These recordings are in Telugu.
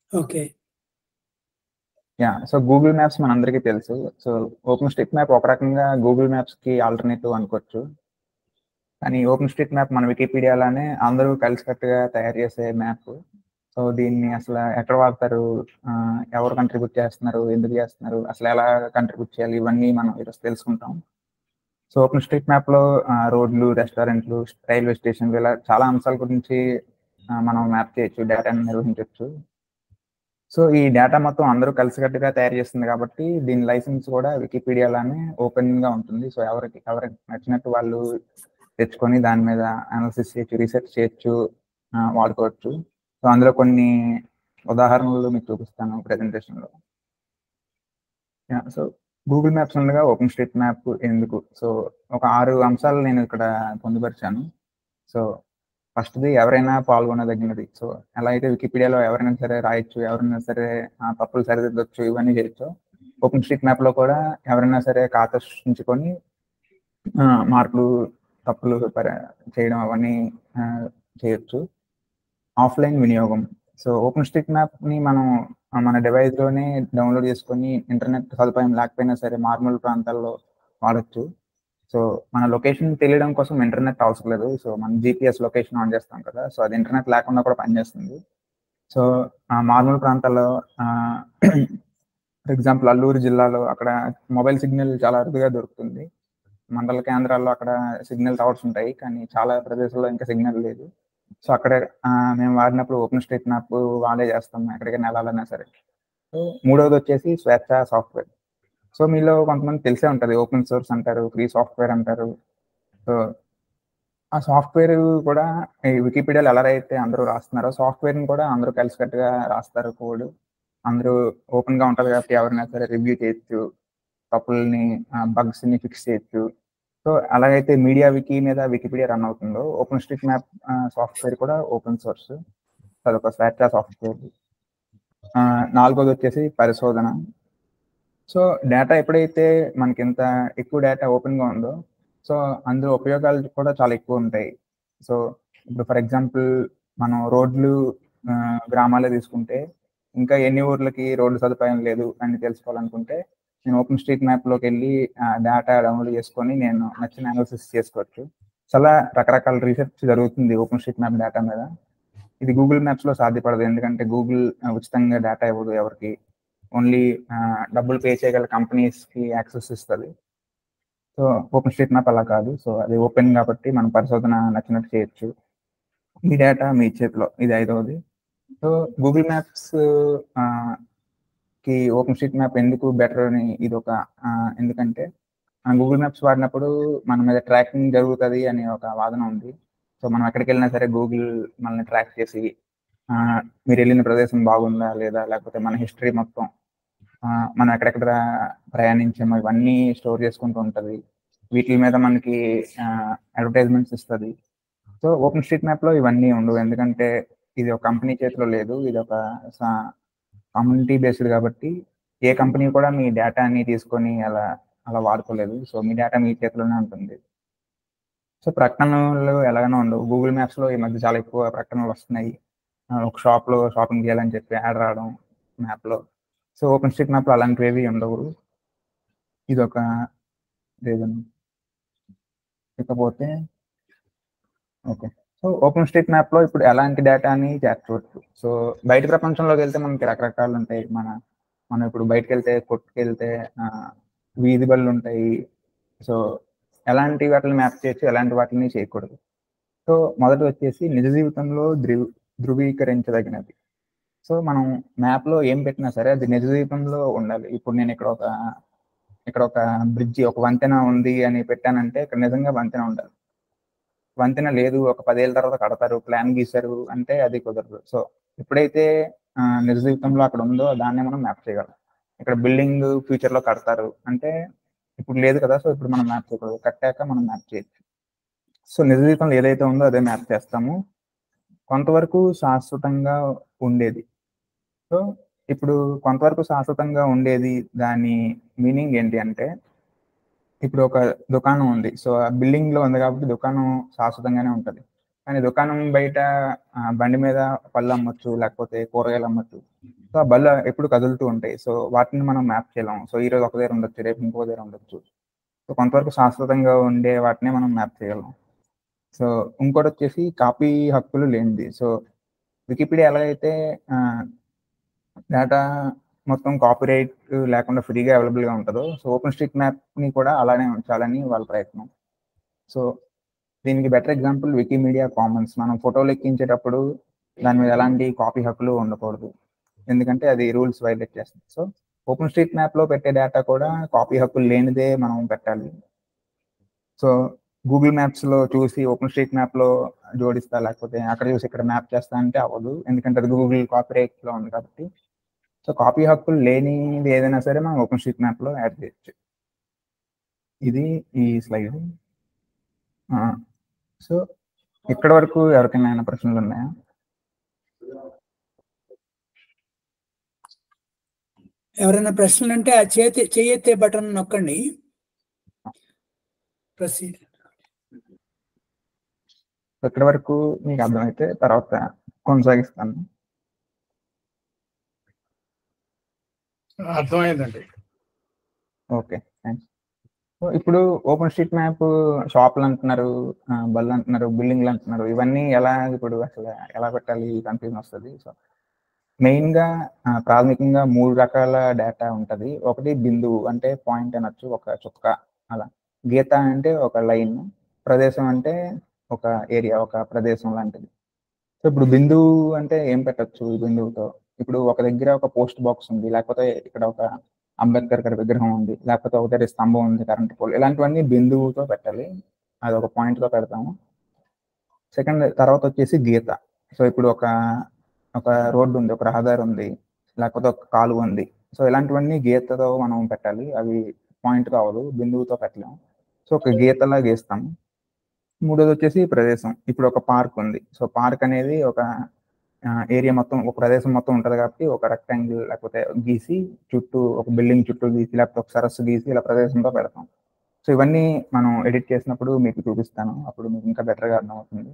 Okay yeah so Google maps మనందరికీ తెలుసు సో ఓపెన్ స్ట్రీట్ మ్యాప్ ఒక రకంగా గూగుల్ మ్యాప్స్ కి ఆల్టర్నేటివ్ అనుకోవచ్చు కానీ ఓపెన్ స్ట్రీట్ మ్యాప్ మన వికీపీడియాలోనే అందరూ కలిసికట్టుగా తయారు చేసే మ్యాప్ సో దీన్ని అసలు ఎక్కడ వాడతారు ఆ, ఎవరు కంట్రిబ్యూట్ చేస్తున్నారు ఎందుకు చేస్తున్నారు అసలు ఎలా కంట్రిబ్యూట్ చేయాలి ఇవన్నీ మనం ఈరోజు తెలుసుకుంటాం సో ఓపెన్ స్ట్రీట్ మ్యాప్ లో ఆ, రోడ్లు రెస్టారెంట్లు రైల్వే స్టేషన్లు ఇలా చాలా అంశాల గురించి ఆ, మనం మ్యాప్ చేయొచ్చు డేటాను నిర్వహించవచ్చు సో ఈ డేటా మొత్తం అందరూ కలిసికట్టుగా తయారు చేస్తుంది కాబట్టి దీని లైసెన్స్ కూడా వికీపీడియాలోనే ఓపెన్ గా ఉంటుంది సో ఎవరికి ఎవరికి నచ్చినట్టు వాళ్ళు తెచ్చుకొని దాని మీద అనాలిసిస్ చేయొచ్చు రీసెర్చ్ చేయొచ్చు ఆ, వాడుకోవచ్చు సో అందులో కొన్ని ఉదాహరణలు మీకు చూపిస్తాను presentation లో సో గూగుల్ మ్యాప్స్ ఉండగా ఓపెన్ స్ట్రీట్ మ్యాప్ ఎందుకు సో ఒక ఆరు అంశాలు నేను ఇక్కడ పొందుపరిచాను సో ఫస్ట్ది ఎవరైనా పాల్గొనదగినది సో ఎలా అయితే వికీపీడియాలో ఎవరైనా సరే రాయొచ్చు ఎవరైనా సరే ఆ, తప్పులు సరిదిద్దొచ్చు ఇవన్నీ చేయొచ్చు ఓపెన్ స్ట్రీట్ మ్యాప్ లో కూడా ఎవరైనా సరే ఖాతా సృష్టించుకొని ఆ, మార్పులు తప్పులు పర- చేయడం అవన్నీ ఆ, చేయొచ్చు ఆఫ్లైన్ వినియోగం సో ఓపెన్ స్ట్రీట్ మ్యాప్ ని మనం ఆ, మన డివైస్ లోనే డౌన్లోడ్ చేసుకొని ఇంటర్నెట్ సదుపాయం లేకపోయినా సరే మారుమూల ప్రాంతాల్లో వాడచ్చు సో మన లొకేషన్ తెలియడం కోసం ఇంటర్నెట్ అవసరం లేదు సో మనం జీపీఎస్ లొకేషన్ ఆన్ చేస్తాం కదా సో అది ఇంటర్నెట్ లేకుండా కూడా పనిచేస్తుంది సో ఆ మారుమూల ప్రాంతాల్లో ఫర్ ఎగ్జాంపుల్ అల్లూరు జిల్లాలో అక్కడ మొబైల్ సిగ్నల్ చాలా అరుదుగా దొరుకుతుంది మండల కేంద్రాల్లో అక్కడ సిగ్నల్ టవర్స్ ఉంటాయి కానీ చాలా ప్రదేశాల్లో ఇంకా సిగ్నల్ లేదు సో అక్కడ ఆ, మేము వాడినప్పుడు ఓపెన్ స్ట్రీట్ మ్యాప్ వాడే చేస్తాం ఎక్కడికైనా వెళ్ళాలన్నా సరే సో మూడవది వచ్చేసి స్వేచ్ఛ సాఫ్ట్వేర్ సో మీలో కొంతమంది తెలిసే ఉంటుంది ఓపెన్ సోర్స్ అంటారు ఫ్రీ సాఫ్ట్వేర్ అంటారు సో ఆ సాఫ్ట్వేర్ కూడా ఈ వికీపీడియాలో ఎలా అయితే అందరూ రాస్తున్నారో సాఫ్ట్వేర్ని కూడా అందరూ కలిసికట్టుగా రాస్తారు కోడ్ అందరూ ఓపెన్ గా ఉంటది కాబట్టి ఎవరైనా సరే రివ్యూ చేయొచ్చు తప్పుల్ని బగ్స్ ని ఫిక్స్ చేయొచ్చు సో అలాగైతే మీడియా వికీ మీద వికీపీడియా రన్ అవుతుందో ఓపెన్ స్ట్రీట్ మ్యాప్ సాఫ్ట్వేర్ కూడా ఓపెన్ సోర్స్ అదొక స్వేచ్ఛ సాఫ్ట్వేర్ నాలుగోది వచ్చేసి పరిశోధన సో డేటా ఎప్పుడైతే మనకి ఇంత ఎక్కువ డేటా ఓపెన్ గా ఉందో సో అందులో ఉపయోగాలు కూడా చాలా ఎక్కువ ఉంటాయి సో ఇప్పుడు ఫర్ ఎగ్జాంపుల్ మనం రోడ్లు ఆ, గ్రామాలే తీసుకుంటే ఇంకా ఎన్ని ఊర్లకి రోడ్డు సదుపాయం లేదు అని తెలుసుకోవాలనుకుంటే నేను ఓపెన్ స్ట్రీట్ మ్యాప్ లోకి వెళ్ళి డేటా డౌన్లోడ్ చేసుకొని నేను నచ్చిన అనాలిసిస్ చేసుకోవచ్చు చాలా రకరకాల రీసెర్చ్ జరుగుతుంది ఓపెన్ స్ట్రీట్ మ్యాప్ డేటా మీద ఇది గూగుల్ మ్యాప్స్ లో సాధ్యపడదు ఎందుకంటే గూగుల్ ఉచితంగా డేటా ఇవ్వదు ఎవరికి ఓన్లీ డబ్బులు పే చేయగల కంపెనీస్ కి యాక్సెస్ ఇస్తుంది సో ఓపెన్ స్ట్రీట్ మ్యాప్ అలా కాదు సో అది ఓపెన్ కాబట్టి మనం పరిశోధన నచ్చినట్టు చేయొచ్చు మీ డేటా మీ చేతిలో ఇది ఐదవది సో గూగుల్ మ్యాప్స్ కి ఓపెన్ స్ట్రీట్ మ్యాప్ ఎందుకు బెటర్ అని ఇది ఒక ఆ, ఎందుకంటే గూగుల్ మ్యాప్స్ వాడినప్పుడు మన మీద ట్రాకింగ్ జరుగుతుంది అనే ఒక వాదన ఉంది సో మనం ఎక్కడికి వెళ్ళినా సరే గూగుల్ మనల్ని ట్రాక్ చేసి ఆ, మీరు వెళ్ళిన ప్రదేశం బాగుందా లేదా లేకపోతే మన హిస్టరీ మొత్తం ఆ, మనం ఎక్కడెక్కడ ప్రయాణించామో ఇవన్నీ స్టోర్ చేసుకుంటూ ఉంటది వీటి మీద మనకి అడ్వర్టైజ్మెంట్స్ ఇస్తుంది సో ఓపెన్ స్ట్రీట్ మ్యాప్ లో ఇవన్నీ ఉండవు ఎందుకంటే ఇది ఒక కంపెనీ చేతిలో లేదు ఇది ఒక కమ్యూనిటీ బేస్డ్ కాబట్టి ఏ కంపెనీ కూడా మీ డేటాని తీసుకొని అలా అలా వాడుకోలేదు సో మీ డేటా మీ చేతిలోనే ఉంటుంది సో ప్రకటనలు ఎలాగైనా ఉండవు గూగుల్ మ్యాప్స్ లో ఈ మధ్య చాలా ఎక్కువ ప్రకటనలు వస్తున్నాయి ఆ, ఒక షాప్ లో షాపింగ్ చేయాలని చెప్పి యాడ్ రావడం మ్యాప్ లో సో ఓపెన్ స్ట్రీట్ మ్యాప్ లో అలాంటివి ఉండవు ఇది ఒక రీజన్ ఇకపోతే okay so open street map లో ఇప్పుడు ఎలాంటి డేటాని చేర్చవచ్చు సో బయట ప్రపంచంలోకి వెళ్తే మనకి రకరకాలు ఉంటాయి మన మనం ఇప్పుడు బయటకు వెళ్తే కొట్టుకు వెళ్తే ఆ, వీధి బళ్ళు ఉంటాయి సో ఎలాంటి వాటిని మ్యాప్ చేయొచ్చు ఎలాంటి వాటిని చేయకూడదు సో మొదటి వచ్చేసి నిజ జీవితంలో ధృ ధృవీకరించదగినది సో మనం మ్యాప్ లో ఏం పెట్టినా సరే అది నిజ జీవితంలో ఉండాలి ఇప్పుడు నేను ఇక్కడ ఒక ఇక్కడ ఒక బ్రిడ్జి ఒక వంతెన ఉంది అని పెట్టానంటే ఇక్కడ నిజంగా వంతెన ఉండాలి వంతెన లేదు ఒక పదేళ్ళ తర్వాత కడతారు ప్లాన్ గీశారు అంటే అది కుదరదు సో ఎప్పుడైతే ఆ, నిజ జీవితంలో అక్కడ ఉందో దాన్ని మనం మ్యాప్ చేయగలం ఇక్కడ బిల్డింగ్ ఫ్యూచర్ లో కడతారు అంటే ఇప్పుడు లేదు కదా సో ఇప్పుడు మనం మ్యాప్ చేయకూడదు కట్టాక మనం మ్యాప్ చేయొచ్చు సో నిజ జీవితంలో ఏదైతే ఉందో అదే మ్యాప్ చేస్తాము కొంతవరకు శాశ్వతంగా ఉండేది సో ఇప్పుడు కొంతవరకు శాశ్వతంగా ఉండేది దాని మీనింగ్ ఏంటి అంటే ఇప్పుడు ఒక దుకాణం ఉంది సో ఆ బిల్డింగ్ లో ఉంది కాబట్టి దుకాణం శాశ్వతంగానే ఉంటది కానీ దుకాణం బయట ఆ, బండి మీద పళ్ళు అమ్మొచ్చు లేకపోతే కూరగాయలు అమ్మొచ్చు సో ఆ బళ్ళు ఎప్పుడు కదులుతూ ఉంటాయి సో వాటిని మనం మ్యాప్ చేయలేం సో ఈ రోజు ఒక దగ్గర ఉండొచ్చు రేపు ఇంకో దగ్గర ఉండొచ్చు సో కొంతవరకు శాశ్వతంగా ఉండే వాటిని మనం మ్యాప్ చేయగలం సో ఇంకోటి వచ్చేసి కాపీ హక్కులు లేనిది సో వికీపీడియా ఎలాగైతే డేటా మొత్తం కాపీరైట్ లేకుండా ఫ్రీగా అవైలబుల్గా ఉంటుందో సో ఓపెన్ స్ట్రీట్ మ్యాప్ని కూడా అలానే ఉంచాలని వాళ్ళ ప్రయత్నం సో దీనికి బెటర్ ఎగ్జాంపుల్ వికీమీడియా కామన్స్ మనం ఫోటోలు ఎక్కించేటప్పుడు దాని మీద ఎలాంటి కాపీ హక్కులు ఉండకూడదు ఎందుకంటే అది రూల్స్ వైలేట్ చేస్తుంది సో ఓపెన్ స్ట్రీట్ మ్యాప్లో పెట్టే డేటా కూడా కాపీ హక్కులు లేనిదే మనం పెట్టాలి సో గూగుల్ మ్యాప్స్ లో చూసి ఓపెన్ స్ట్రీట్ మ్యాప్ లో జోడిస్తా లేకపోతే అక్కడ చూసి ఇక్కడ మ్యాప్ చేస్తా అంటే అవ్వదు ఎందుకంటే అది గూగుల్ కాపీరైట్ లో ఉంది కాబట్టి సో కాపీ హక్కులు లేనిది ఏదైనా సరే మనం ఓపెన్ స్ట్రీట్ మ్యాప్ లో యాడ్ చేయొచ్చు ఇది ఈ స్లైడ్ సో ఇక్కడ వరకు ఎవరికైనా ఏమైనా ప్రశ్నలు ఉన్నాయా ఎవరైనా ప్రశ్నలు ఉంటే ఆ చేతి చేయెత్తే బటన్ నొక్కండి ప్రొసీడ్ ఇక్కడ వరకు మీకు అర్థమైతే తర్వాత కొనసాగిస్తాను అర్థమైందండి ఓకే థ్యాంక్స్ సో ఇప్పుడు ఓపెన్ స్ట్రీట్ మ్యాప్ షాపులు అంటున్నారు ఆ, బళ్ళు అంటున్నారు బిల్డింగ్లు అంటున్నారు ఇవన్నీ ఎలా ఇప్పుడు అసలు ఎలా పెట్టాలి కన్ఫ్యూజన్ వస్తుంది సో మెయిన్గా ప్రాథమికంగా మూడు రకాల డేటా ఉంటుంది ఒకటి బిందువు అంటే పాయింట్ అనొచ్చు ఒక చుక్క అలా గీత అంటే ఒక లైన్ ప్రదేశం అంటే ఒక ఏరియా ఒక ప్రదేశం లాంటిది సో ఇప్పుడు బిందువు అంటే ఏం పెట్టొచ్చు ఈ బిందువుతో ఇప్పుడు ఒక దగ్గర ఒక పోస్ట్ బాక్స్ ఉంది లేకపోతే ఇక్కడ ఒక అంబేద్కర్ గారి విగ్రహం ఉంది లేకపోతే ఒక దగ్గర స్తంభం ఉంది కరెంట్ పోల్ ఇలాంటివన్నీ బిందువుతో పెట్టాలి అది ఒక point తో పెడతాము సెకండ్ తర్వాత వచ్చేసి గీత సో ఇప్పుడు ఒక ఒక రోడ్డు ఉంది ఒక రహదారి ఉంది లేకపోతే ఒక కాలువ ఉంది సో ఇలాంటివన్నీ గీతతో మనం పెట్టాలి అవి పాయింట్ కావదు బిందువుతో పెట్టలేము సో ఒక గీతలా గీస్తాము మూడోది వచ్చేసి ప్రదేశం ఇప్పుడు ఒక పార్క్ ఉంది సో పార్క్ అనేది ఒక ఏరియా మొత్తం ఒక ప్రదేశం మొత్తం ఉంటుంది కాబట్టి ఒక రెక్టాంగిల్ లేకపోతే గీసి చుట్టూ ఒక బిల్డింగ్ చుట్టూ గీసి లేకపోతే ఒక సరస్సు గీసి ఇలా ప్రదేశంతో పెడతాం సో ఇవన్నీ మనం ఎడిట్ చేసినప్పుడు మీకు చూపిస్తాను అప్పుడు మీకు ఇంకా బెటర్గా అర్థమవుతుంది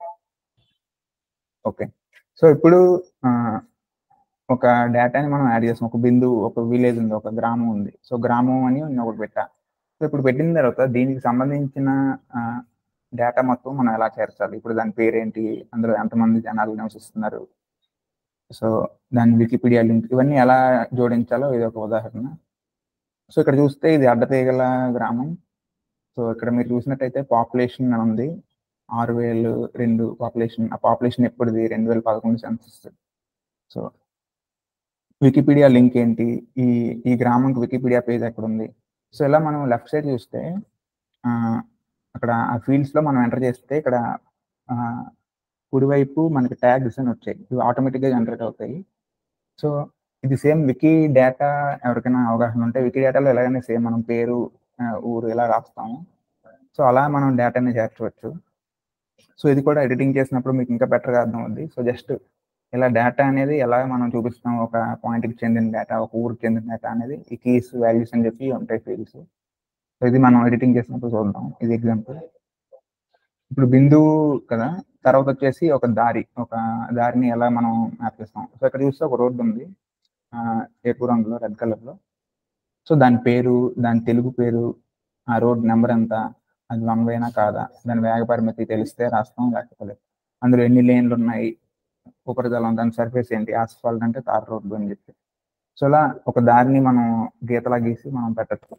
ఓకే సో ఇప్పుడు ఆ, ఒక డేటాని మనం యాడ్ చేస్తాం ఒక బిందువు ఒక విలేజ్ ఉంది ఒక గ్రామం ఉంది సో గ్రామం అని నేను ఒకటి పెట్టా సో ఇప్పుడు పెట్టిన తర్వాత దీనికి సంబంధించిన డేటా మొత్తం మనం ఎలా చేర్చాలి ఇప్పుడు దాని పేరేంటి అందులో ఎంతమంది జనాలు నివసిస్తున్నారు సో దాని వికీపీడియా లింక్ ఇవన్నీ ఎలా జోడించాలో ఇది ఒక ఉదాహరణ సో ఇక్కడ చూస్తే ఇది అడ్డతీగల గ్రామం సో ఇక్కడ మీరు చూసినట్టయితే పాపులేషన్ అని ఉంది ఆరు వేలు రెండు పాపులేషన్ ఆ పాపులేషన్ ఎప్పుడుది రెండు వేల పదకొండు సెన్సస్ సో వికీపీడియా లింక్ ఏంటి ఈ ఈ గ్రామంకి వికీపీడియా పేజ్ ఎక్కడ ఉంది సో ఇలా మనం లెఫ్ట్ సైడ్ చూస్తే ఆ, అక్కడ ఆ ఫీల్డ్స్ లో మనం ఎంటర్ చేస్తే ఇక్కడ ఆ, కుడివైపు మనకి ట్యాగ్స్ అని వచ్చాయి ఇవి ఆటోమేటిక్గా జనరేట్ అవుతాయి సో ఇది సేమ్ వికీ డేటా ఎవరికైనా అవగాహన ఉంటే వికీ డేటాలో ఎలాగైనా సేమ్ మనం పేరు ఆ, ఊరు ఇలా రాస్తాము సో అలా మనం డేటాని చేర్చవచ్చు సో ఇది కూడా ఎడిటింగ్ చేసినప్పుడు మీకు ఇంకా బెటర్గా అర్థం అవుద్ది సో జస్ట్ ఇలా డేటా అనేది ఎలా మనం చూపిస్తాం ఒక పాయింట్కి చెందిన డేటా ఒక ఊరికి చెందిన డేటా అనేది ఈ కీస్ వాల్యూస్ అని చెప్పి ఉంటాయి ఫీల్డ్స్ సో ఇది మనం ఎడిటింగ్ చేసినప్పుడు చూద్దాం ఇది ఎగ్జాంపుల్ ఇప్పుడు బిందువు కదా తర్వాత వచ్చేసి ఒక దారి ఒక దారిని ఎలా మనం మ్యాప్ చేస్తాం సో ఇక్కడ చూస్తే ఒక రోడ్డు ఉంది ఆ, ఎరుపు రంగులో రెడ్ కలర్లో సో దాని పేరు దాని తెలుగు పేరు ఆ రోడ్ నెంబర్ ఎంత అది వన్ వేనా కాదా దాని వేగ పరిమితి తెలిస్తే రాస్తాం లేకపోతే లేదు. అందులో ఎన్ని లేన్లు ఉన్నాయి ఉపరితలం దాని సర్ఫేస్ ఏంటి ఆస్ఫాల్ట్ అంటే తార్ రోడ్డు అని చెప్పి సో ఇలా ఒక దారిని మనం గీతలా గీసి మనం పెట్టచ్చు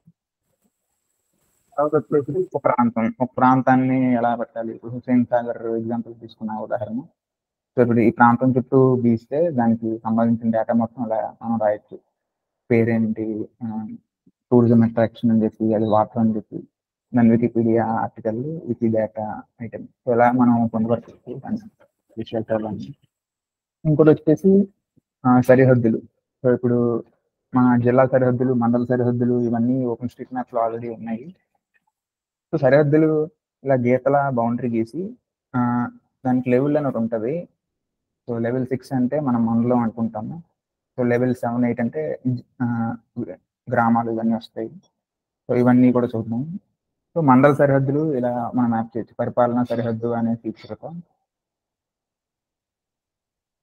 తర్వాత వచ్చేసి ఒక ప్రాంతం ఒక ప్రాంతాన్ని ఎలా పెట్టాలి ఇప్పుడు హుసేన్ సాగర్ ఎగ్జాంపుల్ తీసుకున్న ఉదాహరణ సో ఇప్పుడు ఈ ప్రాంతం చుట్టూ గీస్తే దానికి సంబంధించిన డేటా మొత్తం అలా మనం రాయొచ్చు పేరేంటి టూరిజం అట్రాక్షన్ అని చెప్పి అది వాటర్ అని చెప్పి దాని Wikipedia article wiki data item so ఇలా మనం పొందపరచవచ్చు దాని విషయాలు ఇంకోటి వచ్చేసి ఆ, సరిహద్దులు సో ఇప్పుడు మన జిల్లా సరిహద్దులు మండల సరిహద్దులు ఇవన్నీ ఓపెన్ స్ట్రీట్ మ్యాప్ లో ఆల్రెడీ ఉన్నాయి సో సరిహద్దులు ఇలా గీతల బౌండరీ గీసి ఆ, దానికి లెవెల్ అని ఒకటి ఉంటుంది సో లెవెల్ సిక్స్ అంటే మనం మండలం అనుకుంటాము సో లెవెల్ సెవెన్ ఎయిట్ అంటే ఆ, గ్రామాలు ఇవన్నీ వస్తాయి సో ఇవన్నీ కూడా చూద్దాం సో మండల సరిహద్దులు ఇలా మనం మ్యాప్ చేయొచ్చు పరిపాలనా సరిహద్దు అనే ఫీచర్తో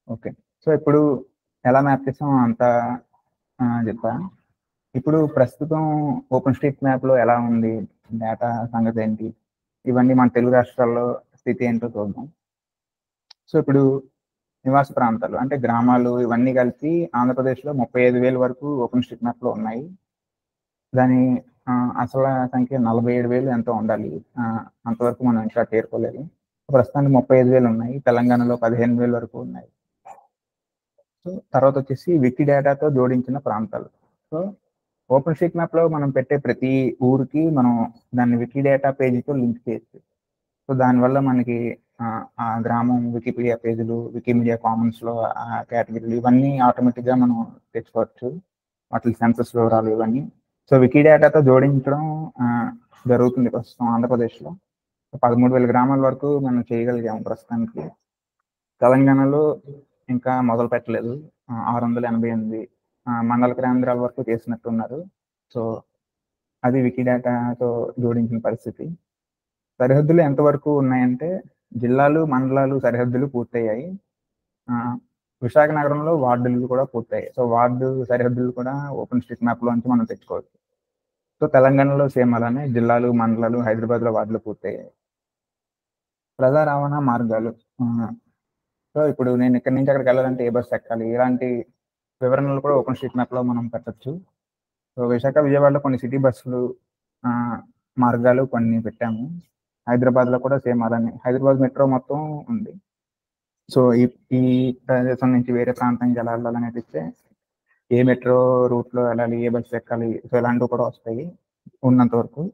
ఓకే సో ఇప్పుడు ఎలా మ్యాప్ చేసాం అంతా ఆ, చెప్పా ఇప్పుడు ప్రస్తుతం ఓపెన్ స్ట్రీట్ మ్యాప్లో ఎలా ఉంది డేటా సంగతి ఏంటి ఇవన్నీ మన తెలుగు రాష్ట్రాల్లో స్థితి ఏంటో చూద్దాం సో ఇప్పుడు నివాస ప్రాంతాలు అంటే గ్రామాలు ఇవన్నీ కలిపి ఆంధ్రప్రదేశ్లో ముప్పై ఐదు వేల వరకు ఓపెన్ స్ట్రీట్ మ్యాప్లో ఉన్నాయి దాని ఆ, అసలు సంఖ్య నలభై ఏడు వేలు ఎంతో ఉండాలి ఆ, అంతవరకు మనం ఇంకా చేరుకోలేదు ప్రస్తుతానికి ముప్పై ఐదు వేలు ఉన్నాయి తెలంగాణలో పదిహేను వేలు వరకు ఉన్నాయి సో తర్వాత వచ్చేసి వికీ డేటాతో జోడించిన ప్రాంతాలు సో ఓపెన్ స్ట్రీట్ మ్యాప్ లో మనం పెట్టే ప్రతి ఊరికి మనం దాన్ని వికీ డేటా పేజీతో లింక్ చేయొచ్చు సో దానివల్ల మనకి ఆ, ఆ గ్రామం వికీపీడియా పేజీలు వికీమీడియా కామన్స్ లో ఆ కేటగిరీలు ఇవన్నీ ఆటోమేటిక్ గా మనం తెచ్చుకోవచ్చు వాటి సెన్సస్ వివరాలు ఇవన్నీ సో వికీ డేటాతో జోడించడం ఆ, జరుగుతుంది ప్రస్తుతం ఆంధ్రప్రదేశ్లో పదమూడు వేల గ్రామాల వరకు మనం చేయగలిగాము ప్రస్తుతానికి తెలంగాణలో ఇంకా మొదలు పెట్టలేదు ఆ, ఆరు వందల ఎనభై ఎనిమిది ఆ, మండల కేంద్రాల వరకు చేసినట్టున్నారు సో అది వికీడేటాతో జోడించిన పరిస్థితి సరిహద్దులు ఎంతవరకు ఉన్నాయంటే జిల్లాలు మండలాలు సరిహద్దులు పూర్తయ్యాయి ఆ, విశాఖ నగరంలో వార్డులు కూడా పూర్తయ్యాయి సో వార్డు సరిహద్దులు కూడా ఓపెన్ స్ట్రీట్ మ్యాప్ లోంచి మనం తెచ్చుకోవచ్చు సో తెలంగాణలో సేమ్ అలానే జిల్లాలు మండలాలు హైదరాబాద్లో వార్డులు పూర్తయ్యాయి ప్రజా రవాణా మార్గాలు ఆ, సో ఇప్పుడు నేను ఇక్కడి నుంచి అక్కడికి వెళ్ళాలంటే ఏ బస్ ఎక్కాలి ఇలాంటి వివరణలు కూడా ఓపెన్ స్ట్రీట్ మ్యాప్ లో మనం పెట్టచ్చు సో విశాఖ విజయవాడలో కొన్ని సిటీ బస్సులు ఆ, మార్గాలు కొన్ని పెట్టాము హైదరాబాద్ లో కూడా సేమ్ అలానే హైదరాబాద్ మెట్రో మొత్తం ఉంది సో ఈ ఈ ప్రదేశం నుంచి వేరే ప్రాంతానికి ఎలా వెళ్ళాలనేది ఇస్తే ఏ మెట్రో రూట్ లో వెళ్ళాలి ఏ బస్సు ఎక్కాలి సో ఇలాంటివి కూడా వస్తాయి ఉన్నంత వరకు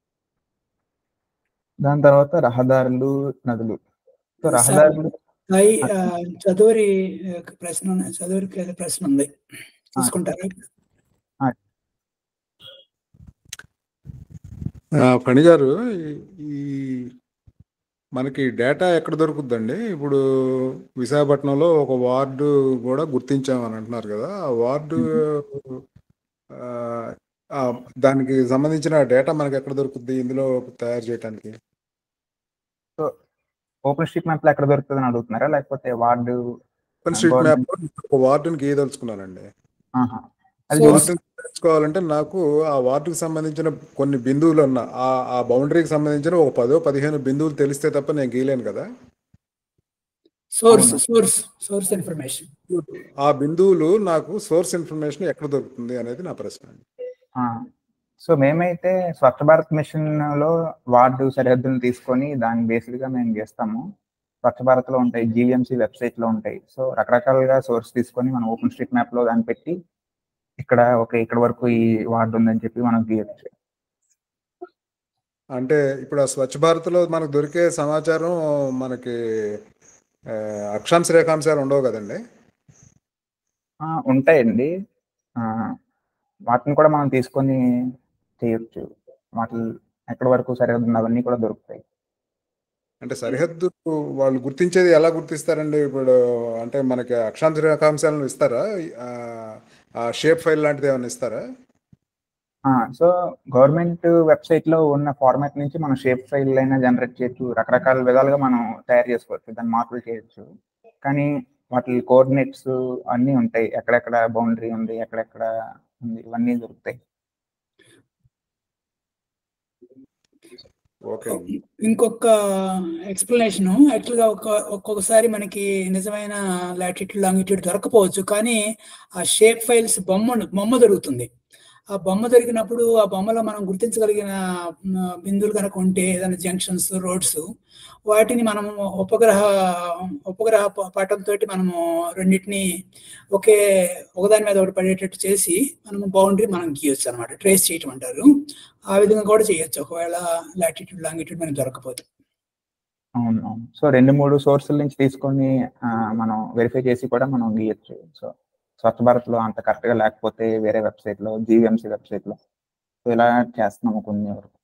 దాని తర్వాత రహదారులు నదులు సో రహదారులు సాయి ఆ, చదువురి ఆ, ప్రశ్న ఉన్న- చదువురికి ఏదో ప్రశ్న ఉంది తీసుకుంటారా ఆ, ఫణి గారు ఈ- ఈ మనకి డేటా ఎక్కడ దొరుకుతుందండి ఇప్పుడు విశాఖపట్నంలో ఒక వార్డు కూడా గుర్తించామని అంటున్నారు కదా ఆ వార్డు ఆ, ఆ, దానికి సంబంధించిన డేటా మనకి ఎక్కడ దొరుకుతుంది ఇందులో తయారు చేయడానికి సో ఓపెన్ స్ట్రీట్ మ్యాప్ లో ఎక్కడ దొరుకుతుంది అని అడుగుతున్నారా లేకపోతే ward open street government- map ఒక వార్డుని గీయదలుచుకున్నానండి ఆహా. అది సో- చూసి- వార్డుని తెలుసుకోవాలంటే నాకు ఆ వార్డుకి సంబంధించిన కొన్ని బిందువులు ఉన్న ఆ ఆ బౌండరీకి సంబంధించిన ఒక పదో పదిహేను బిందువులు తెలిస్తే తప్ప నేను గీయలేను కదా సోర్స్ అవును. సోర్స్ సోర్స్ ఇన్ఫర్మేషన్ ఆ బిందువులు నాకు సోర్స్ ఇన్ఫర్మేషన్ ఎక్కడ దొరుకుతుంది అనేది నా ప్రశ్న ఆ, సో మేమైతే స్వచ్ఛ భారత్ మిషన్ లో వార్డు సరిహద్దులను తీసుకొని దాని బేస్డ్ గా మేము చేస్తాము స్వచ్ఛ భారత్ లో ఉంటాయి జీవీఎంసీ వెబ్సైట్ లో ఉంటాయి సో రకరకాలుగా సోర్స్ తీసుకొని మనం ఓపెన్ స్ట్రీట్ మ్యాప్ లో దాన్ని పెట్టి ఇక్కడ ఓకే ఇక్కడ వరకు ఈ వార్డు ఉందని చెప్పి మనం గీయచ్చు అంటే ఇప్పుడు ఆ స్వచ్ఛ భారత్లో మనకు దొరికే సమాచారం మనకి ఆ, అక్షాంశ రేఖాంశాలు ఉండవు కదండి ఆ, ఉంటాయండి ఆ, వాటిని కూడా మనం తీసుకొని చేయొచ్చు వాటి ఎక్కడి వరకు సరిహద్దు ఉంది అవన్నీ కూడా దొరుకుతాయి అంటే సరిహద్దు వాళ్ళు గుర్తించేది ఎలా గుర్తిస్తారండి ఇప్పుడు అంటే మనకి అక్షాంశ రేఖాంశాలను ఇస్తారా ఆ, ఆ షేప్ ఫైల్ లాంటిది ఏమైనా ఇస్తారా ఆ, సో గవర్నమెంట్ వెబ్సైట్ లో ఉన్న ఫార్మాట్ నుంచి మనం షేప్ ఫైల్ అయినా జనరేట్ చేయొచ్చు రకరకాల విధాలుగా మనం తయారు చేసుకోవచ్చు దాన్ని మార్పులు చేయొచ్చు కానీ వాటి కోఆర్డినేట్స్ అన్నీ ఉంటాయి ఎక్కడెక్కడ బౌండరీ ఉంది ఎక్కడెక్కడ ఉంది ఇవన్నీ దొరుకుతాయి ఓకే అండి ఇంకొక ఎక్స్ప్లెనేషన్ యాక్చువల్ గా ఒక ఒక్కొక్కసారి మనకి నిజమైన లాటిట్యూడ్ లాంగిట్యూడ్ దొరకపోవచ్చు కానీ ఆ షేప్ ఫైల్స్ బొమ్మ బొమ్మ దొరుకుతుంది ఆ బొమ్మ దొరికినప్పుడు ఆ బొమ్మలో మనం గుర్తించగలిగిన మ్, బిందువులు కనుక ఉంటే ఏదైనా జంక్షన్స్ రోడ్స్ వాటిని మనము ఉపగ్రహ ఉపగ్రహ ప- పటంతో మనము రెండింటిని ఒకే ఒకదాని మీద ఒకటి పడేటట్టు చేసి మనము బౌండరీ మనం గీయొచ్చు అనమాట ట్రేస్ చేయటం అంటారు ఆ విధంగా కూడా చేయొచ్చు ఒకవేళ లాటిట్యూడ్ లాంగిట్యూడ్ మనకి దొరకపోతే అవును అవును సో రెండు మూడు సోర్సుల నుంచి తీసుకొని ఆ, మనం వెరిఫై చేసి కూడా మనం గీయచ్చు సో స్వచ్ఛ భారత్ లో అంత కరెక్ట్ గా లేకపోతే వేరే వెబ్సైట్ లో జీవీఎంసీ వెబ్సైట్ లో సో ఇలా చేస్తున్నాము కొన్ని వరకు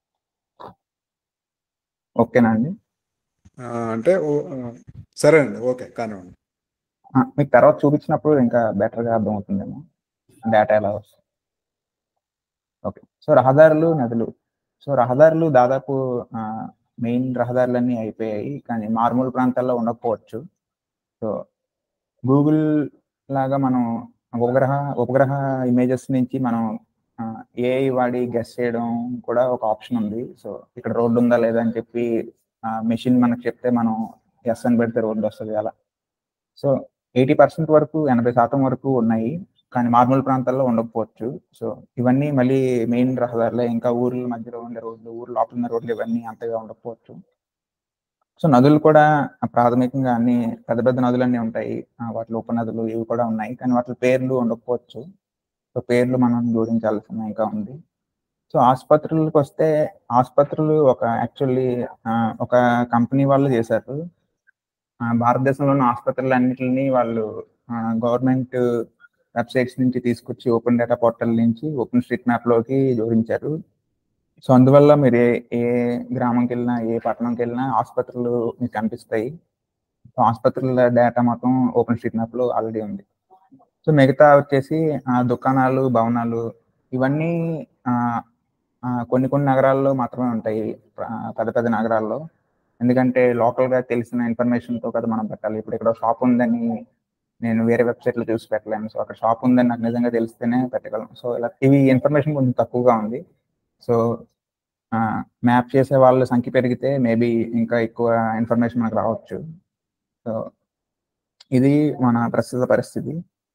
ఓకేనా అండి ఆ, అంటే ఓ- ఆ, సరే అండి ఓకే కానివ్వండి ఆ, మీకు తర్వాత చూపించినప్పుడు ఇంకా better గా అర్థమవుతుందేమో డేటా ఎలా వస్తుంది ఓకే సో రహదారులు నదులు సో రహదారులు దాదాపు మెయిన్ రహదారులన్నీ అయిపోయాయి కానీ మారుమూల ప్రాంతాల్లో ఉండకపోవచ్చు సో గూగుల్ లాగా మనం ఉపగ్రహ ఉపగ్రహ ఇమేజెస్ నుంచి మనం ఏఐ వాడి గెస్ చేయడం కూడా ఒక ఆప్షన్ ఉంది సో ఇక్కడ రోడ్డు ఉందా లేదా అని చెప్పి మెషిన్ మనకు చెప్తే మనం ఎస్ అని పెడితే రోడ్డు వస్తుంది అలా సో ఎయిటీ పర్సెంట్ వరకు ఎనభై శాతం వరకు ఉన్నాయి కానీ మారుమూల ప్రాంతాల్లో ఉండకపోవచ్చు సో ఇవన్నీ మళ్ళీ మెయిన్ రహదారులే ఇంకా ఊర్ల మధ్యలో ఉండే రోడ్లు ఊరు లోపల ఉన్న రోడ్లు ఇవన్నీ అంతగా ఉండకపోవచ్చు సో నదులు కూడా ప్రాథమికంగా అన్ని పెద్ద పెద్ద నదులన్నీ ఉంటాయి ఆ, వాటిలో ఉపనదులు ఇవి కూడా ఉన్నాయి కానీ వాటి పేర్లు ఉండకపోవచ్చు సో పేర్లు మనం జోడించాల్సిన ఇంకా ఉంది సో ఆసుపత్రులకు వస్తే ఆసుపత్రులు ఒక యాక్చువల్లీ ఒక కంపెనీ వాళ్ళు చేశారు ఆ, భారతదేశంలోని ఆసుపత్రులన్నింటినీ వాళ్ళు గవర్నమెంట్ వెబ్సైట్స్ నుంచి తీసుకొచ్చి ఓపెన్ డేటా పోర్టల్ నుంచి ఓపెన్ స్ట్రీట్ మ్యాప్ లోకి జోడించారు సో అందువల్ల మీరు ఏ ఏ గ్రామంకి వెళ్ళినా ఏ పట్టణంకి వెళ్ళినా ఆసుపత్రులు మీకు కనిపిస్తాయి సో ఆసుపత్రుల డేటా మొత్తం ఓపెన్ స్ట్రీట్ మ్యాప్ లో ఆల్రెడీ ఉంది సో మిగతా వచ్చేసి ఆ, దుకాణాలు భవనాలు ఇవన్నీ ఆ, ఆ, కొన్ని కొన్ని నగరాల్లో మాత్రమే ఉంటాయి ఆ, పెద్ద పెద్ద నగరాల్లో ఎందుకంటే లోకల్ గా తెలిసిన ఇన్ఫర్మేషన్ తో కదా మనం పెట్టాలి ఇప్పుడు ఇక్కడ షాప్ ఉందని నేను వేరే వెబ్సైట్ లో చూసి పెట్టలేను సో అక్కడ షాప్ ఉందని నాకు నిజంగా తెలిస్తేనే పెట్టగలను సో ఇలా ఇవి ఇన్ఫర్మేషన్ కొంచెం తక్కువగా ఉంది సో మ్యాప్ చేసే వాళ్ళ సంఖ్య పెరిగితే మేబీ ఇంకా ఎక్కువ ఇన్ఫర్మేషన్ మనకు రావచ్చు సో ఇది మన ప్రస్తుత పరిస్థితి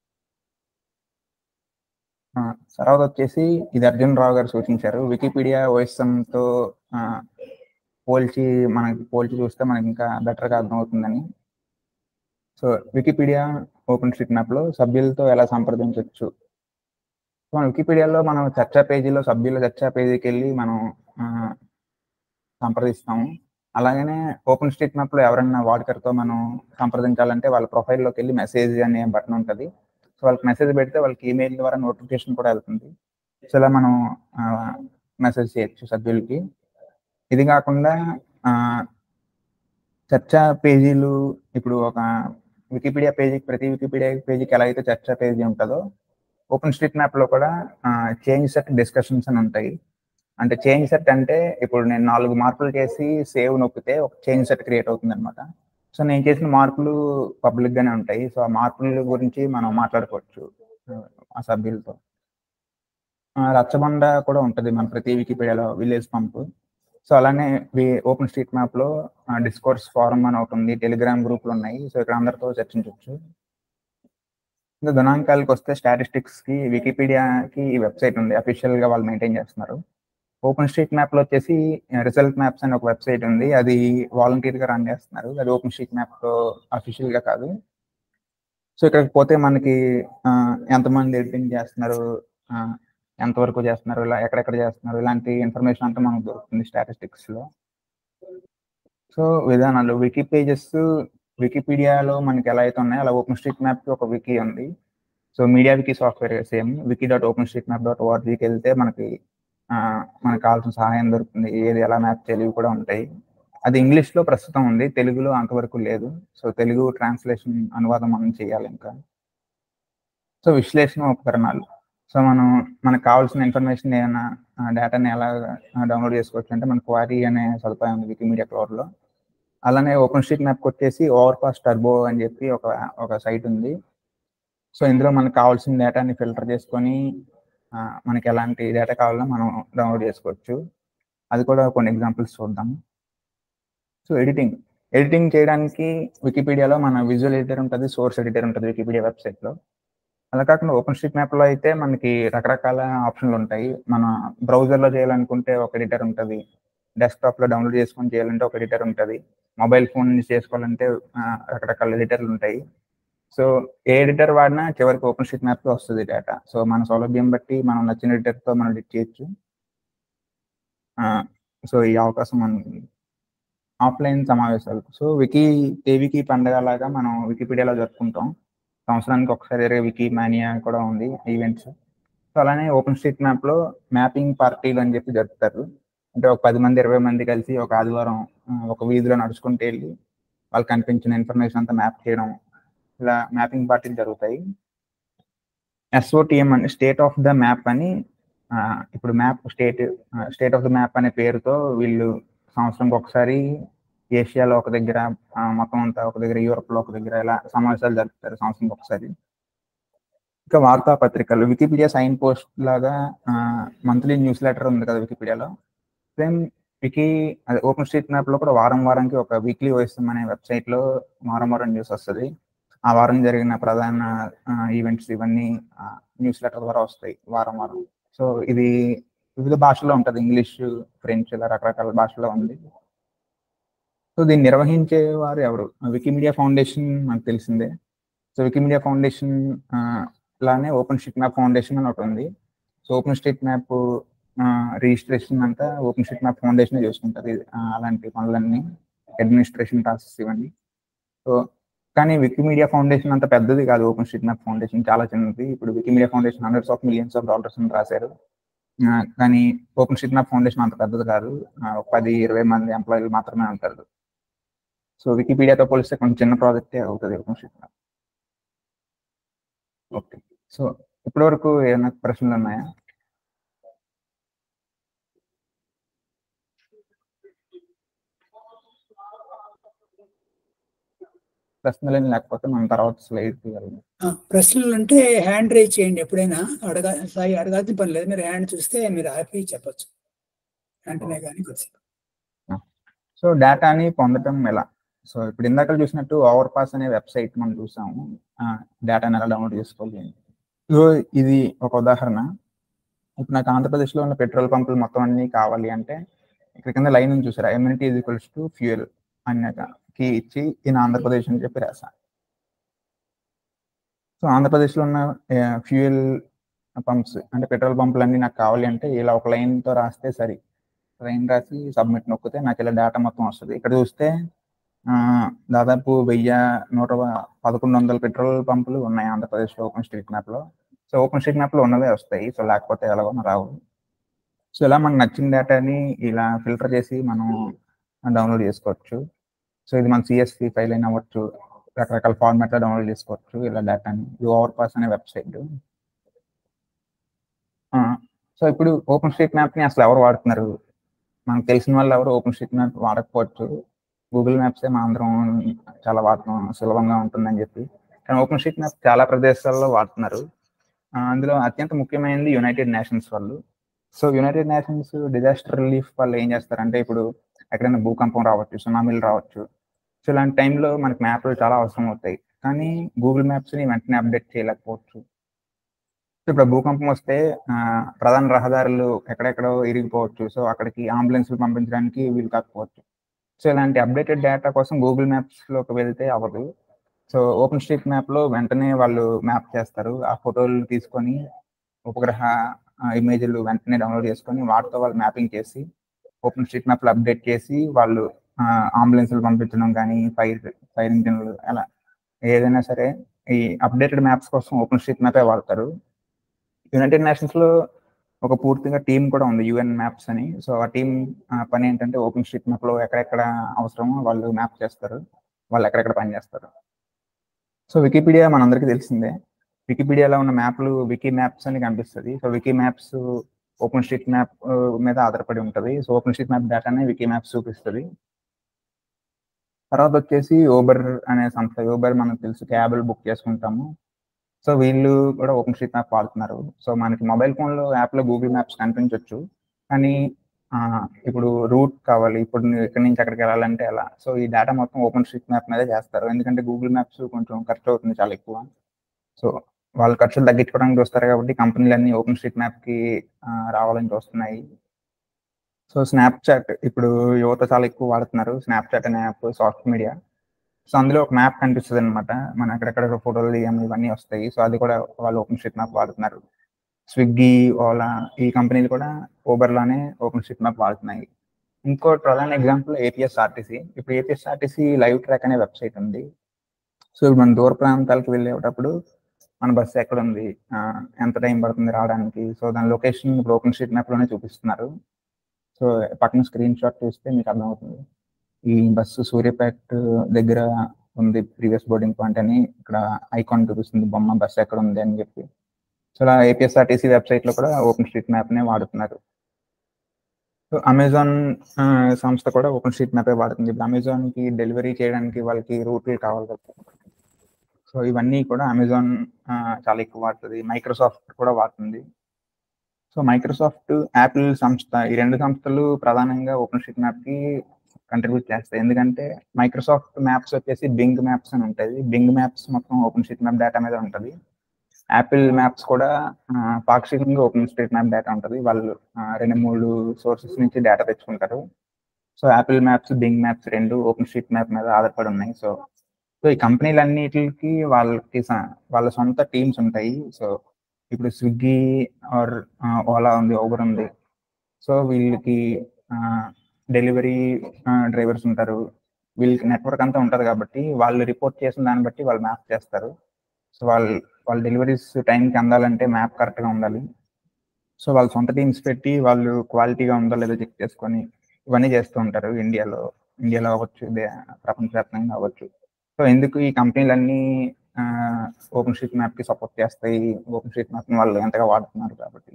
ఆ, తర్వాత వచ్చేసి ఇది అర్జున్ రావు గారు సూచించారు వికీపీడియా OSM తో ఆ, పోల్చి మనకి పోల్చి చూస్తే మనకి ఇంకా బెటర్గా అర్థమవుతుందని so Wikipedia open street map లో సభ్యులతో ఎలా సంప్రదించవచ్చు సో మన వికీపీడియాలో మనం చర్చా పేజీలో సభ్యుల చర్చా పేజీకి వెళ్ళి మనం ఆ, సంప్రదిస్తాము అలాగనే ఓపెన్ స్ట్రీట్ మ్యాప్ లో ఎవరైనా వాడుకర్తో మనం సంప్రదించాలంటే వాళ్ళ ప్రొఫైల్లోకి వెళ్ళి మెసేజ్ అనే బటన్ ఉంటుంది సో వాళ్ళకి మెసేజ్ పెడితే వాళ్ళకి ఈమెయిల్ ద్వారా నోటిఫికేషన్ కూడా వెళ్తుంది సో ఇలా మనం మెసేజ్ చేయొచ్చు సభ్యులకి ఇది కాకుండా ఆ, చర్చా పేజీలు ఇప్పుడు ఒక వికీపీడియా పేజీ ప్రతి వికీపీడియా పేజీకి ఎలా అయితే చర్చా పేజీ ఉంటుందో ఓపెన్ స్ట్రీట్ మ్యాప్ లో కూడా చేంజ్ సెట్ డిస్కషన్స్ అని ఉంటాయి అంటే చేంజ్ సెట్ అంటే ఇప్పుడు నేను నాలుగు మార్పులు చేసి సేవ్ నొక్కితే ఒక చేంజ్ సెట్ క్రియేట్ అవుతుంది అనమాట సో నేను చేసిన మార్పులు పబ్లిక్ గానే ఉంటాయి సో ఆ మార్పుల గురించి మనం మాట్లాడుకోవచ్చు ఆ, ఆ సభ్యులతో ఆ, రచ్చబండ కూడా ఉంటుంది మన ప్రతి వికీపీడియాలో విలేజ్ పంప్ సో అలానే ఓపెన్ స్ట్రీట్ మ్యాప్ లో డిస్కోర్స్ ఫారం అని ఒకటి ఉంది టెలిగ్రామ్ గ్రూపులు ఉన్నాయి సో ఇక్కడ అందరితో చర్చించవచ్చు ఇంకా గణాంకాలకు వస్తే స్టాటిస్టిక్స్ కి వికీపీడియాకి ఈ వెబ్సైట్ ఉంది అఫీషియల్ గా వాళ్ళు మెయింటైన్ చేస్తున్నారు ఓపెన్ స్ట్రీట్ మ్యాప్ లో వచ్చేసి రిజల్ట్ మ్యాప్స్ అని ఒక వెబ్సైట్ ఉంది అది వాలంటీర్ గా రన్ చేస్తున్నారు అది ఓపెన్ స్ట్రీట్ మ్యాప్ లో అఫీషియల్ గా కాదు సో ఇక్కడికి పోతే మనకి ఆ, ఎంతమంది ఎడిటింగ్ చేస్తున్నారు ఆ, ఎంతవరకు చేస్తున్నారు ఇలా ఎక్కడెక్కడ చేస్తున్నారు ఇలాంటి ఇన్ఫర్మేషన్ అంతా మనకు దొరుకుతుంది స్టాటిస్టిక్స్ లో సో విధానాలు వికీ పేజెస్ వికీపీడియాలో మనకి ఎలా అయితే ఉన్నాయో అలా ఓపెన్ స్ట్రీట్ మ్యాప్ కి ఒక వికీ ఉంది so MediaWiki software same wiki dot open street map dot ఓఆర్జీకి వెళ్తే మనకి ఆ, మనకు కావాల్సిన సహాయం దొరుకుతుంది ఏది ఎలా మ్యాప్ చేయాలి ఇవి కూడా ఉంటాయి అది ఇంగ్లీష్ లో ప్రస్తుతం ఉంది తెలుగులో అంతవరకు లేదు సో తెలుగు ట్రాన్స్లేషన్ అనువాదం మనం చేయాలి ఇంకా సో విశ్లేషణ ఉపకరణాలు సో మనం మనకు కావాల్సిన ఇన్ఫర్మేషన్ ఏమైనా డేటాని ఎలా డౌన్లోడ్ చేసుకోవచ్చు అంటే మన క్వారీ అనే సదుపాయం ఉంది వికీమీడియా క్లోర్ లో అలానే ఓపెన్ స్ట్రీట్ మ్యాప్ వచ్చేసి ఓవర్ పాస్ టర్బో అని చెప్పి ఒక ఒక సైట్ ఉంది సో ఇందులో మనకు కావాల్సిన డేటాని ఫిల్టర్ చేసుకొని ఆ, మనకి ఎలాంటి డేటా కావాలో మనం డౌన్లోడ్ చేసుకోవచ్చు అది కూడా కొన్ని ఎగ్జాంపుల్స్ చూద్దాం సో ఎడిటింగ్ ఎడిటింగ్ చేయడానికి వికీపీడియాలో మన విజువల్ ఎడిటర్ ఉంటుంది సోర్స్ ఎడిటర్ ఉంటుంది వికీపీడియా వెబ్సైట్ లో అలా కాకుండా ఓపెన్ స్ట్రీట్ మ్యాప్ లో అయితే మనకి రకరకాల ఆప్షన్లు ఉంటాయి మన బ్రౌజర్ లో చేయాలనుకుంటే ఒక ఎడిటర్ ఉంటుంది డెస్క్టాప్ లో డౌన్లోడ్ చేసుకొని చేయాలంటే ఒక ఎడిటర్ ఉంటుంది మొబైల్ ఫోన్ నుంచి చేసుకోవాలంటే ఆ, రకరకాల ఎడిటర్లు ఉంటాయి సో ఏ ఎడిటర్ వాడినా చివరికి ఓపెన్ స్ట్రీట్ మ్యాప్ లో వస్తుంది డేటా సో మన సౌలభ్యం బట్టి మనం నచ్చిన ఎడిటర్ తో మనం ఎడిట్ చేయొచ్చు ఆ, సో ఈ అవకాశం మనకి ఆఫ్లైన్ సమావేశాలు సో వికీ టీవీకి పండగ లాగా మనం వికీపీడియాలో జరుపుకుంటాం సంవత్సరానికి ఒకసారి జరిగే వికీ మానియా కూడా ఉంది ఈవెంట్స్ సో అలానే ఓపెన్ స్ట్రీట్ మ్యాప్ లో మ్యాపింగ్ పార్టీలు అని చెప్పి జరుపుతారు అంటే ఒక పది మంది ఇరవై మంది కలిసి ఒక ఆదివారం ఆ, ఒక వీధిలో నడుచుకుంటూ వెళ్ళి వాళ్ళకి కనిపించిన ఇన్ఫర్మేషన్ అంతా మ్యాప్ చేయడం ఇలా మ్యాపింగ్ పార్టీలు జరుగుతాయి ఎస్ఓటిఎం అని స్టేట్ ఆఫ్ ద మ్యాప్ అని ఆ, ఇప్పుడు map state state of the map అనే పేరుతో వీళ్ళు సంవత్సరంకి ఒకసారి ఏషియాలో ఒక దగ్గర ఆ, మొత్తం అంతా ఒక దగ్గర యూరోప్ లో ఒక దగ్గర ఇలా సమావేశాలు జరుపుతారు సంవత్సరం ఒకసారి ఇంకా వార్తాపత్రికలు వికీపీడియా సైన్ పోస్ట్ లాగా మంత్లీ న్యూస్ లెటర్ ఉంది కదా వికీపీడియాలో సేమ్ వికీ అదే ఓపెన్ స్ట్రీట్ మ్యాప్ లో కూడా వారం వారానికి ఒక వీక్లీ ఓఎస్ఎం అనే వెబ్సైట్ లో వారం వారం న్యూస్ వస్తుంది ఆ వారం జరిగిన ప్రధాన ఈవెంట్స్ ఇవన్నీ న్యూస్ లెటర్ ద్వారా వస్తాయి వారం వారం సో ఇది వివిధ భాషల్లో ఉంటుంది ఇంగ్లీష్ ఫ్రెంచ్ ఇలా రకరకాల భాషల్లో ఉంది సో దీన్ని నిర్వహించే వారు ఎవరు వికీమీడియా ఫౌండేషన్ మనకు తెలిసిందే సో వికీమీడియా ఫౌండేషన్ ఆ, లానే ఓపెన్ స్ట్రీట్ మ్యాప్ ఫౌండేషన్ అని ఒకటి ఉంది so open street map registration అంతా ఓపెన్ స్ట్రీట్ మ్యాప్ ఫౌండేషన్ చూసుకుంటుంది ఆ, అలాంటి పనులన్నీ అడ్మినిస్ట్రేషన్ టాస్క్స్ ఇవన్నీ సో కానీ వికీమీడియా ఫౌండేషన్ అంత పెద్దది కాదు ఓపెన్ స్ట్రీట్ మ్యాప్ ఫౌండేషన్ చాలా చిన్నది ఇప్పుడు Wikimedia foundation hundreds of millions of dollars అని రాశారు ఆ, కానీ ఓపెన్ స్ట్రీట్ మ్యాప్ ఫౌండేషన్ అంత పెద్దది కాదు ఆ, ఒక పది ఇరవై మంది ఎంప్లాయీలు మాత్రమే ఉంటారు సో వికీపీడియాతో పోలిస్తే కొంచెం చిన్న ప్రాజెక్టే అవుతుంది open street map okay so ఇప్పటివరకు ఏమైనా ప్రశ్నలు ఉన్నాయా ప్రశ్నలు ఏం లేకపోతే మనం తర్వాత స్లైడ్ వెళ్దాం ఆ, ప్రశ్నలు అంటే హ్యాండ్ రైజ్ చేయండి ఎప్పుడైనా అడగా సాయి అడగాల్సిన పని లేదు మీరు హ్యాండ్ చూస్తే మీరు హ్యాపీ చెప్పొచ్చు వెంటనే కానీ కొద్దిసేపు సో డేటాని పొందటం ఎలా సో ఇప్పుడు ఇందాక చూసినట్టు ఓవర్ పాస్ అనే వెబ్సైట్ మనం చూసాము డేటాని ఎలా డౌన్లోడ్ చేసుకోవాలి అని. సో ఇది ఒక ఉదాహరణ ఇప్పుడు నాకు ఆంధ్రప్రదేశ్లో ఉన్న పెట్రోల్ పంపులు మొత్తం అన్ని కావాలి అంటే ఇక్కడ కింద లైన్ ఉంది చూసారా amenity is equals to fuel అన్నాక కీ ఇచ్చి ఇన్ ఆంధ్రప్రదేశ్ అని చెప్పి రాసా సో ఆంధ్రప్రదేశ్లో ఉన్న ఫ్యూయల్ పంప్స్ అంటే పెట్రోల్ పంపులు అన్ని నాకు కావాలి అంటే ఇలా ఒక లైన్తో రాస్తే సరి లైన్ రాసి సబ్మిట్ నొక్కితే నాకు ఇలా డేటా మొత్తం వస్తుంది ఇక్కడ చూస్తే ఆ, దాదాపు వెయ్యి నూట పదకొండు వందల పెట్రోల్ పంపులు ఉన్నాయి ఆంధ్రప్రదేశ్లో ఓపెన్ స్ట్రీట్ మ్యాప్లో సో ఓపెన్ స్ట్రీట్ మ్యాప్లో ఉన్నవే వస్తాయి సో లేకపోతే ఎలాగో రావు సో ఇలా మనకు నచ్చిన డేటాని ఇలా ఫిల్టర్ చేసి మనం డౌన్లోడ్ చేసుకోవచ్చు సో ఇది మన సిఎస్సి ఫైల్ అయినా అవ్వచ్చు రకరకాల ఫార్మాట్లో డౌన్లోడ్ చేసుకోవచ్చు ఇలా డేటాని ఇది ఓవర్ పాస్ అనే వెబ్సైట్ సో ఇప్పుడు ఓపెన్ స్ట్రీట్ మ్యాప్ని అసలు ఎవరు వాడుతున్నారు మనకు తెలిసిన వాళ్ళు ఎవరు ఓపెన్ స్ట్రీట్ మ్యాప్ వాడకపోవచ్చు గూగుల్ మ్యాప్సే మా అందరం చాలా వాడటం సులభంగా ఉంటుందని చెప్పి కానీ ఓపెన్ స్ట్రీట్ మ్యాప్ చాలా ప్రదేశాల్లో వాడుతున్నారు ఆ, అందులో అత్యంత ముఖ్యమైనది యునైటెడ్ నేషన్స్ వాళ్ళు so United Nations disaster relief వాళ్ళు ఏం చేస్తారంటే ఇప్పుడు ఎక్కడైనా భూకంపం రావచ్చు సునామీలు రావచ్చు సో ఇలాంటి టైంలో మనకి మ్యాప్లు చాలా అవసరం అవుతాయి కానీ గూగుల్ మ్యాప్స్ని వెంటనే అప్డేట్ చేయలేకపోవచ్చు సో ఇప్పుడు భూకంపం వస్తే ఆ, ప్రధాన రహదారులు ఎక్కడెక్కడో ఇరిగిపోవచ్చు సో అక్కడికి అంబులెన్స్లు పంపించడానికి వీలు కాకపోవచ్చు సో ఇలాంటి అప్డేటెడ్ డేటా కోసం గూగుల్ మ్యాప్స్లోకి వెళ్తే అవ్వదు సో ఓపెన్ స్ట్రీట్ మ్యాప్లో వెంటనే వాళ్ళు మ్యాప్ చేస్తారు ఆ ఫోటోలు తీసుకొని ఉపగ్రహ ఇమేజ్లు వెంటనే డౌన్లోడ్ చేసుకొని వాటితో వాళ్ళు మ్యాపింగ్ చేసి ఓపెన్ స్ట్రీట్ మ్యాప్లో అప్డేట్ చేసి వాళ్ళు అంబులెన్స్లు పంపించడం కానీ ఫైర్ ఫైర్ ఇంజిన్లు అలా ఏదైనా సరే ఈ అప్డేటెడ్ మ్యాప్స్ కోసం ఓపెన్ స్ట్రీట్ మ్యాపే వాడతారు యునైటెడ్ నేషన్స్ లో ఒక పూర్తిగా టీం కూడా ఉంది యుఎన్ మ్యాప్స్ అని సో ఆ టీం పని ఏంటంటే ఓపెన్ స్ట్రీట్ మ్యాప్ లో ఎక్కడెక్కడ అవసరమో వాళ్ళు మ్యాప్ చేస్తారు వాళ్ళు ఎక్కడెక్కడ పని చేస్తారు సో వికీపీడియా మనందరికీ తెలిసిందే వికీపీడియాలో ఉన్న మ్యాప్లు వికీ మ్యాప్స్ అని కనిపిస్తుంది so wiki maps open street map మీద ఆధారపడి ఉంటుంది సో ఓపెన్ స్ట్రీట్ మ్యాప్ డేటానే వికీ మ్యాప్స్ చూపిస్తుంది తర్వాత వచ్చేసి ఓబర్ అనే సంస్థ ఓబర్ మనకు తెలుసు క్యాబులు బుక్ చేసుకుంటాము సో వీళ్ళు కూడా ఓపెన్ స్ట్రీట్ మ్యాప్ వాడుతున్నారు సో మనకి మొబైల్ ఫోన్లో యాప్లో గూగుల్ మ్యాప్స్ కనిపించవచ్చు కానీ ఆ, ఇప్పుడు రూట్ కావాలి ఇప్పుడు నువ్వు ఇక్కడి నుంచి అక్కడికి వెళ్ళాలంటే ఎలా సో ఈ డేటా మొత్తం ఓపెన్ స్ట్రీట్ మ్యాప్ మీదే చేస్తారు ఎందుకంటే గూగుల్ మ్యాప్స్ కొంచెం ఖర్చు అవుతుంది చాలా ఎక్కువ సో వాళ్ళు ఖర్చులు తగ్గించుకోవడానికి చూస్తారు కాబట్టి కంపెనీలన్నీ ఓపెన్ స్ట్రీట్ మ్యాప్కి రావాలని చూస్తున్నాయి సో స్నాప్చాట్ ఇప్పుడు యువత చాలా ఎక్కువ వాడుతున్నారు స్నాప్చాట్ అనే యాప్ సాఫ్ట్ మీడియా సో అందులో ఒక మ్యాప్ కనిపిస్తుంది అనమాట మన అక్కడెక్కడ ఫోటోలు దిగాము ఇవన్నీ వస్తాయి సో అది కూడా వాళ్ళు ఓపెన్ స్ట్రీట్ మ్యాప్ వాడుతున్నారు స్విగ్గీ ఓలా ఈ కంపెనీలు కూడా ఊబర్లోనే ఓపెన్ స్ట్రీట్ మ్యాప్ వాడుతున్నాయి ఇంకో ప్రధాన ఎగ్జాంపుల్ ఏపీఎస్ ఆర్టీసీ ఇప్పుడు ఏపీఎస్ ఆర్టీసీ లైవ్ ట్రాక్ అనే వెబ్సైట్ ఉంది సో ఇప్పుడు మన దూర ప్రాంతాలకు వెళ్ళేటప్పుడు మన బస్సు ఎక్కడ ఉంది ఆ, ఎంత టైం పడుతుంది రావడానికి సో దాని లొకేషన్ ఇప్పుడు ఓపెన్ స్ట్రీట్ మ్యాప్లోనే చూపిస్తున్నారు సో పక్కన స్క్రీన్ షాట్ చూస్తే మీకు అర్థమవుతుంది ఈ బస్సు సూర్యాపేట దగ్గర ఉంది ప్రీవియస్ బోర్డింగ్ పాయింట్ అని ఇక్కడ ఐకాన్ చూపిస్తుంది బొమ్మ బస్సు ఎక్కడ ఉంది అని చెప్పి సో అలా ఏపీఎస్ఆర్టీసీ వెబ్సైట్ లో కూడా ఓపెన్ స్ట్రీట్ మ్యాప్ నే వాడుతున్నారు సో అమెజాన్ ఆ, సంస్థ కూడా ఓపెన్ స్ట్రీట్ మ్యాపే వాడుతుంది ఇప్పుడు అమెజాన్ కి డెలివరీ చేయడానికి వాళ్ళకి రూట్లు కావాలి కదా సో ఇవన్నీ కూడా అమెజాన్ ఆ, చాలా ఎక్కువ వాడుతుంది మైక్రోసాఫ్ట్ కూడా వాడుతుంది సో మైక్రోసాఫ్ట్ యాపిల్ సంస్థ ఈ రెండు సంస్థలు ప్రధానంగా ఓపెన్ స్ట్రీట్ మ్యాప్ కి కంట్రిబ్యూట్ చేస్తాయి ఎందుకంటే మైక్రోసాఫ్ట్ మ్యాప్స్ వచ్చేసి బింగ్ మ్యాప్స్ అని ఉంటుంది బింగ్ మ్యాప్స్ మొత్తం ఓపెన్ స్ట్రీట్ మ్యాప్ డేటా మీద ఉంటుంది యాపిల్ మ్యాప్స్ కూడా ఆ, పాక్షికంగా ఓపెన్ స్ట్రీట్ మ్యాప్ డేటా ఉంటుంది వాళ్ళు ఆ, రెండు మూడు సోర్సెస్ నుంచి డేటా తెచ్చుకుంటారు so Apple maps Bing maps రెండు ఓపెన్ స్ట్రీట్ మ్యాప్ మీద ఆధారపడి ఉన్నాయి సో సో ఈ కంపెనీలన్నిటికి వాళ్ళకి స- వాళ్ళ సొంత టీమ్స్ ఉంటాయి సో ఇప్పుడు స్విగ్గీ ఆర్ ఓలా ఉంది ఓబర్ ఉంది సో వీళ్ళకి డెలివరీ డ్రైవర్స్ ఉంటారు వీళ్ళకి నెట్వర్క్ అంతా ఉంటుంది కాబట్టి వాళ్ళు రిపోర్ట్ చేసిన దాన్ని బట్టి వాళ్ళు మ్యాప్ చేస్తారు సో వాళ్ళు వాళ్ళ డెలివరీస్ టైంకి అందాలంటే మ్యాప్ కరెక్ట్గా ఉండాలి సో వాళ్ళ సొంత టీమ్స్ పెట్టి వాళ్ళు క్వాలిటీగా ఉందో లేదో చెక్ చేసుకొని ఇవన్నీ చేస్తూ ఉంటారు ఇండియాలో ఇండియాలో అవ్వచ్చు దే- ప్రపంచవ్యాప్తంగా అవ్వచ్చు సో ఎందుకు ఈ కంపెనీలన్నీ ఓపెన్ స్ట్రీట్ మ్యాప్ కి సపోర్ట్ చేస్తాయి ఓపెన్ స్ట్రీట్ మ్యాప్ వాళ్ళు ఎంతగా వాడుతున్నారు కాబట్టి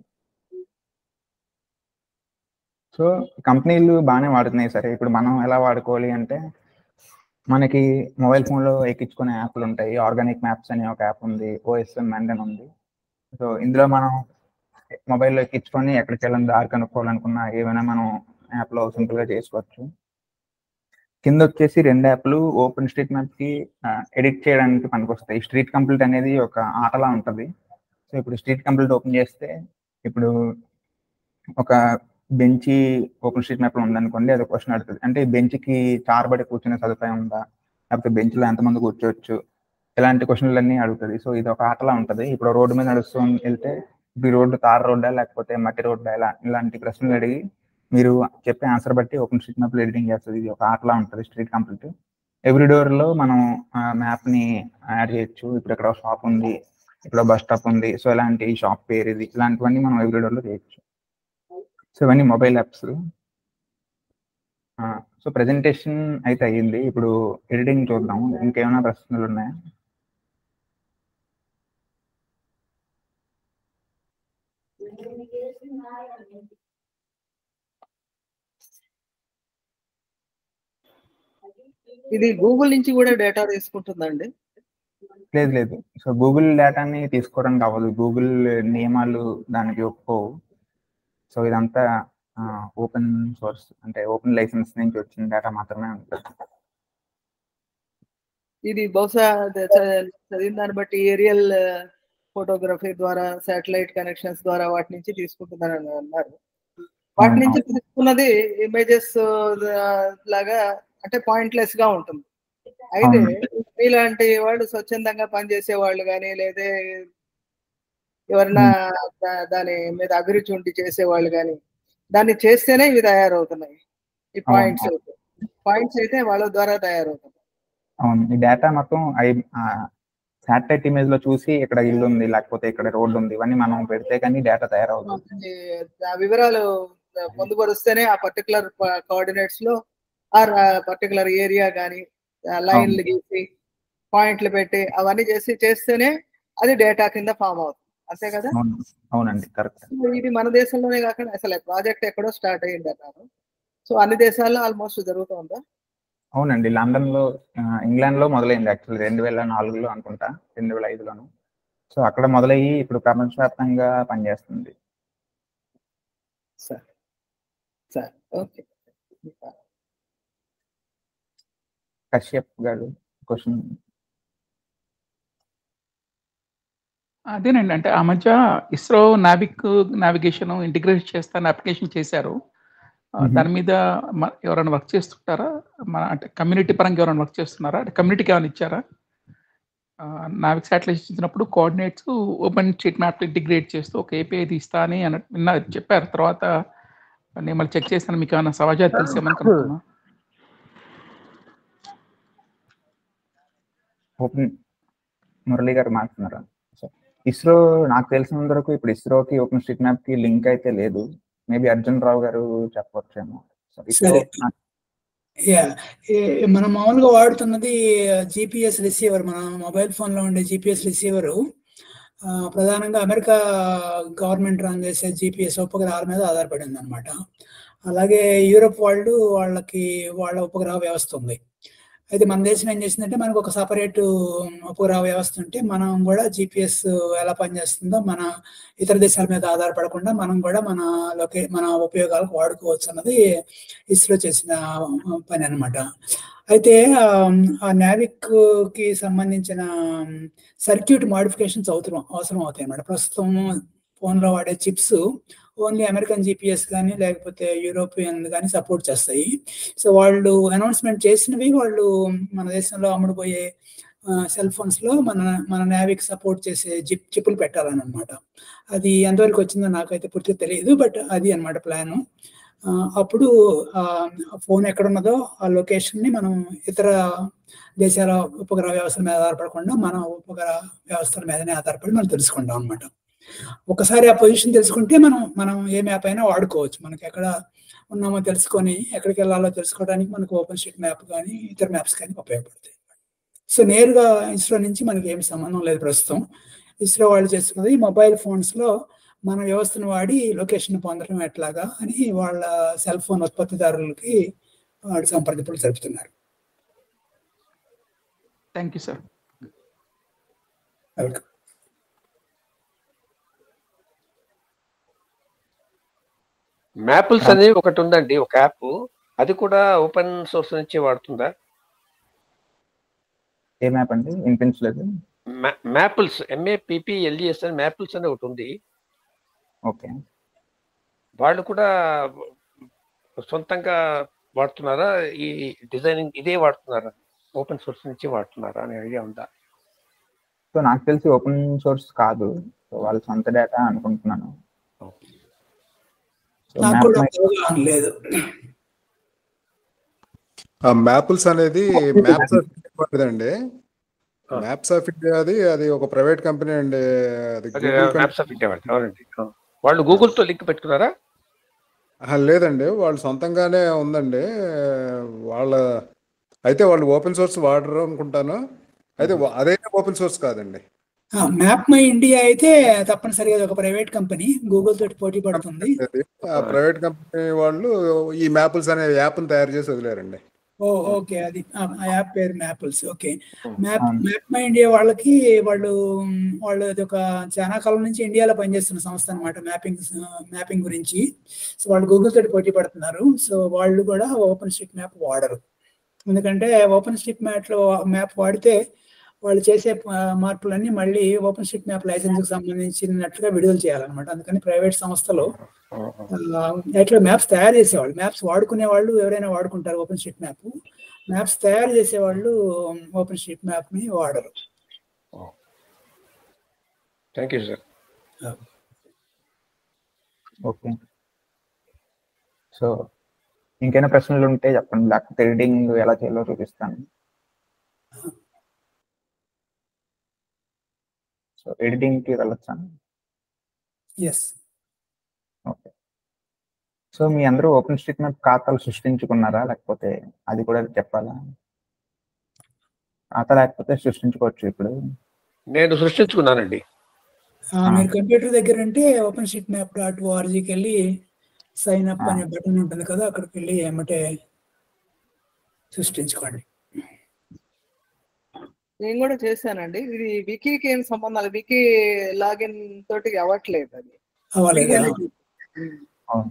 సో కంపెనీలు బాగానే వాడుతున్నాయి సరే ఇప్పుడు మనం ఎలా వాడుకోవాలి అంటే మనకి మొబైల్ ఫోన్లో ఎక్కించుకునే యాప్లు ఉంటాయి ఆర్గానిక్ మ్యాప్స్ అనే ఒక యాప్ ఉంది ఓఎస్ఎం అండ్ అని ఉంది సో ఇందులో మనం మొబైల్లో ఎక్కించుకొని ఎక్కడికి వెళ్ళని దారి కనుక్కోవాలనుకున్నా ఏమైనా మనం యాప్లో సింపుల్గా చేసుకోవచ్చు కింద వచ్చేసి రెండు యాప్లు ఓపెన్ స్ట్రీట్ మ్యాప్ కి ఎడిట్ చేయడానికి పనికొస్తాయి స్ట్రీట్ కంప్లీట్ అనేది ఒక ఆటలా ఉంటుంది సో ఇప్పుడు స్ట్రీట్ కంప్లీట్ ఓపెన్ చేస్తే ఇప్పుడు ఒక బెంచి ఓపెన్ స్ట్రీట్ మ్యాప్ లో ఉందనుకోండి అది క్వశ్చన్ అడుగుతుంది అంటే ఈ బెంచ్కి చారబడి కూర్చునే సదుపాయం ఉందా లేకపోతే బెంచ్లో ఎంతమంది కూర్చోవచ్చు ఇలాంటి క్వశ్చన్లన్నీ అడుగుతుంది సో ఇది ఒక ఆటలా ఉంటుంది ఇప్పుడు రోడ్డు మీద నడుస్తూ వెళ్తే ఇప్పుడు ఈ రోడ్డు తార్ రోడ్డా లేకపోతే మట్టి రోడ్డా ఇలా ఇలాంటి ప్రశ్నలు అడిగి మీరు చెప్పే ఆన్సర్ బట్టి ఓపెన్ స్ట్రీట్ మ్యాప్ ఎడిటింగ్ చేస్తుంది ఇది ఒక ఆటలా ఉంటుంది స్ట్రీట్ కంప్లీట్ ఎవ్రీ డోర్ లో మనం మ్యాప్ ని యాడ్ చేయొచ్చు ఇప్పుడు ఇక్కడ షాప్ ఉంది ఇక్కడ బస్ స్టాప్ ఉంది సో ఇలాంటి షాప్ పేరు ఇది ఇలాంటివన్నీ మనం ఎవ్రీ డోర్ లో చేయొచ్చు సో ఇవన్నీ మొబైల్ యాప్స్ సో ప్రెజెంటేషన్ అయితే అయ్యింది ఇప్పుడు ఎడిటింగ్ చూద్దాం ఇంకేమైనా ప్రశ్నలు ఉన్నాయా ఇది గూగుల్ నుంచి కూడా డేటా తీసుకుంటుందండి లేదు లేదు సో గూగుల్ డేటాని తీసుకోవడానికి అవ్వదు గూగుల్ నియమాలు దానికి ఒప్పుకోవు సో ఇదంతా ఓపెన్ సోర్స్ అంటే ఓపెన్ లైసెన్స్ నుంచి వచ్చిన డేటా మాత్రమే ఉంటుంది ఇది బహుశా అదే చ- చదివిన దాన్ని బట్టి ఏరియల్ ఫోటోగ్రఫీ ద్వారా శాటిలైట్ కనెక్షన్స్ ద్వారా వాటి నుంచి తీసుకుంటుందని అన్నారు వాటి అవును. నుంచి తీసుకున్నది ఇమేజెస్ లాగా అంటే పాయింట్లెస్ గా ఉంటుంది అయితే అవును. మీలాంటి వాళ్ళు స్వచ్ఛందంగా పనిచేసే వాళ్ళు కానీ లేదా ఎవరన్నా దా- దాని మీద అభిరుచి ఉండి చేసేవాళ్ళు కానీ దాన్ని చేస్తేనే ఇవి తయారవుతున్నాయి ఈ అవును. పాయింట్స్ అయితే పాయింట్స్ అయితే వాళ్ళ ద్వారా తయారవుతున్నాయి అవును ఈ డేటా మొత్తం ఐ శాటిలైట్ ఇమేజ్ లో చూసి ఇక్కడ ఇల్లు ఉంది లేకపోతే ఇక్కడ రోడ్డు ఉంది ఇవన్నీ మనం పెడితే కానీ డేటా తయారవుతుంది ఆ వివరాలు పొందుపరుస్తేనే ఆ పర్టికులర్ కోఆర్డినేట్స్ లో ఆర్ పర్టికులర్ ఏరియా కానీ లైన్లు గీసి పాయింట్లు పెట్టి అవన్నీ చేసి చేస్తేనే అది డేటా కింద ఫామ్ అవుతుంది అంతే కదా అవును అవునండి కరెక్ట్ ఇది మన దేశంలోనే కాకుండా అసలు ప్రాజెక్ట్ ఎక్కడో స్టార్ట్ అయ్యింది అన్నారు సో అన్ని దేశాల్లో ఆల్మోస్ట్ జరుగుతుందా అవునండి లండన్ లో ఆ, ఇంగ్లాండ్ లో మొదలైంది యాక్చువల్లీ రెండు వేల నాలుగులో అనుకుంటా రెండు వేల ఐదులోను సో అక్కడ మొదలయ్యి ఇప్పుడు ప్రపంచవ్యాప్తంగా పనిచేస్తుంది సార్ సార్ ఓకే కశ్యప్ గారు క్వశ్చన్ అదేనండి అంటే ఆ మధ్య ఇస్రో నావిక్ నావిగేషన్ ఇంటిగ్రేట్ చేస్తాను అప్లికేషన్ చేశారు ఆ, మ్మ్. దాని మీద మ- ఎవరైనా వర్క్ చేస్తుంటారా మన అంటే కమ్యూనిటీ పరంగా ఎవరైనా వర్క్ చేస్తున్నారా అంటే కమ్యూనిటీకి ఏమైనా ఇచ్చారా నావిక్ శాటిలైట్ ఇచ్చినప్పుడు coordinates open street map integrate చేస్తూ ఒక ఏపీఐ తీస్తా అని అన్నట్టు నిన్న చెప్పారు తర్వాత నేను మళ్ళీ చెక్ చేస్తాను మీకు ఏమైనా సమాచారం తెలిసేమని కనుక్కున్నా ఓపెన్ మురళి గారు మాట్లాడుతున్నారా సో ఇస్రో నాకు తెలిసినంత వరకు ఇప్పుడు ఇస్రోకి ఓపెన్ స్ట్రీట్ మ్యాప్ కి లింక్ అయితే లేదు మేబీ అర్జున్ రావు గారు చెప్పవచ్చేమో సో ఇస్రో సరే. యా మనం మామూలుగా వాడుతున్నది జిపిఎస్ రిసీవర్ మన మొబైల్ ఫోన్లో ఉండే జిపిఎస్ రిసీవరు ప్రధానంగా అమెరికా గవర్నమెంట్ రన్ చేసే జిపిఎస్ ఉపగ్రహాల మీద ఆధారపడింది అనమాట అలాగే యూరోప్ వాళ్ళు వాళ్ళకి వాళ్ళ ఉపగ్రహ వ్యవస్థ ఉంది అయితే మన దేశం ఏం చేసిందంటే మనకు ఒక సపరేట్ ఉపగ్రహ వ్యవస్థ ఉంటే మనం కూడా జిపిఎస్ ఎలా పనిచేస్తుందో మన ఇతర దేశాల మీద ఆధారపడకుండా మనం కూడా మన లొకే మన ఉపయోగాలకు వాడుకోవచ్చు అన్నది ఇస్రో చేసిన పని అనమాట అయితే ఆ నావిక్ కి సంబంధించిన సర్క్యూట్ మాడిఫికేషన్స్ అవసరం అవసరం అవుతాయి అన్నమాట ప్రస్తుతం ఫోన్లో వాడే చిప్స్ ఓన్లీ అమెరికన్ జీపీఎస్ కానీ లేకపోతే యూరోపియన్ కానీ సపోర్ట్ చేస్తాయి సో వాళ్ళు అనౌన్స్మెంట్ చేసినవి వాళ్ళు మన దేశంలో అమ్ముడుపోయే సెల్ ఫోన్స్ లో మన మన నావిక్ సపోర్ట్ చేసే జిప్ చిప్పులు పెట్టాలని అనమాట అది ఎంతవరకు వచ్చిందో నాకైతే పూర్తిగా తెలియదు బట్ అది అనమాట ప్లాన్ అప్పుడు ఫోన్ ఎక్కడ ఉన్నదో ఆ లొకేషన్ ని మనం ఇతర దేశాల ఉపగ్రహ వ్యవస్థల మీద ఆధారపడకుండా మన ఉపగ్రహ వ్యవస్థల మీదనే ఆధారపడి మనం తెలుసుకుంటాం అనమాట ఒకసారి ఆ పొజిషన్ తెలుసుకుంటే మనం మనం ఏ మ్యాప్ అయినా వాడుకోవచ్చు మనకి ఎక్కడ ఉన్నామో తెలుసుకొని ఎక్కడికి వెళ్ళాలో తెలుసుకోవడానికి మనకు ఓపెన్ స్ట్రీట్ మ్యాప్ కానీ ఇతర మ్యాప్స్ కానీ ఉపయోగపడతాయి సో నేరుగా ఇస్రో నుంచి మనకి ఏమి సంబంధం లేదు ప్రస్తుతం ఇస్రో వాళ్ళు చేస్తున్నది మొబైల్ ఫోన్స్ లో మన వ్యవస్థను వాడి లొకేషన్ పొందడం ఎట్లాగా అని వాళ్ళ సెల్ ఫోన్ ఉత్పత్తిదారులకి వాడి సంప్రదింపులు జరుపుతున్నారు thank you sir welcome Mappls అనేది ఒకటి ఉందండి ఒక యాప్ అది కూడా ఓపెన్ సోర్స్ నుంచి వాడుతుందా ఏ మ్యాప్ అండి వినిపించలేదు మ్యాపుల్స్ ఎంఏపిపిఎల్ఈఎస్ అని మ్యాపుల్స్ అని ఒకటి ఉంది ఓకే వాళ్ళు కూడా సొంతంగా వాడుతున్నారా ఈ డిజైనింగ్ ఇదే వాడుతున్నారా ఓపెన్ సోర్స్ నుంచి వాడుతున్నారా అనే ఐడియా ఉందా సో నాకు తెలిసి ఓపెన్ సోర్స్ కాదు సో వాళ్ళ సొంత డేటా అనుకుంటున్నాను సో నాకు మ్యాప్ కూడా మై- అవగాహన లేదు ఆ మ్యాపుల్స్ అనేది మ్యాప్స్ ఆఫ్ ఇండియా అండి మ్యాప్స్ ఆఫ్ ఇండియా అది అది ఒక ప్రైవేట్ కంపెనీ అండి అది అదే Google company. Maps of India వాళ్ళు అవునండి వాళ్ళు Google తో లింక్ పెట్టుకున్నారా ఆహా, లేదండి వాళ్ళు సొంతంగానే ఉందండి వాళ్ళ అయితే వాళ్ళు ఓపెన్ సోర్స్ వాడరు అనుకుంటాను అయితే వా- అదైతే ఓపెన్ సోర్స్ కాదండి మ్యాప్ మై ఇండియా అయితే తప్పనిసరిగా అది ఒక ప్రైవేట్ కంపెనీ గూగుల్ తోటి పోటీ పడుతుంది అది ఆ ప్రైవేట్ కంపెనీ వాళ్ళు ఈ మ్యాపుల్స్ అనే యాప్ని తయారు చేసి వదిలేరండి ఓ ఓకే అది ఆ ఆ యాప్ పేరు మ్యాపుల్స్ ఓకే మ్యాప్ అవును. మ్యాప్ మై ఇండియా వాళ్ళకి వాళ్ళు మ్, వాళ్ళు అది ఒక చాలా కాలం నుంచి ఇండియాలో పనిచేస్తున్న సంస్థ అనమాట మ్యాపింగ్ మ్యాపింగ్ గురించి సో వాళ్ళు గూగుల్ తోటి పోటీ పడుతున్నారు సో వాళ్ళు కూడా ఓపెన్ స్ట్రీట్ మ్యాప్ వాడరు ఎందుకంటే ఓపెన్ స్ట్రీట్ మ్యాప్ లో మ్యాప్ వాడితే వాళ్ళు చేసే ఆ, మార్పులన్నీ మళ్ళీ ఓపెన్ స్ట్రీట్ మ్యాప్ లైసెన్స్ కి సంబంధించినట్లుగా విడుదల చేయాలన్నమాట అందుకని ప్రైవేట్ సంస్థలు యాక్చువల్ మ్యాప్స్ తయారు చేసేవాళ్ళు మ్యాప్స్ వాడుకునే వాళ్ళు ఎవరైనా వాడుకుంటారు ఓపెన్ స్ట్రీట్ మ్యాప్ మ్యాప్స్ తయారు చేసేవాళ్ళు ఓపెన్ స్ట్రీట్ మ్యాప్ ని వాడరు thank you sir okay so ఇంకైనా ప్రశ్నలు ఉంటే చెప్పండి లేకపోతే ఎడిటింగ్ ఎలా చేయాలో చూపిస్తాను సో ఎడిటింగ్ కి వెళ్ళొచ్చాను ఎస్ ఓకే సో మీ అందరూ ఓపెన్ స్ట్రీట్ మ్యాప్ ఖాతాలు సృష్టించుకున్నారా లేకపోతే అది కూడా చెప్పాలా ఖాతా లేకపోతే సృష్టించుకోవచ్చు ఇప్పుడు నేను సృష్టించుకున్నానండి మీరు కంప్యూటర్ దగ్గర అంటే ఓపెన్ స్ట్రీట్ మ్యాప్ డాట్ ఓఆర్జీకి వెళ్ళి సైన్ అప్ అనే బటన్ ఉంటుంది కదా అక్కడికి వెళ్ళి ఏమంటే సృష్టించుకోండి నేను కూడా చేశానండి ఇది వికీకి ఏం సంబంధం లేదు వికీ లాగిన్ తోటి అవ్వట్లేదు అది అవ్వలేదా అవును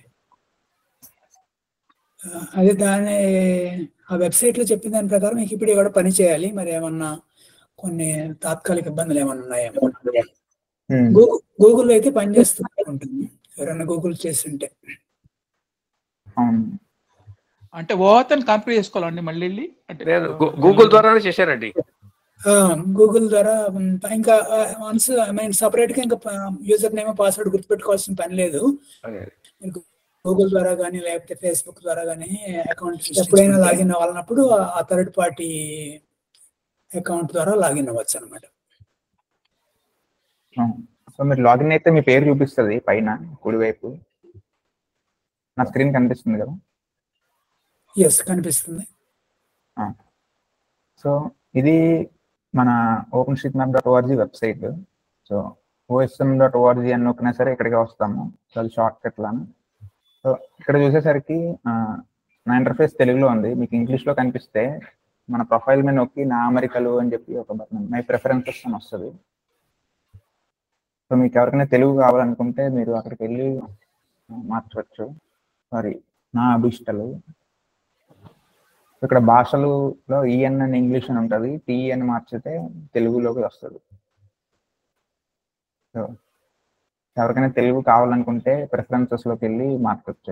ఆ, అదే దాని ఆ వెబ్సైట్ లో చెప్పిన దాని ప్రకారం మీకు ఇప్పుడు కూడా పని చేయాలి మరి ఏమన్నా కొన్ని తాత్కాలిక ఇబ్బందులు ఏమన్నా ఉన్నాయేమో Hmm. గూగుల్ గూగుల్ అయితే పని చేస్తుంది ఉంటుంది ఎవరైనా గూగుల్ చేస్తుంటే అవును అంటే ఓతని కాన్ఫిగర్ చేసుకోవాలండి మళ్ళీ వెళ్ళి అంటే నేను గూగుల్ ద్వారానే చేశానండి ఆ, గూగుల్ ద్వారా ఉమ్, ఇంకా వన్స్ మీన్ సపరేట్ గా ఇంకా యూజర్ నేమ్ పాస్వర్డ్ గుర్తుపెట్టుకోవాల్సిన పని లేదు అదే మీకు గూగుల్ ద్వారా కానీ లేకపోతే ఫేస్బుక్ ద్వారా కానీ అకౌంట్ ఎప్పుడైనా లాగిన్ అవ్వాలన్నప్పుడు ఆ- ఆ థర్డ్ పార్టీ అకౌంట్ ద్వారా లాగిన్ అవ్వచ్చు అనమాట అవును. సో మీరు లాగిన్ అయితే మీ పేరు చూపిస్తుంది పైన కుడివైపు నా స్క్రీన్ కనిపిస్తుంది కదా ఎస్ కనిపిస్తుంది సో ఇది మన open street map dot ORG website so OSM dot ORG అని నొక్కినా సరే ఇక్కడికి వస్తాము సో అది షార్ట్ కట్ లాను సో ఇక్కడ చూసేసరికి ఆ, నా ఇంటర్ఫేస్ తెలుగులో ఉంది మీకు ఇంగ్లీష్ లో కనిపిస్తే మన ప్రొఫైల్ మీద నొక్కి నా అమెరికలు అని చెప్పి ఒక బటన్ మై ప్రిఫరెన్సెస్ అని వస్తుంది సో మీకు ఎవరికైనా తెలుగు కావాలనుకుంటే మీరు అక్కడికి వెళ్ళి మార్చవచ్చు సారీ నా అభిష్టలు ఇక్కడ భాషలలో ఈఎన్ అని ఇంగ్లీష్ అని ఉంటుంది టీఎన్ మార్చితే తెలుగులోకి వస్తుంది సో ఎవరికైనా తెలుగు కావాలనుకుంటే ప్రిఫరెన్సెస్ లోకి వెళ్ళి మార్చవచ్చు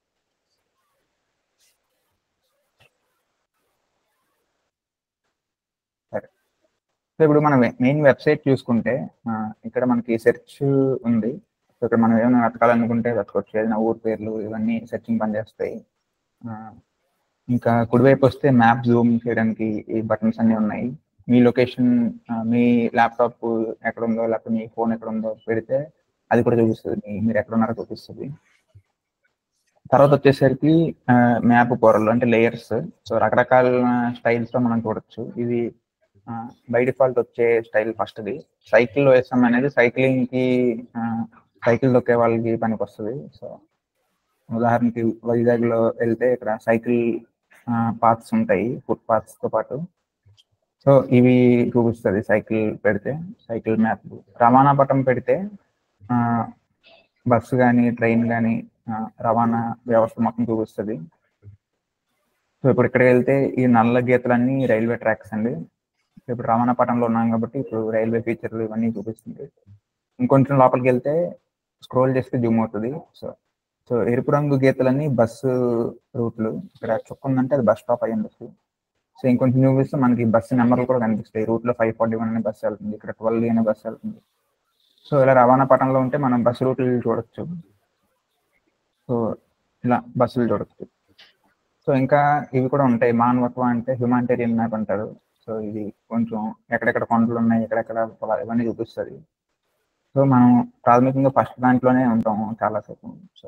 సరే సో ఇప్పుడు మనం మెయిన్ వెబ్సైట్ చూసుకుంటే ఆ, ఇక్కడ మనకి సెర్చ్ ఉంది సో ఇక్కడ మనం ఏమైనా వెతకాలనుకుంటే వెతకొచ్చు ఏదైనా ఊరు పేర్లు ఇవన్నీ సెర్చింగ్ పనిచేస్తాయి ఆ, ఇంకా కుడివైపు వస్తే మ్యాప్ జూమ్ చేయడానికి ఈ బటన్స్ అన్ని ఉన్నాయి మీ లొకేషన్ మీ ల్యాప్టాప్ ఎక్కడ ఉందో లేకపోతే మీ ఫోన్ ఎక్కడ ఉందో పెడితే అది కూడా చూపిస్తుంది మీ- మీరు ఎక్కడ ఉన్నారో చూపిస్తుంది తర్వాత వచ్చేసరికి మ్యాప్ పొరలు అంటే లేయర్స్ సో రకరకాల స్టైల్స్ లో మనం చూడొచ్చు ఇది బై డిఫాల్ట్ వచ్చే స్టైల్ ఫస్ట్ది సైకిల్ వేసాం అనేది సైక్లింగ్ కి సైకిల్ తొక్కే వాళ్ళకి పనికి వస్తుంది సో ఉదాహరణకి వైజాగ్ లో వెళ్తే ఇక్కడ సైకిల్ పాత్స్ ఉంటాయి ఫుట్ పాత్స్ తో పాటు సో ఇవి చూపిస్తుంది సైకిల్ పెడితే సైకిల్ మ్యాప్ రవాణా పటం పెడితే ఆ, బస్సు కానీ ట్రైన్ కానీ రవాణా వ్యవస్థ మొత్తం చూపిస్తుంది సో ఇప్పుడు ఇక్కడికి వెళ్తే ఈ నల్ల గీతలన్నీ రైల్వే ట్రాక్స్ అండి ఇప్పుడు రవాణా పటంలో ఉన్నాం కాబట్టి ఇప్పుడు రైల్వే ఫీచర్లు ఇవన్నీ చూపిస్తుంది ఇంకొంచెం లోపలికి వెళ్తే స్క్రోల్ చేస్తే జూమ్ అవుతుంది సో సో ఎరుపు రంగు గీతలన్నీ బస్సు రూట్లు ఇక్కడ చుక్క ఉందంటే అది బస్ స్టాప్ అయి ఉండొచ్చు సో ఇంకొంచెం చూపిస్తే మనకి బస్సు నెంబర్లు కూడా కనిపిస్తాయి రూట్ లో ఫైవ్ ఫార్టీ వన్ అనే బస్సు వెళ్తుంది ఇక్కడ ట్వెల్వ్ అనే బస్సు వెళ్తుంది సో ఇలా రవాణా పటంలో ఉంటే మనం బస్సు రూట్లు చూడొచ్చు సో ఇలా బస్సులు చూడొచ్చు సో ఇంకా ఇవి కూడా ఉంటాయి మానవత్వం అంటే హ్యూమానిటేరియన్ మ్యాప్ అంటారు సో ఇది కొంచెం ఎక్కడెక్కడ కొండలు ఉన్నాయి ఎక్కడెక్కడ పొలాలు ఇవన్నీ చూపిస్తుంది సో మనం ప్రాథమికంగా ఫస్ట్ దాంట్లోనే ఉంటాం చాలాసేపు సో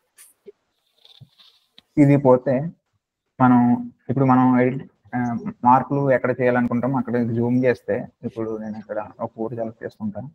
ఇది పోతే మనం ఇప్పుడు మనం ఎడిట్ మార్కులు ఎక్కడ చేయాలనుకుంటాం అక్కడ జూమ్ చేస్తే ఇప్పుడు నేను ఇక్కడ ఒక ఊరు సెలెక్ట్ చేసుకుంటాను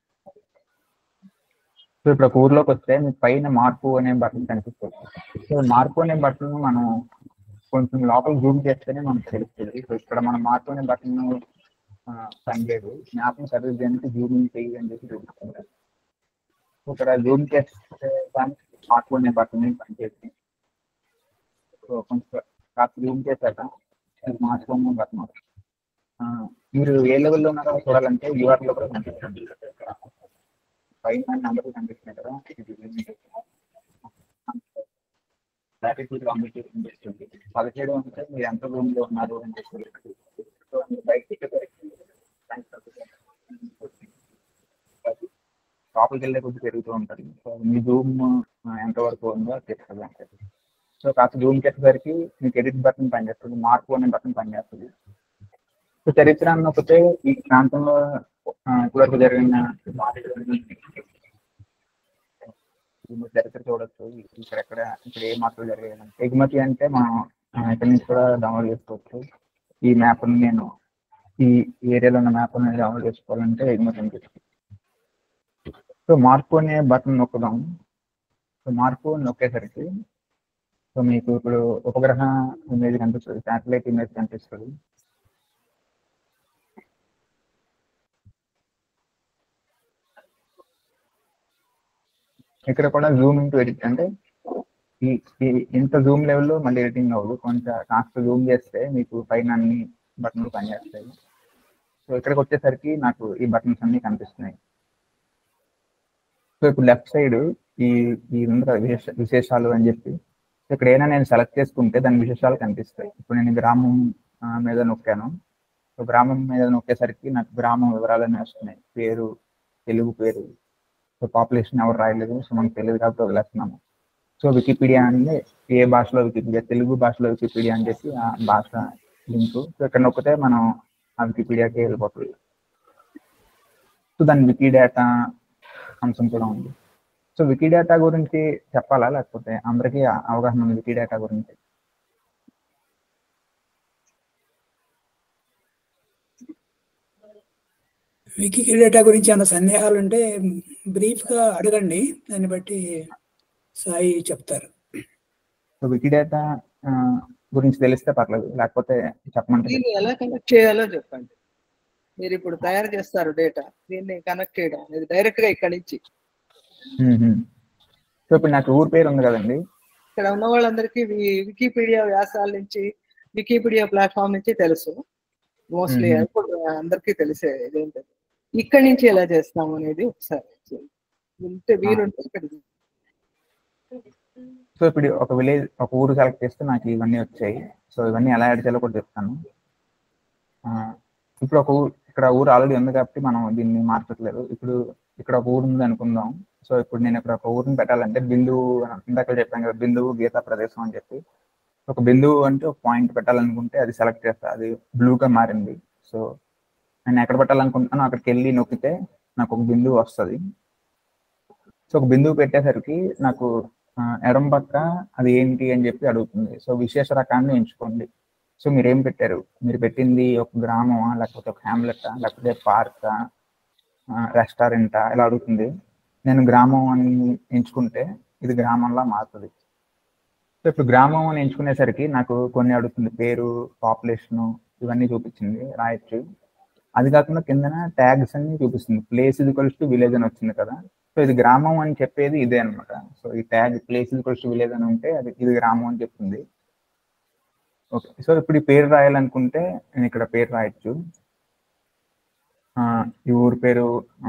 సో ఇప్పుడు ఒక ఊర్లోకి వస్తే మీకు పైన మార్పు అనే బటన్ కనిపిస్తుంది సో మార్పు అనే బటన్ మనం కొంచెం లోపల జూమ్ చేస్తేనే మనకు తెలుస్తుంది సో ఇక్కడ మనం మార్పు అనే బటన్ పనిచేయదు జ్ఞాపకం సర్వీస్ చేయడానికి జూమింగ్ చేయి అని చెప్పి చూపిస్తుంది సో ఇక్కడ జూమ్ చేస్తే దానికి మార్పు అనే బటన్ పనిచేస్తుంది సో కొంచెం కాస్త జూమ్ చేశాక అది మార్పు అనే బటన్ ఆ, మీరు ఏ లెవెల్లో ఉన్నారో చూడాలంటే యూఆర్ లో కూడా కనిపిస్తుంది పైన నెంబర్ కనిపిస్తున్నాయి కదా ఇది లాటిట్యూడ్ కాంపిటేషన్ చేస్తుంది పదిహేడు అంటే మీరు ఎంత రూమ్ లో ఉన్నారు అని చెప్పి సో మీరు బయటికి లోపలికి వెళ్ళే కొద్ది పెరుగుతూ ఉంటుంది సో మీ జూమ్ ఎంత వరకు ఉందో అది చెప్తుంది అంటే సో కాస్త జూమ్ చేసేసరికి మీకు ఎడిట్ బటన్ పనిచేస్తుంది మార్పు అనే బటన్ పనిచేస్తుంది సో చరిత్ర అన్నకపోతే ఈ ప్రాంతంలో ఆ, ఇప్పటివరకు జరిగిన ఈ చరిత్ర చూడొచ్చు ఇక్కడ ఎక్కడ ఇక్కడ ఏ మార్పులు జరిగాయి ఎగుమతి అంటే మనం ఆ, ఇక్కడ నుంచి కూడా డౌన్లోడ్ చేసుకోవచ్చు ఈ మ్యాప్ నేను ఈ ఏరియాలో ఉన్న మ్యాప్ డౌన్లోడ్ చేసుకోవాలంటే ఎగుమతి అని చెప్పి సో మార్పు అనే బటన్ నొక్కుదాం సో మార్పు అని నొక్కేసరికి సో మీకు ఇప్పుడు ఉపగ్రహ ఇమేజ్ కనిపిస్తుంది శాటిలైట్ ఇమేజ్ కనిపిస్తుంది ఇక్కడ కూడా జూమ్ ఇంటూ ఎడిట్ అంటే ఈ ఈ ఇంత జూమ్ లెవెల్లో మళ్ళీ ఎడిటింగ్ అవ్వదు కొంచెం కాస్త జూమ్ చేస్తే మీకు పైన అన్ని బటన్లు పనిచేస్తాయి సో ఇక్కడికి వచ్చేసరికి నాకు ఈ బటన్స్ అన్ని కనిపిస్తున్నాయి సో ఇప్పుడు లెఫ్ట్ సైడ్ ఈ ఈ ఉంది కదా విశేష విశేషాలు అని చెప్పి ఇక్కడ ఏదైనా నేను సెలెక్ట్ చేసుకుంటే దాని విశేషాలు కనిపిస్తాయి ఇప్పుడు నేను గ్రామం ఆ, మీద నొక్కాను సో గ్రామం మీద నొక్కేసరికి నాకు గ్రామం వివరాలన్నీ వస్తున్నాయి పేరు తెలుగు పేరు సో పాపులేషన్ ఎవరు రాయలేదు సో మనకు తెలియదు కాబట్టి వదిలేస్తున్నాము సో వికీపీడియా అంటే ఏ భాషలో వికీపీడియా తెలుగు భాషలో వికీపీడియా అని చెప్పి ఆ భాష లింక్ సో ఇక్కడ నొక్కితే మనం ఆ వికీపీడియాకి వెళ్ళిపోతుంది సో దాని వికీ డేటా అంశం కూడా ఉంది సో వికీ డేటా గురించి చెప్పాలా లేకపోతే అందరికీ అవగాహన ఉంది వికీ డేటా గురించి వికీ డేటా గురించి ఏమైనా సందేహాలు ఉంటే బ్రీఫ్ గా అడగండి దాన్ని బట్టి సాయి చెప్తారు సో వికీడేటా గురించి తెలిస్తే పర్లేదు లేకపోతే చెప్పమంటే దీన్ని ఎలా కనెక్ట్ చేయాలో చెప్పండి మీరు ఇప్పుడు తయారు చేస్తారు డేటా దీన్ని కనెక్ట్ చేయడం ఇది డైరెక్ట్ గా ఇక్కడి నుంచి సో ఇప్పుడు నాకు ఊరు పేరు ఉంది కదండి ఇక్కడ ఉన్న వాళ్ళందరికీ వి- వికీపీడియా వ్యాసాల నుంచి వికీపీడియా ప్లాట్ఫామ్ నుంచి తెలుసు మోస్ట్లీ మ్మ్. ఇప్పుడు అందరికీ తెలిసే ఇదేంటది ఇక్కడి నుంచి ఎలా చేస్తాము అనేది ఒకసారి ఉంటే వీలుంటే ఇక్కడ సో ఇప్పుడు ఒక విలేజ్ ఒక ఊరు సెలెక్ట్ చేస్తే నాకు ఇవన్నీ వచ్చాయి సో ఇవన్నీ ఎలా యాడ్ చేయాలో కూడా చెప్తాను ఆ, ఇప్పుడు ఒక ఊరు ఇక్కడ ఊరు ఆల్రెడీ ఉంది కాబట్టి మనం దీన్ని మార్చట్లేదు ఇప్పుడు ఇక్కడ ఒక ఊరు ఉంది అనుకుందాం సో ఇప్పుడు నేను ఇక్కడ ఒక ఊరిని పెట్టాలంటే బిందువు ఇందాక చెప్పాను కదా బిందువు గీతా ప్రదేశం అని చెప్పి ఒక బిందువు అంటే ఒక పాయింట్ పెట్టాలనుకుంటే అది సెలెక్ట్ చేస్తా అది బ్లూగా మారింది సో నేను ఎక్కడ పెట్టాలనుకుంటున్నానో అక్కడికి వెళ్ళి నొక్కితే నాకు ఒక బిందువు వస్తుంది సో ఒక బిందువు పెట్టేసరికి నాకు ఆ, ఎడం పక్క అది ఏంటి అని చెప్పి అడుగుతుంది సో విశేష రకాన్ని ఎంచుకోండి సో మీరు ఏం పెట్టారు మీరు పెట్టింది ఒక గ్రామమా లేకపోతే ఒక హ్యామ్లెటా లేకపోతే పార్కా రెస్టారెంటా ఇలా అడుగుతుంది నేను గ్రామం అని ఎంచుకుంటే ఇది గ్రామంలా మారుతుంది సో ఇప్పుడు గ్రామం అని ఎంచుకునేసరికి నాకు కొన్ని అడుగుతుంది పేరు పాపులేషన్ ఇవన్నీ చూపించింది రాయొచ్చు అది కాకుండా కిందన ట్యాగ్స్ అన్ని చూపిస్తుంది ప్లేస్ ఇది టు విలేజ్ అని వచ్చింది కదా సో ఇది గ్రామం అని చెప్పేది ఇదే అనమాట సో ఈ ట్యాగ్ ప్లేస్ ఇది టు విలేజ్ అని ఉంటే అది ఇది గ్రామం అని చెప్తుంది ఓకే సో ఇప్పుడు ఈ పేరు రాయాలనుకుంటే నేను ఇక్కడ పేరు రాయొచ్చు ఆ, ఈ ఊరి పేరు ఆ,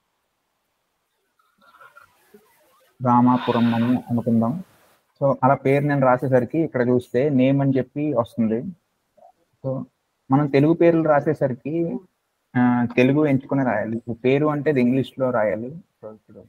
రామాపురం అని అనుకుందాం సో అలా పేరు నేను రాసేసరికి ఇక్కడ చూస్తే నేమ్ అని చెప్పి వస్తుంది సో మనం తెలుగు పేర్లు రాసేసరికి ఆ, తెలుగు ఎంచుకుని రాయాలి ఇప్పుడు పేరు అంటే ఇది ఇంగ్లీష్ లో రాయాలి సో ఇప్పుడు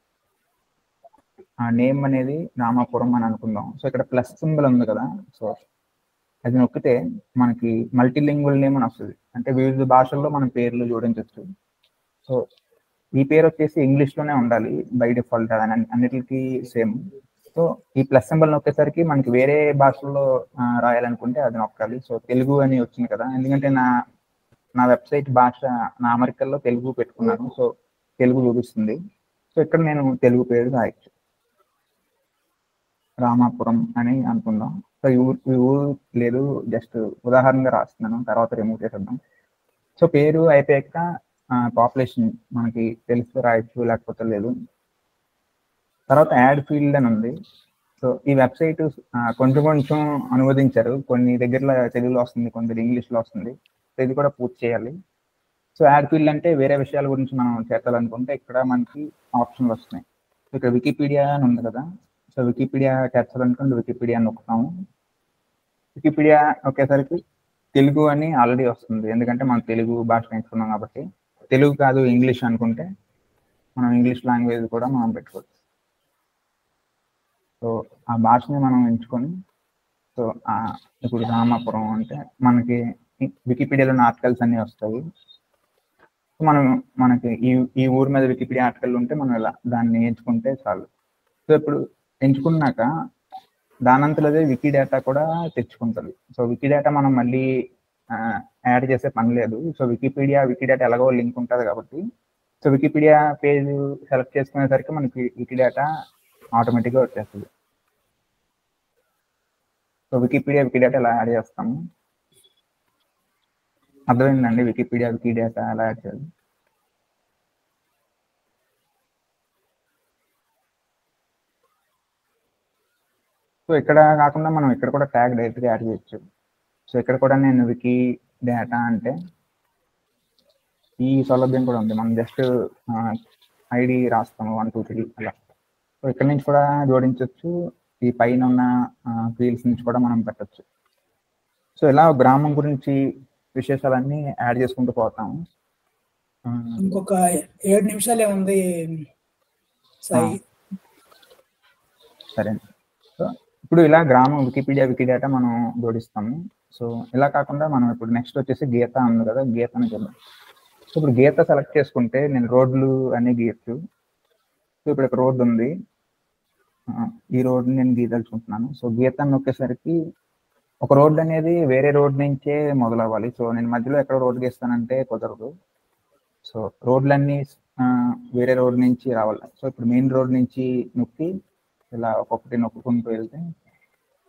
ఆ నేమ్ అనేది రామాపురం అని అనుకుందాం సో ఇక్కడ ప్లస్ సింబల్ ఉంది కదా సో అది నొక్కితే మనకి మల్టీలింగ్వల్ నేమ్ అని వస్తుంది అంటే వివిధ భాషల్లో మనం పేర్లు జోడించవచ్చు సో ఈ పేరు వచ్చేసి ఇంగ్లీష్ లోనే ఉండాలి బై డిఫాల్ట్ అది అన్ని- అన్నిటికీ సేమ్ సో ఈ ప్లస్ సింబల్ నొక్కేసరికి మనకి వేరే భాషల్లో ఆ, రాయాలనుకుంటే అది నొక్కాలి సో తెలుగు అని వచ్చింది కదా ఎందుకంటే నా నా వెబ్సైట్ భాష నా అమెరికల్లో తెలుగు పెట్టుకున్నాను సో తెలుగు చూపిస్తుంది సో ఇక్కడ నేను తెలుగు పేరు రాయొచ్చు రామాపురం అని అనుకుందాం సో ఈ ఊరు ఈ ఊరు లేదు జస్ట్ ఉదాహరణగా రాస్తున్నాను తర్వాత రిమూవ్ చేసేద్దాం సో పేరు అయిపోయాక పాపులేషన్ మనకి తెలిసి రాయొచ్చు లేకపోతే లేదు తర్వాత యాడ్ ఫీల్డ్ అని ఉంది సో ఈ వెబ్సైట్ కొంచెం కొంచెం అనువదించారు కొన్ని దగ్గరలో తెలుగులో వస్తుంది కొందరు ఇంగ్లీష్లో వస్తుంది సో ఇది కూడా పూర్తి చేయాలి సో యాడ్ ఫీల్డ్ అంటే వేరే విషయాల గురించి మనం చేర్చాలనుకుంటే ఇక్కడ మనకి ఆప్షన్లు వస్తున్నాయి సో ఇక్కడ వికీపీడియా అని ఉంది కదా సో వికీపీడియా చేర్చాలనుకుంటే వికీపీడియా నొక్కుతాము వికీపీడియా ఒకేసరికి తెలుగు అని ఆల్రెడీ వస్తుంది ఎందుకంటే మనం తెలుగు భాష నేర్చుకున్నాం కాబట్టి తెలుగు కాదు ఇంగ్లీష్ అనుకుంటే మనం ఇంగ్లీష్ లాంగ్వేజ్ కూడా మనం పెట్టుకోవచ్చు సో ఆ భాషని మనం ఎంచుకొని సో ఆ ఇప్పుడు రామాపురం అంటే మనకి వికీపీడియాలో ఆర్టికల్స్ అన్ని వస్తాయి సో మనం మనకి ఈ ఈ ఊరి మీద వికీపీడియా ఆర్టికల్ ఉంటే మనం ఇలా దాన్ని ఎంచుకుంటే చాలు సో ఇప్పుడు ఎంచుకున్నాక దానంతలదే వికీ డేటా కూడా తెచ్చుకుంటుంది సో వికీ డేటా మనం మళ్ళీ యాడ్ చేసే పని లేదు సో వికీపీడియా వికీ డేటా ఎలాగో లింక్ ఉంటుంది కాబట్టి సో వికీపీడియా పేజ్ సెలెక్ట్ చేసుకునేసరికి మనకి వికీ డేటా ఆటోమేటిక్గా వచ్చేస్తుంది సో వికీపీడియా వికీ డేటా ఎలా యాడ్ చేస్తాము అర్థమైందండి వికీపీడియా వికీ డేటా ఎలా యాడ్ చేయాలి సో ఇక్కడ కాకుండా మనం ఇక్కడ కూడా ట్యాగ్ డైరెక్ట్గా యాడ్ చేయొచ్చు సో ఇక్కడ కూడా నేను వికీ డేటా అంటే ఈ సౌలభ్యం కూడా ఉంది మనం జస్ట్ ఐడి రాస్తాము వన్ టూ త్రీ అలా సో ఇక్కడ నుంచి కూడా జోడించవచ్చు ఈ పైన ఉన్న ఫీల్డ్స్ నుంచి కూడా మనం పెట్టచ్చు సో ఇలా గ్రామం గురించి విశేషాలన్నీ యాడ్ చేసుకుంటూ పోతాము ఆ, ఇంకొక ఏడు నిమిషాలే ఉంది సాయి సరే సో ఇప్పుడు ఇలా గ్రామం వికీపీడియా వికీడేటా మనం జోడిస్తాము సో ఇలా కాకుండా మనం ఇప్పుడు నెక్స్ట్ వచ్చేసి గీత ఉంది కదా గీతని చూద్దాం సో ఇప్పుడు గీత సెలెక్ట్ చేసుకుంటే నేను రోడ్లు అన్ని గీయచ్చు సో ఇప్పుడు ఒక రోడ్డు ఉంది ఆ, ఈ రోడ్డు నేను గీదలుచుకుంటున్నాను సో గీత అని నొక్కేసరికి ఒక రోడ్డు అనేది వేరే రోడ్ నుంచే మొదలవ్వాలి సో నేను మధ్యలో ఎక్కడ రోడ్డు గీస్తానంటే కుదరదు సో రోడ్లన్నీ ఆ, వేరే రోడ్ నుంచి రావాలి సో ఇప్పుడు మెయిన్ రోడ్ నుంచి నొక్కి ఇలా ఒక్కొక్కటి నొక్కుంటూ వెళ్తే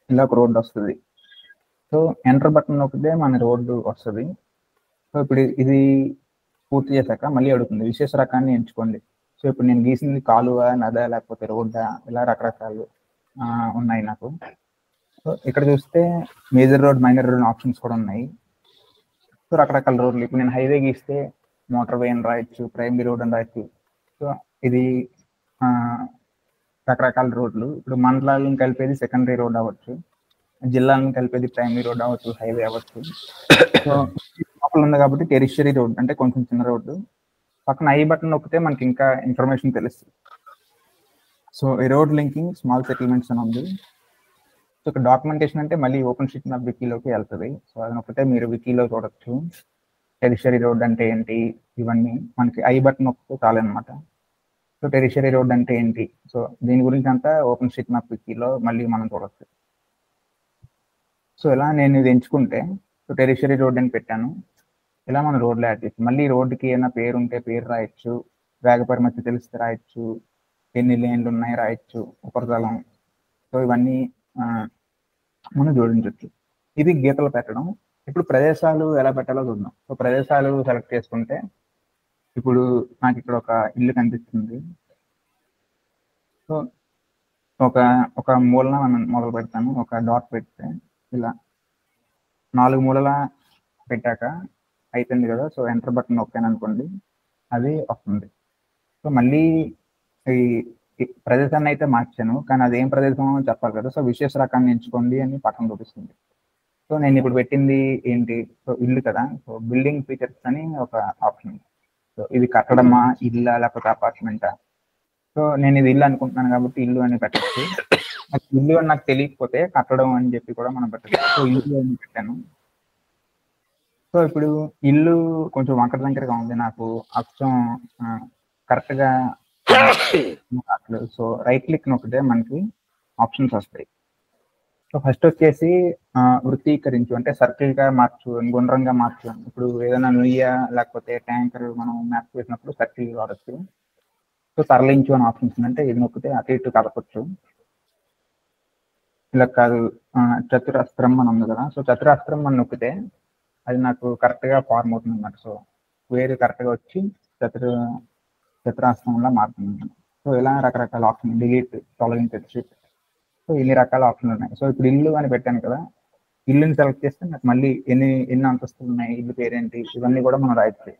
ఇలా ఒక రోడ్డు వస్తుంది సో ఎంటర్ బటన్ నొక్కితే మన రోడ్డు వస్తుంది సో ఇప్పుడు ఇది పూర్తి చేశాక మళ్ళీ అడుగుతుంది విశేష రకాన్ని ఎంచుకోండి సో ఇప్పుడు నేను గీసింది కాలువ నద లేకపోతే రోడ్డా ఇలా రకరకాలు ఆ, ఉన్నాయి నాకు సో ఇక్కడ చూస్తే major road minor road options కూడా ఉన్నాయి సో రకరకాల రోడ్లు ఇప్పుడు నేను హైవే గీస్తే మోటార్ వే అని రాయొచ్చు ప్రైమరీ రోడ్ అని రాయొచ్చు సో ఇది ఆ, రకరకాల రోడ్లు ఇప్పుడు మండలాలను కలిపేది సెకండరీ రోడ్ అవ్వచ్చు జిల్లాలను కలిపేది ప్రైమరీ రోడ్ అవ్వచ్చు హైవే అవ్వచ్చు సో లోపల ఉంది కాబట్టి టెరిషరీ రోడ్ అంటే కొంచెం చిన్న రోడ్డు పక్కన ఐ బటన్ నొక్కితే మనకి ఇంకా ఇన్ఫర్మేషన్ తెలుస్తుంది సో ఈ రోడ్ లింకింగ్ స్మాల్ సెటిల్మెంట్స్ అని ఉంది సో ఇక్కడ డాక్యుమెంటేషన్ అంటే మళ్ళీ ఓపెన్ షీట్ మ్యాప్ వికీలోకి వెళ్తుంది సో అది నొక్కితే మీరు వికీలో చూడొచ్చు టెరిషరీ రోడ్ అంటే ఏంటి ఇవన్నీ మనకి ఐ బటన్ నొక్కితే చాలన్నమాట సో టెరిషరీ రోడ్ అంటే ఏంటి సో దీని గురించి అంతా ఓపెన్ షీట్ మ్యాప్ వికీలో మళ్ళీ మనం చూడొచ్చు సో ఇలా నేను ఇది ఎంచుకుంటే సో టెరిషరీ రోడ్ అని పెట్టాను ఇలా మనం రోడ్లు యాడ్ చేసి మళ్ళీ రోడ్డుకి ఏమైనా పేరు ఉంటే పేరు రాయొచ్చు వేగ పరిమితి తెలిస్తే రాయొచ్చు ఎన్ని లేన్లు ఉన్నాయి రాయొచ్చు ఉపరితలం సో ఇవన్నీ ఆ, మనం జోడించవచ్చు ఇది గీతలు పెట్టడం ఇప్పుడు ప్రదేశాలు ఎలా పెట్టాలో చూద్దాం సో ప్రదేశాలు సెలెక్ట్ చేసుకుంటే ఇప్పుడు నాకు ఇక్కడ ఒక ఇల్లు కనిపిస్తుంది సో ఒక ఒక మూలన మనం మొదలు పెడతాను ఒక డాట్ పెడితే ఇలా నాలుగు మూలల పెట్టాక అయిపోయింది కదా సో ఎంటర్ బటన్ నొక్కాను అనుకోండి అది వస్తుంది సో మళ్ళీ ఈ ఈ ప్రదేశాన్ని అయితే మార్చాను కానీ అది ఏం ప్రదేశం చెప్పాలి కదా సో విశేష రకాన్ని ఎంచుకోండి అని పక్కన చూపిస్తుంది సో నేను ఇప్పుడు పెట్టింది ఏంటి సో ఇల్లు కదా సో బిల్డింగ్ ఫీచర్స్ అని ఒక ఆప్షన్ సో ఇది కట్టడమా ఇల్లా లేకపోతే అపార్ట్మెంటా సో నేను ఇది ఇల్లు అనుకుంటున్నాను కాబట్టి ఇల్లు అని పెట్టచ్చు నాకు ఇల్లు అని నాకు తెలియకపోతే కట్టడం అని చెప్పి కూడా మనం పెట్టచ్చు సో ఇల్లు అని పెట్టాను సో ఇప్పుడు ఇల్లు కొంచెం వంకర దగ్గరగా ఉంది నాకు అచ్చం కరెక్ట్ గా రావట్లేదు. సో రైట్ క్లిక్ నొక్కితే మనకి ఆప్షన్స్ వస్తాయి సో ఫస్ట్ వచ్చేసి ఆ, వృత్తీకరించు అంటే సర్కిల్ గా మార్చు గుండ్రంగా మార్చు ఇప్పుడు ఏదైనా నుయ్య లేకపోతే ట్యాంకర్ మనం మ్యాప్ చేసినప్పుడు సర్కిల్ వాడచ్చు సో తరలించు అని ఆప్షన్స్ ఉంది. అంటే ఇది నొక్కితే అటు ఇటు కలపచ్చు ఇలా కాదు ఆ, చతురస్త్రం అని ఉంది కదా సో చతురస్త్రం అని నొక్కితే అది నాకు కరెక్ట్ గా ఫార్మ్ అవుతుంది అన్నమాట సో వేరు కరెక్ట్ గా వచ్చి చతుర చతురాస్త్రంలా మారుతుంది అన్నమాట. సో ఇలా రకరకాల ఆప్షన్ డిలీట్ తొలగించచ్చు సో ఇన్ని రకాల ఆప్షన్లు ఉన్నాయి సో ఇప్పుడు ఇల్లు అని పెట్టాను కదా ఇల్లుని సెలెక్ట్ చేస్తే నాకు మళ్ళీ ఎన్ని ఎన్ని అంతస్తులు ఉన్నాయి ఇల్లు పేరేంటి ఇవన్నీ కూడా మనం రాయొచ్చు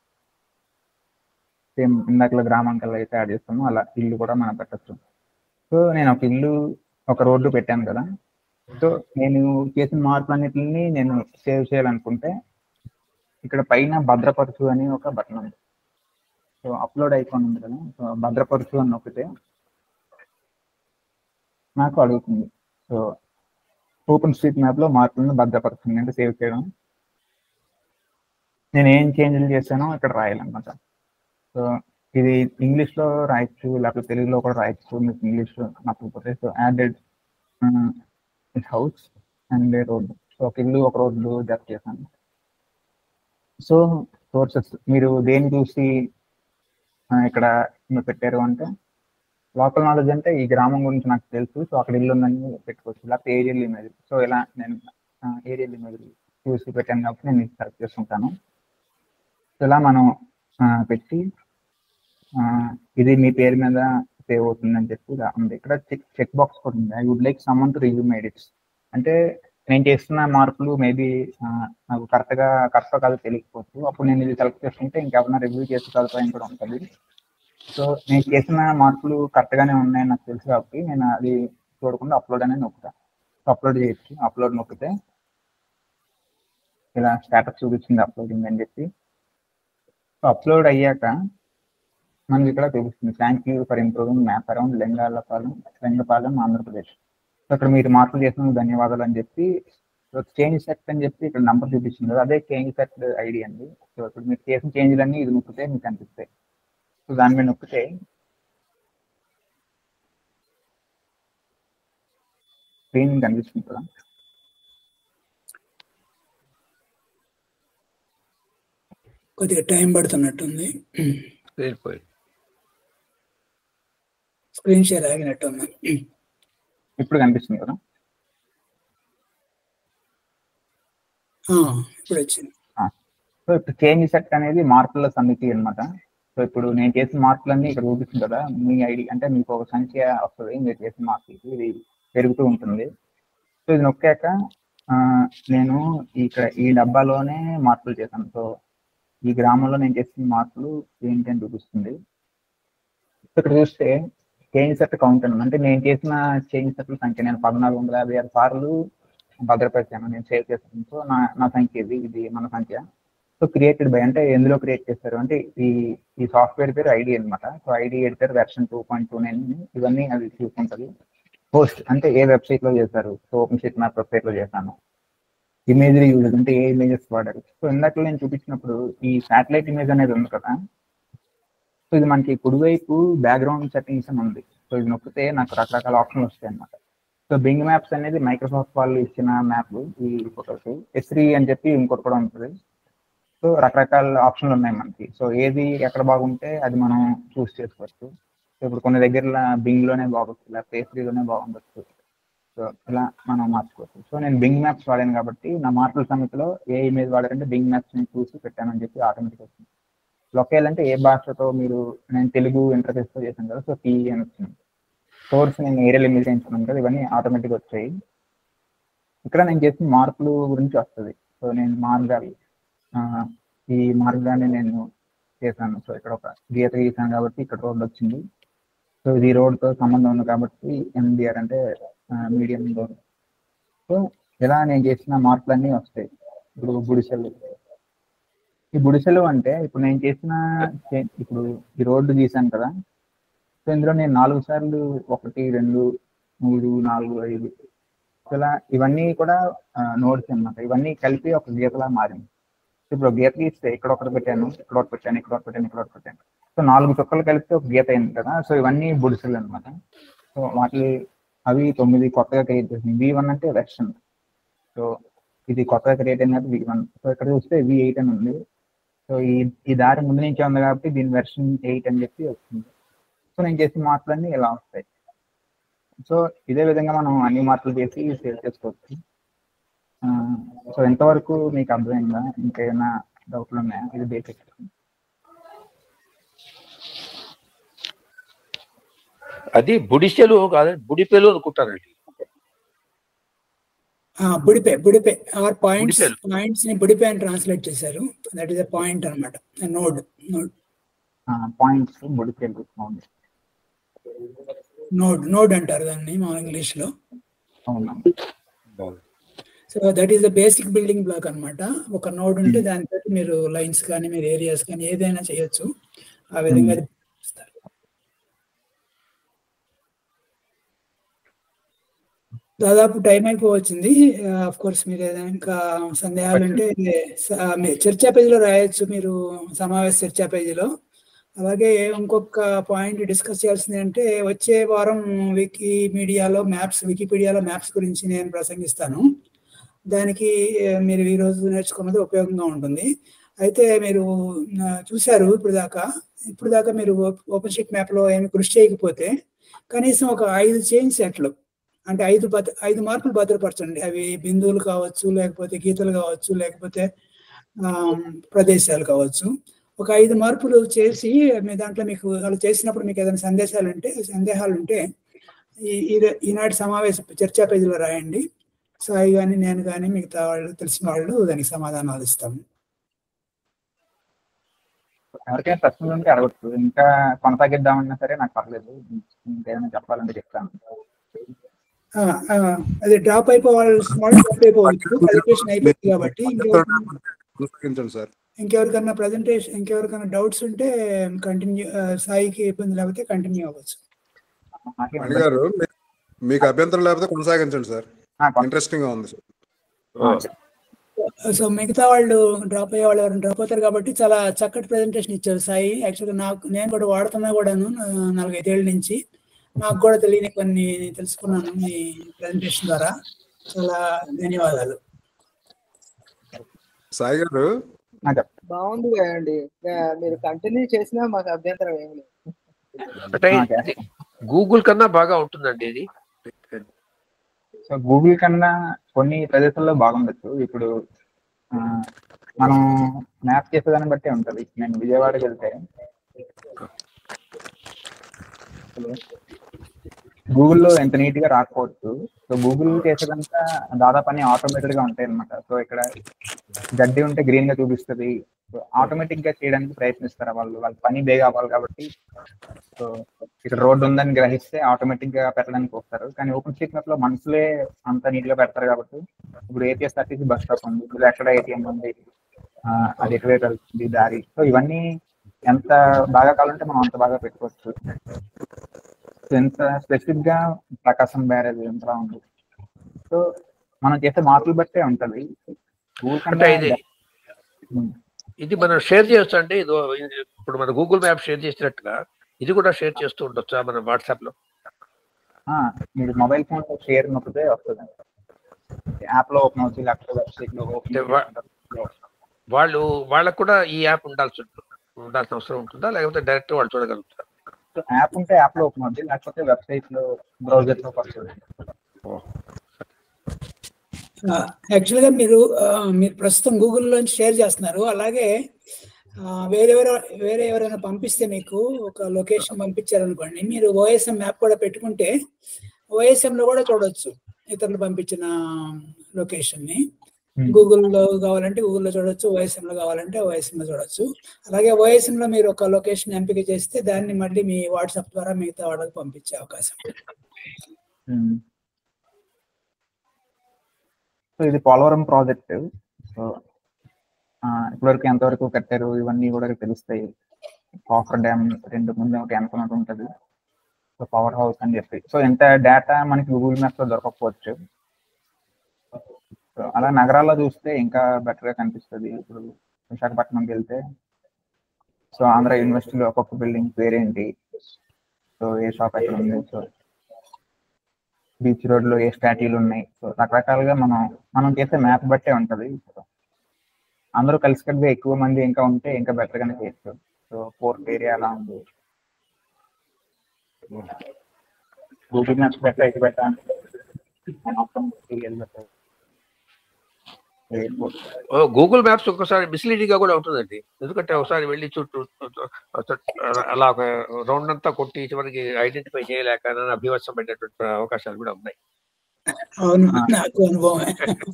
సేమ్ ఇందాకలో గ్రామాంకల్లో అయితే యాడ్ చేస్తామో అలా ఇల్లు కూడా మనం పెట్టచ్చు సో నేను ఒక ఇల్లు ఒక రోడ్డు పెట్టాను కదా సో నేను చేసిన మార్పులన్నిటిని నేను సేవ్ చేయాలనుకుంటే ఇక్కడ పైన భద్రపరచు అని ఒక బటన్ ఉంది సో అప్లోడ్ ఐకాన్ ఉంది కదా సో భద్రపరచు అని నొక్కితే నాకు అడుగుతుంది సో ఓపెన్ స్ట్రీట్ మ్యాప్ లో మార్పులను భద్రపరుస్తుంది అంటే సేవ్ చేయడం నేను ఏం చేంజ్లు చేశానో ఇక్కడ రాయాలన్నమాట సో ఇది ఇంగ్లీష్ లో రాయొచ్చు లేకపోతే తెలుగులో కూడా రాయొచ్చు మీకు ఇంగ్లీష్ నచ్చకపోతే so added house and road so ఒక ఇల్లు ఒక రోడ్లు జత చేశాను సో సోర్సెస్ మీరు దేన్ని చూసి ఆ, ఇక్కడ మీరు పెట్టారు అంటే లోకల్ నాలెడ్జ్ అంటే ఈ గ్రామం గురించి నాకు తెలుసు సో అక్కడ ఇల్లు ఉందని పెట్టుకోవచ్చు లేకపోతే ఏరియల్ ఇమేజ్ సో ఇలా నేను ఏరియల్ ఇమేజ్ చూసి పెట్టాను కాబట్టి నేను ఇది సెలెక్ట్ చేసుకుంటాను సో ఇలా మనం ఆ, పెట్టి ఆ, ఇది మీ పేరు మీద సేవ్ అవుతుందని చెప్పి ఇలా ఉంది ఇక్కడ చెక్ చెక్ బాక్స్ కూడా ఉంది I would like someone to review edits అంటే నేను చేస్తున్న మార్పులు మేబీ నాకు కరెక్ట్ గా కరెక్ట్ కాదు తెలియకపోవచ్చు అప్పుడు నేను ఇది సెలెక్ట్ చేసుకుంటే ఇంకెవరైనా రివ్యూ చేసే సదుపాయం కూడా ఉంటుంది సో నేను చేసిన మార్పులు కరెక్ట్ గానే ఉన్నాయని నాకు తెలుసు కాబట్టి నేను అది చూడకుండా అప్లోడ్ అనేది నొక్కుతా అప్లోడ్ చేయొచ్చు అప్లోడ్ నొక్కితే ఇలా స్టేటస్ చూపించింది అప్లోడింగ్ అని చెప్పి సో అప్లోడ్ అయ్యాక మనకి ఇక్కడ చూపిస్తుంది thank you for improving map around Lingalapalem Lingapalem Andhra Pradesh so ఇక్కడ మీరు మార్పులు చేసినందుకు ధన్యవాదాలు అని చెప్పి చేంజ్ సెట్ అని చెప్పి ఇక్కడ నంబర్ చూపిస్తుంది కదా అదే చేంజ్ సెట్ ఐడి అండి సో ఇప్పుడు మీరు చేసిన చేంజ్లన్నీ ఇది నొక్కితే మీకు కనిపిస్తాయి సో దాని మీద నొక్కితే స్క్రీన్ కనిపిస్తుంది కదా కొద్దిగా టైం పడుతున్నట్టుంది వెళ్ళిపోయి స్క్రీన్ షేర్ ఆగినట్టుంది ఇప్పుడు కనిపిస్తుంది కదా ఆ, ఇప్పుడు వచ్చింది సో ఇప్పుడు చేంజ్ సెట్ అనేది మార్కుల సమితి అన్నమాట సో ఇప్పుడు నేను చేసిన మార్కులన్నీ ఇక్కడ చూపిస్తుంది కదా మీ ఐడి అంటే మీకు ఒక సంఖ్య వస్తుంది మీరు చేసిన మార్కులకి ఇది పెరుగుతూ ఉంటుంది సో ఇది నొక్కాక ఆ, నేను ఇక్కడ ఈ డబ్బాలోనే మార్పులు చేశాను సో ఈ గ్రామంలో నేను చేసిన మార్పులు ఏంటి అని చూపిస్తుంది ఇక్కడ చూస్తే చేంజ్ సెట్ కౌంట్ అని అంటే నేను చేసిన చేంజ్ సెట్ల సంఖ్య నేను పద్నాలుగు వందల యాభై ఆరు సార్లు భద్రపరిచాను నేను సేవ్ చేశాను సో నా నా సంఖ్య ఇది ఇది మన సంఖ్య సో క్రియేటెడ్ బై అంటే ఎందులో క్రియేట్ చేస్తారు అంటే ఈ ఈ సాఫ్ట్వేర్ పేరు ఐడి అన్నమాట so ID editor version two point two nine ఇవన్నీ అది చూసుకుంటుంది పోస్ట్ అంటే ఏ వెబ్సైట్ లో చేశారు so open street map website లో చేశాను ఇమేజ్ యూజ్ అంటే ఏ ఇమేజెస్ వాడారు సో ఇందాక నేను చూపించినప్పుడు ఈ శాటిలైట్ ఇమేజ్ అనేది ఉంది కదా సో ఇది మనకి కుడివైపు బ్యాక్గ్రౌండ్ సెట్టింగ్స్ అని ఉంది సో ఇది నొక్కితే నాకు రకరకాల ఆప్షన్లు వస్తాయి అన్నమాట సో బింగ్ మ్యాప్స్ అనేది మైక్రోసాఫ్ట్ వాళ్ళు ఇచ్చిన మ్యాప్ ఈ ఫోటోస్ ఎస్రీ అని చెప్పి ఇంకోటి కూడా ఉంటుంది సో రకరకాల ఆప్షన్లు ఉన్నాయి మనకి సో ఏది ఎక్కడ బాగుంటే అది మనం చూస్ చేసుకోవచ్చు సో ఇప్పుడు కొన్ని దగ్గర బింగ్ లోనే బాగొచ్చు లేకపోతే ఏ లోనే బాగుండొచ్చు సో ఇలా మనం మార్చుకోవచ్చు సో నేను బింగ్ మ్యాప్స్ వాడాను కాబట్టి నా మార్పుల సమితిలో ఏ ఇమేజ్ వాడారంటే బింగ్ మ్యాప్స్ నేను చూసి పెట్టానని చెప్పి ఆటోమేటిక్ వచ్చింది లొకేల్ అంటే ఏ భాషతో మీరు నేను తెలుగు ఇంటర్ఫేస్ తో చేశాను కదా సో టీ అని వచ్చింది సోర్స్ నేను ఏరియల్ ఇమేజ్ చేయించుకున్నాను కదా ఇవన్నీ ఆటోమేటిక్ వచ్చాయి ఇక్కడ నేను చేసిన మార్పులు గురించి వస్తుంది సో నేను మార్గాలు ఆ, ఈ మార్గాన్ని నేను చేశాను సో ఇక్కడ ఒక గీత గీసాను కాబట్టి ఇక్కడ రోడ్ వచ్చింది సో ఇది రోడ్ తో సంబంధం ఉంది కాబట్టి ఎంబీఆర్ అంటే మీడియం రోడ్ సో ఇలా నేను చేసిన మార్పులన్నీ వస్తాయి ఇప్పుడు గుడిసెలు ఈ గుడిసెలు అంటే ఇప్పుడు నేను చేసిన చే- ఇప్పుడు ఈ రోడ్డు గీసాను కదా సో ఇందులో నేను నాలుగు సార్లు ఒకటి రెండు మూడు నాలుగు ఐదు సో ఇలా ఇవన్నీ కూడా నోట్స్ అన్నమాట ఇవన్నీ కలిపి ఒక గీతలా మారింది ఇప్పుడు ఒక గీత గీస్తే ఇక్కడ ఒకటి పెట్టాను ఇక్కడ ఒకటి పెట్టాను ఇక్కడ ఒకటి పెట్టాను ఇక్కడ ఒకటి పెట్టాను సో నాలుగు చుక్కలు కలిపితే ఒక గీత అయింది కదా సో ఇవన్నీ బుడిసెలు అనమాట సో వాటి అవి తొమ్మిది కొత్తగా క్రియేట్ చేసింది వి వన్ అంటే వెర్షన్ సో ఇది కొత్తగా క్రియేట్ అయినది వి వన్ సో ఇక్కడ చూస్తే వి ఎయిట్ అని ఉంది సో ఈ ఈ దారి ముందు నుంచే ఉంది కాబట్టి దీని వెర్షన్ ఎయిట్ అని చెప్పి వస్తుంది సో నేను చేసిన మార్పులన్నీ ఇలా వస్తాయి సో ఇదే విధంగా మనం అన్ని మార్పులు చేసి సేవ్ చేసుకోవచ్చు ఆ, సో ఎంతవరకు మీకు అర్థమైందా ఇంకేమైనా డౌట్లు ఉన్నాయా ఇది బేసిక్ అది బుడిసెలు కాదు బుడిపెలు అనుకుంటానండి ఆ, బుడిపే బుడిపే ఆర్ పాయింట్స్ బుడిపెలు. పాయింట్స్ ని బుడిపే అని ట్రాన్స్లేట్ చేశారు దట్ ఈస్ అ పాయింట్ అనమాట నోడ్ నోడ్ పాయింట్స్ బుడిపెలు అవును నోడ్ నోడ్ అంటారు దాన్ని మా ఇంగ్లీష్ లో అవును so that is the basic building block అన్నమాట ఒక నోడ్ ఉంటే దానితో మీరు లైన్స్ కానీ మీరు ఏరియాస్ కానీ ఏదైనా చేయొచ్చు ఆ విధంగా అది ఇస్తారు. దాదాపు టైం అయిపోవచ్చింది ఆఫ్ కోర్స్ మీరు ఏదైనా ఇంకా సందేహాలు ఉంటే స- మీ చర్చా పేజీలో రాయొచ్చు మీరు సమావేశ చర్చా పేజీలో అలాగే ఇంకొక పాయింట్ డిస్కస్ చేయాల్సింది అంటే వచ్చే వారం వికీమీడియాలో మ్యాప్స్ వికీపీడియాలో మ్యాప్స్ గురించి నేను ప్రసంగిస్తాను దానికి ఏ, మీరు ఈ రోజు నేర్చుకున్నది ఉపయోగంగా ఉంటుంది అయితే మీరు ఆ, చూశారు ఇప్పుడు దాకా ఇప్పుడు దాకా మీరు ఓపెన్ షీట్ మ్యాప్లో ఏమి కృషి చేయకపోతే కనీసం ఒక ఐదు చేంజ్ సెట్లు అంటే ఐదు భద్ర ఐదు మార్పులు భద్రపరచండి అవి బిందువులు కావచ్చు లేకపోతే గీతలు కావచ్చు లేకపోతే ఆ, ప్రదేశాలు కావచ్చు ఒక ఐదు మార్పులు చేసి మీ దాంట్లో మీకు వాళ్ళు చేసినప్పుడు మీకు ఏదైనా సందేశాలు ఉంటే సందేహాలు ఉంటే ఈ ఈ- ఈనాటి సమావేశ చర్చా పేజీలో రాయండి సాయి కానీ నేను కానీ మిగతా వాళ్ళు తెలిసిన వాళ్ళు దానికి సమాధానాలు ఇస్తాము ఎవరికైనా ప్రశ్నలు ఉంటే అడగచ్చు ఇంకా కొనసాగిద్దామన్నా సరే నాకు పర్లేదు ఇంకేమైనా చెప్పాలంటే చెప్తాను ఆ, ఆ, అది డ్రాప్ అయిపోవాలి వాళ్ళు డ్రాప్ అయిపోవచ్చు ప్రెజెంటేషన్ అయిపోయింది కాబట్టి ఇంకెవరికైనా కొనసాగించండి సార్ ఇంకెవరికన్నా ప్రజెంటేషన్ ఇంకెవరికైనా డౌట్స్ ఉంటే కంటిన్యూ సాయికి ఇబ్బంది లేకపోతే కంటిన్యూ అవ్వచ్చు నాకేం మణి గారు మీ- మీకు అభ్యంతరం లేకపోతే కొనసాగించండి సార్ ఆ, కొన- ఇంట్రెస్టింగ్ గా ఉంది సార్ సో మిగతా వాళ్ళు డ్రాప్ అయ్యే వాళ్ళు ఎవరైనా డ్రాప్ అవుతారు కాబట్టి చాలా చక్కటి ప్రెజెంటేషన్ ఇచ్చారు సాయి యాక్చువల్గా నాకు నేను కూడా వాడుతున్నా కూడాను నా- నాలుగైదేళ్ల నుంచి నాకు కూడా తెలియని కొన్ని తెలుసుకున్నాను మీ ప్రెజెంటేషన్ ద్వారా చాలా ధన్యవాదాలు సాయి గారు ఆ, చెప్పండి. బాగుంది కదండి ఆ, మీరు కంటిన్యూ చేసినా మాకు అభ్యంతరం ఏమి లేదు అంటే ఆ, ఇది చేస్తాం. గూగుల్ కన్నా బాగా ఉంటుందండి ఇది సో గూగుల్ కన్నా కొన్ని ప్రదేశాల్లో బాగుండొచ్చు ఇప్పుడు మనం మ్యాప్ చేసేదాన్ని బట్టి ఉంటుంది నేను విజయవాడకి వెళ్తే గూగుల్లో ఎంత నీట్ గా రాకపోవచ్చు సో గూగుల్ చేసేదంతా దాదాపు అన్ని ఆటోమేటెడ్ గా ఉంటాయి అనమాట సో ఇక్కడ గడ్డి ఉంటే గ్రీన్ గా చూపిస్తుంది సో ఆటోమేటిక్ గా చేయడానికి ప్రయత్నిస్తారు వాళ్ళు వాళ్ళ పని బేగా అవ్వాలి కాబట్టి సో ఇక్కడ రోడ్డు ఉందని గ్రహిస్తే ఆటోమేటిక్ గా పెట్టడానికి వస్తారు కానీ ఓపెన్ స్ట్రీట్ మ్యాప్ లో మనుషులే అంత నీట్ గా పెడతారు కాబట్టి ఇప్పుడు ఏపీఎస్ఆర్టీసీ బస్ స్టాప్ ఉంది ఇప్పుడు ఎక్కడ ఏటీఎం ఉంది ఆ, అది ఎటువైపు వెళ్తుంది దారి సో ఇవన్నీ ఎంత బాగా కావాలంటే మనం అంత బాగా పెట్టుకోవచ్చు సో ఎంత స్పెసిఫిక్ గా ప్రకాశం బ్యారేజ్ ఎంత ఉంది సో మనం చేసే మార్పులు బట్టే ఉంటది Google అంటే కన్నా ఇది ఉమ్. ఇది మనం షేర్ చేయొచ్చు అండి ఇది ఇప్పుడు మన గూగుల్ మ్యాప్ షేర్ చేసినట్టుగా ఇది కూడా షేర్ చేస్తూ ఉండొచ్చా మన వాట్సాప్ లో ఆ, మీరు మొబైల్ ఫోన్ లో షేర్ నొక్కితే వస్తుంది యాప్ లో ఓపెన్ అవుతుంది లేకపోతే వెబ్సైట్ లో అంటే వా- వాళ్ళు వాళ్ళకు కూడా ఈ యాప్ ఉండాల్సి ఉంటుంది ఉండాల్సిన అవసరం ఉంటుందా లేకపోతే డైరెక్ట్ వాళ్ళు చూడగలుగుతారు యాప్ ఉంటే యాప్ లో ఓపెన్ అవుతుంది లేకపోతే వెబ్సైట్ లో బ్రౌజర్ లో వస్తుంది యాక్చువల్ గా మీరు ఆ, మీరు ప్రస్తుతం గూగుల్లో షేర్ చేస్తున్నారు అలాగే ఆ, వేరే ఎవరో- వేరే ఎవరైనా పంపిస్తే మీకు ఒక లొకేషన్ పంపించారనుకోండి మీరు ఓఎస్ఎం మ్యాప్ కూడా పెట్టుకుంటే OSM లో కూడా చూడొచ్చు ఇతరులు పంపించిన లొకేషన్ ని Hmm. గూగుల్లో కావాలంటే గూగుల్లో చూడొచ్చు OSM లో కావాలంటే OSM లో చూడొచ్చు అలాగే OSM లో మీరు ఒక లొకేషన్ ఎంపిక చేస్తే దాన్ని మళ్ళీ మీ వాట్సాప్ ద్వారా మిగతా వాళ్ళకి పంపించే అవకాశం ఉంది. ఉమ్. సో ఇది పోలవరం ప్రాజెక్ట్ సో ఆ, ఇప్పటివరకు ఎంతవరకు కట్టారు ఇవన్నీ కూడా తెలుస్తాయి కాఫర్ డ్యామ్ రెండు ముందు ఒకటి వెనక ఉంటుంది సో పవర్ హౌస్ అని చెప్పి సో ఎంత డేటా మనకి గూగుల్ మ్యాప్స్ లో దొరకకపోవచ్చు సో అలా నగరాల్లో చూస్తే ఇంకా బెటర్ గా కనిపిస్తుంది ఇప్పుడు విశాఖపట్నంకి వెళ్తే సో ఆంధ్ర యూనివర్సిటీలో ఒక్కొక్క బిల్డింగ్ పేరేంటి సో ఏ షాప్ ఎక్కడ ఉంది సో బీచ్ రోడ్ లో ఏ స్టాట్యూలు ఉన్నాయి సో రకరకాలుగా మనం మనం చేసే మ్యాప్ బట్టే ఉంటది సో అందరూ కలిసికట్టుగా ఎక్కువ మంది ఇంకా ఉంటే ఇంకా బెటర్ గానే చేయొచ్చు సో పోర్ట్ ఏరియా అలా ఉంది గూగుల్ మ్యాప్స్ బెటర్ ఇది బెటర్ గూగుల్ మ్యాప్స్ ఒక్కసారి మిస్లీడింగ్ గా కూడా ఉంటుందండి ఎందుకంటే ఒకసారి వెళ్ళి చుట్టూ అలా ఒక రౌండ్ అంతా కొట్టి చివరికి ఐడెంటిఫై చేయలేక అభివర్సం పెట్టేటువంటి అవకాశాలు కూడా ఉన్నాయి అవును నాకు అనుభవమే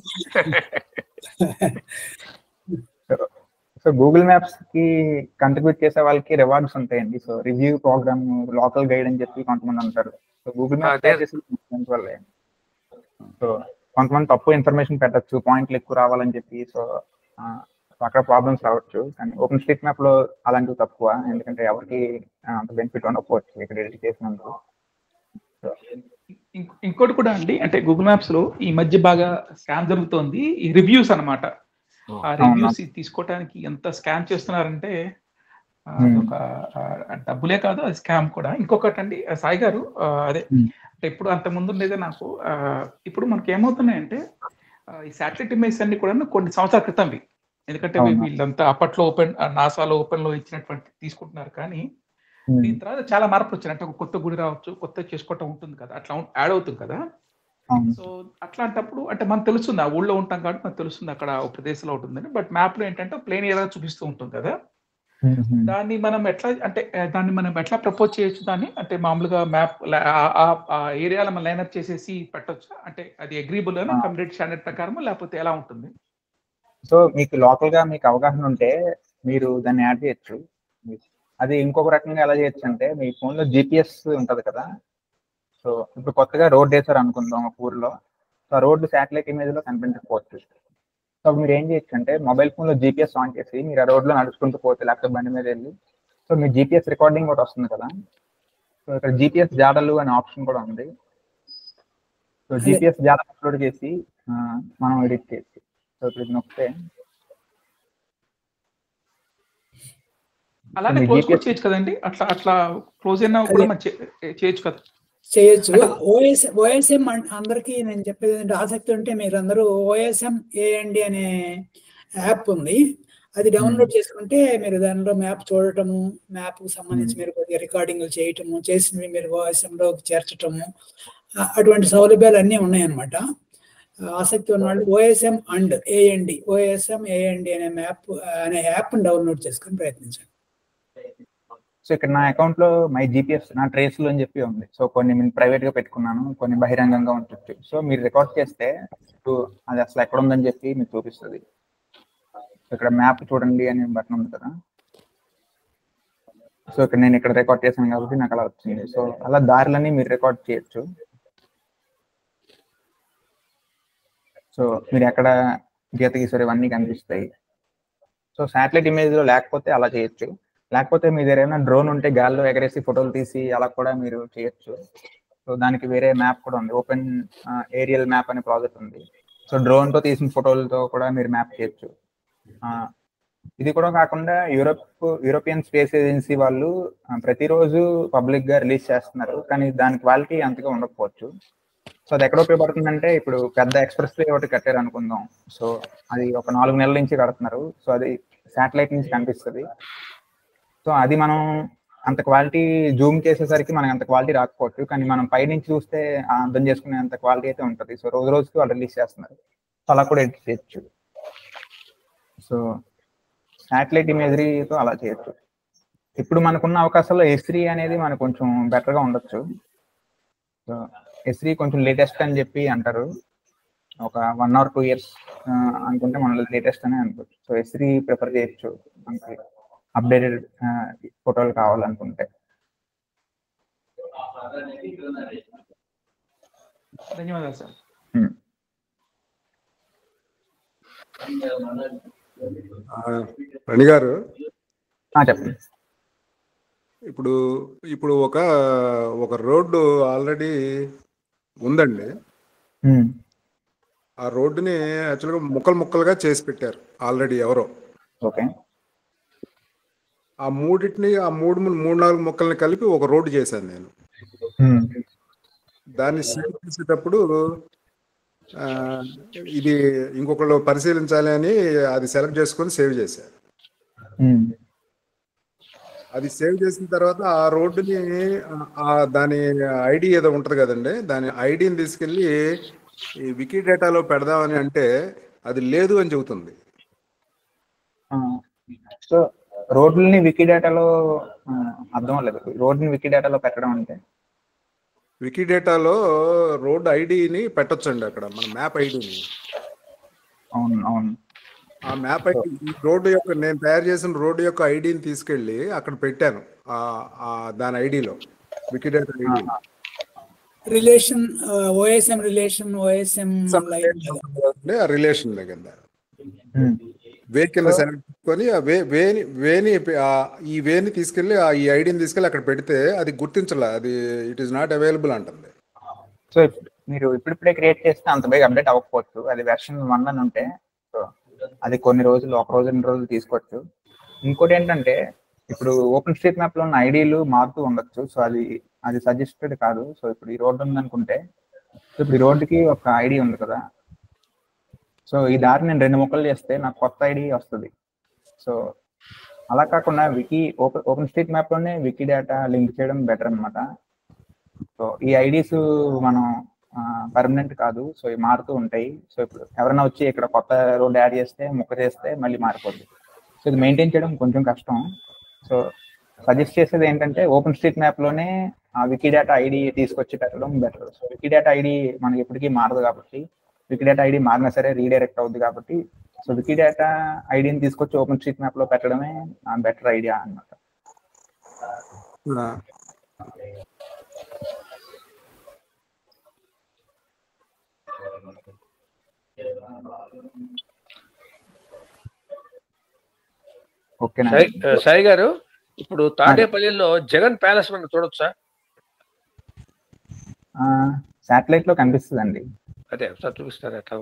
సో గూగుల్ మ్యాప్స్ కి కంట్రిబ్యూట్ చేసే వాళ్ళకి రివార్డ్స్ ఉంటాయండి so review program local guide అని చెప్పి కొంతమంది అంటారు సో గూగుల్ అదే. మ్యాప్స్ వల్లే సో కొంతమంది తప్పు ఇన్ఫర్మేషన్ పెట్టచ్చు పాయింట్లు ఎక్కువ రావాలని చెప్పి సో ఆ, సో అక్కడ ప్రాబ్లమ్స్ రావచ్చు కానీ ఓపెన్ స్ట్రీట్ మ్యాప్ లో అలాంటివి తక్కువ ఎందుకంటే ఎవరికి ఆ, అంత బెనిఫిట్ ఉండకపోవచ్చు ఇక్కడ ఎడిట్ చేసినందుకు సో ఇంకో- ఇంకోటి కూడా అండి అంటే గూగుల్ మ్యాప్స్ లో ఈ మధ్య బాగా స్కామ్ జరుగుతోంది ఈ రివ్యూస్ అన్నమాట ఆ రివ్యూస్ తీసుకోవడానికి ఎంత స్కామ్ చేస్తున్నారంటే ఆ, Hmm. అదొక ఆ, డబ్బులే కాదు అది స్కామ్ కూడా ఇంకొకటి అండి ఆ, సాయి గారు ఆ, అదే Hmm. అంటే ఇప్పుడు అంత ముందు ఉండేదే నాకు ఆ, ఇప్పుడు మనకి ఏమవుతున్నాయంటే ఆ, ఈ శాటిలైట్ ఇమేజ్ అన్ని కూడా కొన్ని సంవత్సరాల క్రితంవి ఎందుకంటే వీ- అవును. వీళ్ళంతా అప్పట్లో ఓపెన్ నాసాలో ఓపెన్ లో ఇచ్చినటువంటి తీసుకుంటున్నారు కానీ దీని తర్వాత చాలా మార్పులు వచ్చాయి అంటే ఒక కొత్త గుడి రావచ్చు కొత్త చేసుకోవటం ఉంటుంది కదా అట్లా యాడ్ అవుతుంది కదా అవును సో అట్లాంటప్పుడు అంటే మనకు తెలుస్తుంది ఆ ఊళ్ళో ఉంటాం కాబట్టి మనకు తెలుస్తుంది అక్కడ ఒక ప్రదేశంలో ఉంటుందని బట్ మ్యాప్ లో ఏంటంటే ప్లేన్ ఏరియా చూపిస్తూ ఉంటుంది కదా Mhm. దాన్ని మనం ఎట్లా అంటే ఆ, దాన్ని మనం ఎట్లా ప్రపోజ్ చేయొచ్చు దాన్ని అంటే మామూలుగా మ్యాప్ ఆ ఏరియాలో మనం లైన్అప్ చేసేసి పెట్టొచ్చా అంటే అది అగ్రీబుల్ ఆ. కమ్యూనిటీ స్టాండర్డ్ ప్రకారం లేకపోతే ఎలా ఉంటుంది సో మీకు లోకల్ గా మీకు అవగాహన ఉంటే మీరు దాన్ని యాడ్ చేయొచ్చు అది ఇంకొక రకంగా ఎలా చేయొచ్చు అంటే మీ ఫోన్ లో జిపిఎస్ ఉంటది కదా సో ఇప్పుడు కొత్తగా రోడ్ వేసారు అనుకుందాం ఒక ఊర్లో సో ఆ రోడ్డు శాటిలైట్ ఇమేజ్ లో కనిపించకపోవచ్చు సో మీరు ఏం చేయొచ్చు అంటే మొబైల్ ఫోన్ లో జిపిఎస్ ఆన్ చేసి మీరు ఆ రోడ్ లో నడుచుకుంటూ పోతే లేకపోతే బండి మీద వెళ్ళి సో మీ జిపిఎస్ రికార్డింగ్ కూడా వస్తుంది కదా సో ఇక్కడ జిపిఎస్ జాడలు అనే ఆప్షన్ కూడా ఉంది సో జిపిఎస్ జాడ అప్లోడ్ చేసి ఆ, మనం ఎడిట్ చేసి సో ఇప్పుడు ఇది నొక్కితే అలానే మీ క్లోజ్ కూడా GPS చేయొచ్చు కదండి అట్లా అట్లా క్లోజ్ అయినా కూడా మనం చే- చేయొచ్చు కదా చేయొచ్చు ఓఎస్ ఓఎస్ఎం అందరికీ నేను చెప్పేది ఏంటంటే ఆసక్తి ఉంటే మీరు అందరూ ఓఎస్ఎం ఏఎండి అనే యాప్ ఉంది అది డౌన్లోడ్ చేసుకుంటే మీరు దానిలో మ్యాప్ చూడటము మ్యాప్ సంబంధించి మీరు కొద్దిగా రికార్డింగ్లు చేయటము చేసినవి మీరు ఓఎస్ఎం లో చేర్చటము ఆ, అటువంటి సౌలభ్యాలు అన్నీ ఉన్నాయన్నమాట ఆసక్తి ఉన్న వాళ్ళు OSM and AND OSM AND అనే మ్యాప్ అనే యాప్ డౌన్లోడ్ చేసుకొని ప్రయత్నించండి సో ఇక్కడ నా అకౌంట్ లో మై జీపీఎస్ నా ట్రేస్ లో అని చెప్పి ఉంది సో కొన్ని నేను ప్రైవేట్ గా పెట్టుకున్నాను కొన్ని బహిరంగంగా ఉంటుంది సో మీరు రికార్డ్ చేస్తే మీకు అది అసలు ఎక్కడ ఉందని చెప్పి మీకు చూపిస్తుంది సో ఇక్కడ మ్యాప్ చూడండి అనే బటన్ ఉంది కదా సో ఇక్కడ నేను ఇక్కడ రికార్డ్ చేశాను కాబట్టి నాకు అలా వచ్చింది సో అలా దారులన్నీ మీరు రికార్డ్ చేయొచ్చు సో మీరు ఎక్కడ గీత గీసారు ఇవన్నీ కనిపిస్తాయి సో శాటిలైట్ ఇమేజ్ లో లేకపోతే అలా చేయొచ్చు లేకపోతే మీ దగ్గర ఏమైనా డ్రోన్ ఉంటే గాల్లో ఎగరేసి ఫోటోలు తీసి అలా కూడా మీరు చేయొచ్చు సో దానికి వేరే మ్యాప్ కూడా ఉంది ఓపెన్ ఏరియల్ మ్యాప్ అనే ప్రాజెక్ట్ ఉంది సో డ్రోన్ తో తీసిన ఫోటోలతో కూడా మీరు మ్యాప్ చేయొచ్చు ఆ, ఇది కూడా కాకుండా యూరోప్ యూరోపియన్ స్పేస్ ఏజెన్సీ వాళ్ళు ఆ, ప్రతిరోజు పబ్లిక్ గా రిలీజ్ చేస్తున్నారు కానీ దాని క్వాలిటీ అంతగా ఉండకపోవచ్చు సో అది ఎక్కడ ఉపయోగపడుతుందంటే ఇప్పుడు పెద్ద ఎక్స్ప్రెస్ వే ఒకటి కట్టారు అనుకుందాం సో అది ఒక నాలుగు నెలల నుంచి కడుతున్నారు సో అది శాటిలైట్ నుంచి కనిపిస్తుంది సో అది మనం అంత క్వాలిటీ జూమ్ చేసేసరికి మనకి అంత క్వాలిటీ రాకపోవచ్చు కానీ మనం పై నుంచి చూస్తే ఆ అర్థం చేసుకునే అంత క్వాలిటీ అయితే ఉంటుంది సో రోజు రోజుకి వాళ్ళు రిలీజ్ చేస్తున్నారు సో అలా కూడా ఎడిట్ చేయొచ్చు సో శాటిలైట్ ఇమేజరీతో అలా చేయొచ్చు ఇప్పుడు మనకున్న అవకాశాల్లో ఎస్రీ అనేది మనకు కొంచెం బెటర్గా ఉండొచ్చు సో ఎస్రీ కొంచెం లేటెస్ట్ అని చెప్పి అంటారు ఒక వన్ ఆర్ టూ ఇయర్స్ అనుకుంటే మన లేటెస్ట్ అనే అనుకోవచ్చు సో ఎస్రీ ప్రిఫర్ చేయొచ్చు మనకి అప్డేటెడ్ ఫోటోలు కావాలనుకుంటే ధన్యవాదాలు సార్ Hmm. ఆ, రణి గారు ఆ, చెప్పండి ఇప్పుడు ఇప్పుడు ఒక ఒక రోడ్డు ఆల్రెడీ ఉందండి Hmm. ఆ రోడ్డుని యాక్చువల్గా ముక్కలు ముక్కలుగా చేసి పెట్టారు ఆల్రెడీ ఎవరో ఓకే ఆ మూడింటిని ఆ మూడు మూడు నాలుగు ముక్కల్ని కలిపి ఒక రోడ్డు చేశాను నేను Hmm. దాన్ని సేవ్ చేసేటప్పుడు ఆ, ఇది ఇంకొకళ్ళు పరిశీలించాలి అని అది సెలెక్ట్ చేసుకొని సేవ్ చేశారు Hmm. అది సేవ్ చేసిన తర్వాత ఆ రోడ్డుని ఆ- ఆ దాని ఐడి ఏదో ఉంటది కదండి దాని ఐడిని తీసుకెళ్లి ఈ వికీ డేటాలో పెడదామని అంటే అది లేదు అని చెబుతుంది ఆ, సో రోడ్లని వికీ డేటాలో ఆ, అర్థం లేదు రోడ్ని వికీ డేటాలో పెట్టడం అంటే వికీ డేటాలో రోడ్ ఐడిని పెట్టొచ్చండి అక్కడ మన మ్యాప్ ఐడిని అవును అవును ఆ మ్యాప్ ఐడి ఈ రోడ్డు యొక్క నేను తయారు చేసిన రోడ్డు యొక్క ఐడిని తీసుకెళ్లి అక్కడ పెట్టాను ఆ ఆ దాని ఐడిలో wiki data ID relation OSM relation OSM line ఆ రిలేషన్ కింద Hmm. వే కింద సెలెక్ట్ చేసుకొని ఆ వే వేని వేని ఆ ఈ వేని తీసుకెళ్లి ఆ ఈ ఐడిని తీసుకెళ్లి అక్కడ పెడితే అది గుర్తించలే అది ఇట్ ఈస్ నాట్ అవైలబుల్ అంటుంది సో ఇప్- మీరు ఇప్పుడిప్పుడే క్రియేట్ చేస్తే అంత బేగా అప్డేట్ అవ్వకపోవచ్చు అది వెర్షన్ వన్ అని ఉంటే సో అది కొన్ని రోజులు ఒక రోజు రెండు రోజులు తీసుకోవచ్చు ఇంకోటి ఏంటంటే ఇప్పుడు ఓపెన్ స్ట్రీట్ మ్యాప్ లో ఉన్న ఐడీలు మారుతూ ఉండొచ్చు సో అది అది సజెస్టెడ్ కాదు సో ఇప్పుడు ఈ రోడ్డు ఉందనుకుంటే సో ఇప్పుడు ఈ రోడ్డుకి ఒక ఐడి ఉంది కదా సో ఈ దారి నేను రెండు ముక్కలు చేస్తే నాకు కొత్త ఐడి వస్తుంది సో అలా కాకుండా wiki open open street map లోనే వికీ డేటా లింక్ చేయడం బెటర్ అన్నమాట సో ఈ ఐడీస్ మనం పర్మనెంట్ కాదు సో ఇవి మారుతూ ఉంటాయి సో ఇప్పుడు ఎవరైనా వచ్చి ఇక్కడ కొత్త రోడ్ యాడ్ చేస్తే ముక్క చేస్తే మళ్ళీ మారిపోద్ది సో ఇది మెయింటైన్ చేయడం కొంచెం కష్టం సో సజెస్ట్ చేసేది ఏంటంటే ఓపెన్ స్ట్రీట్ మ్యాప్ లోనే ఆ వికీ డేటా ఐడి తీసుకొచ్చి పెట్టడం better so wiki data ID మనకి ఎప్పటికీ మారదు కాబట్టి వికీ డేటా ఐడి మారినా సరే రీడైరెక్ట్ అవుద్ది కాబట్టి సో వికీ డేటా ఐడిని తీసుకొచ్చి ఓపెన్ స్ట్రీట్ మ్యాప్ లో పెట్టడమే బెటర్ ఐడియా అన్నమాట ఓకేనా సాయి ఆ, సాయి గారు ఇప్పుడు తాడేపల్లిలో జగన్ ప్యాలెస్ మనం చూడొచ్చా శాటిలైట్ లో కనిపిస్తుందండి అదే ఒకసారి చూపిస్తారా ఎట్లా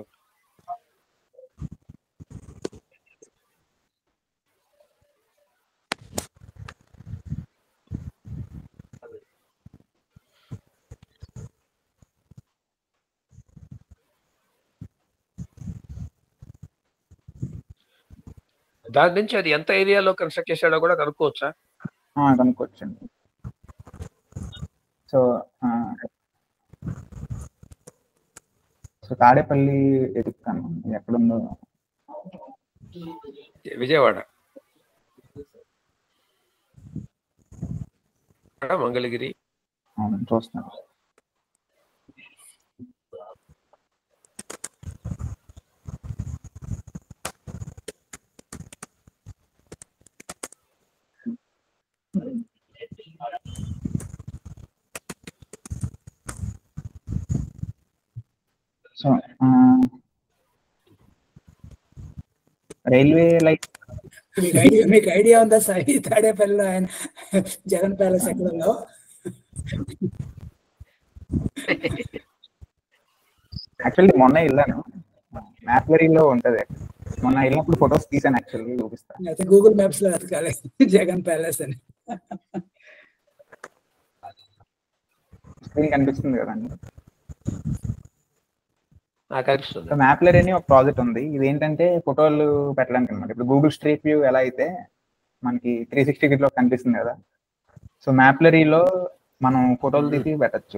దాని నుంచి అది ఎంత ఏరియాలో కన్స్ట్రక్ట్ చేశాడో కూడా కనుక్కోవచ్చా ఆ, కనుక్కోవచ్చండి సో సో తాడేపల్లి ఎదుగుతాను ఎక్కడుందో విజయవాడ మంగళగిరి అవును చూస్తాను సో రైల్వే లైక్ మీకు ఐడియా మీకు ఐడియా ఉందా సాయి తాడేపల్లిలో ఆయన జగన్ ప్యాలెస్ ఎక్కడలో యాక్చువల్లీ మొన్న వెళ్ళాను మ్యాప్లరీలో ఉంటది మొన్న వెళ్ళినప్పుడు ఫొటోస్ తీసాను యాక్చువల్లీ చూపిస్తాను అయితే గూగుల్ మ్యాప్స్ లో వెతకాలి జగన్ ప్యాలెస్ అని స్క్రీన్ కనిపిస్తుంది కదండి నాకు అనిపిస్తుంది సో మ్యాప్లరీ అని ఒక ప్రాజెక్ట్ ఉంది ఇది ఏంటంటే ఫోటోలు పెట్టడానికి అనమాట ఇప్పుడు గూగుల్ స్ట్రీట్ వ్యూ ఎలా అయితే మనకి త్రీ సిక్స్టీ లో కనిపిస్తుంది కదా సో మ్యాప్లరీలో మనం ఫోటోలు తీసి పెట్టచ్చు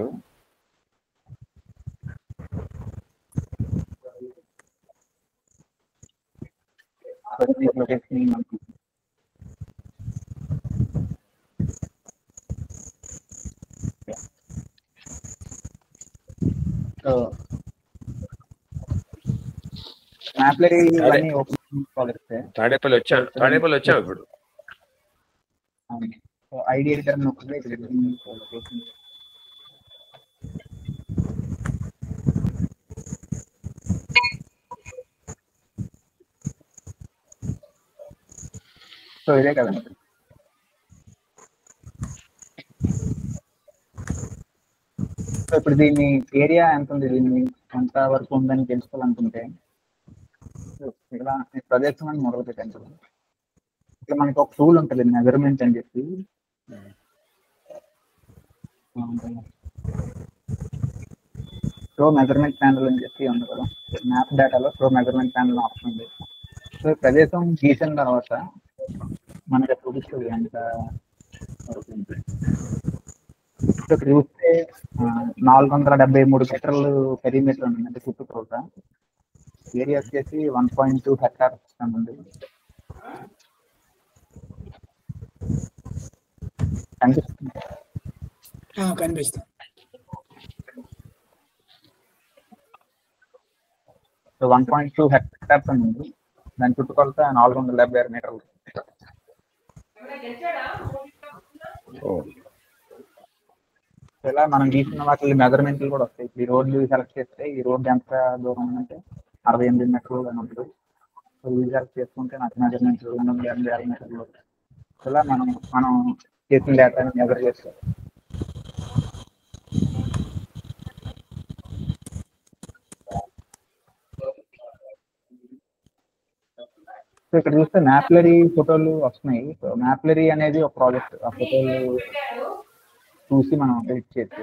సో మ్యాప్లరీ ఇవన్నీ ఓపెన్ ప్రాజెక్ట్స్ తాడేపల్లి వచ్చాం తాడేపల్లి వచ్చాం ఇప్పుడు సో ఐడి ఎడిటర్ నొక్కితే ఇక్కడ location. సో ఇదే కదండి సో ఇప్పుడు దీని ఏరియా ఎంత ఉంది దీన్ని ఎంత వరకు ఉందని తెలుసుకోవాలనుకుంటే సో ఇక్కడ ఈ ప్రదేశం అని మొదలు పెట్టాను చూడండి. ఇక్కడ మనకి ఒక టూల్ ఉంటుంది మెజర్మెంట్ అని చెప్పి ప్రో మెజర్మెంట్ ప్యానల్ అని చెప్పి ఉంది కదా మ్యాప్ డేటాలో ప్రో మెజర్మెంట్ ప్యానల్ ఆప్షన్ ఉంది సో ఈ ప్రదేశం గీసిన తర్వాత మనకి చూపిస్తుంది ఎంత వరకు ఉంది. సో ఇక్కడ చూస్తే ఆ, నాలుగు వందల డెబ్బై మూడు మీటర్లు పెరిమీటర్ ఉంది అంటే చుట్టుకోట ఏరియా వచ్చేసి వన్ పాయింట్ టూ హెక్టార్స్ ఉంది కనిపిస్తుంది ఆ, కనిపిస్తుంది so one point two hectares అని ఉంది దాని చుట్టుకొలత నాలుగు వందల డెబ్బై ఆరు మీటర్లు ఇలా మనం గీసిన వాటి మెజర్మెంట్లు కూడా వస్తాయి ఈ రోడ్లు సెలెక్ట్ చేస్తే ఈ రోడ్ ఎంత దూరం ఉందంటే అరవై ఎనిమిది మీటర్లు అని ఉంటుంది సో ఇది సెలెక్ట్ చేసుకుంటే నాకు మెజర్మెంట్ రెండు వందల ఎనభై ఆరు మీటర్లు ఇలా మనం మనం చేసిన డేటాని మెజర్ చేస్తాం సో ఇక్కడ చూస్తే మ్యాప్లరీ ఫోటోలు వస్తున్నాయి సో మ్యాప్లరీ అనేది ఒక ప్రాజెక్ట్ ఆ ఫోటోలు చూసి మనం ఎడిట్ చేయొచ్చు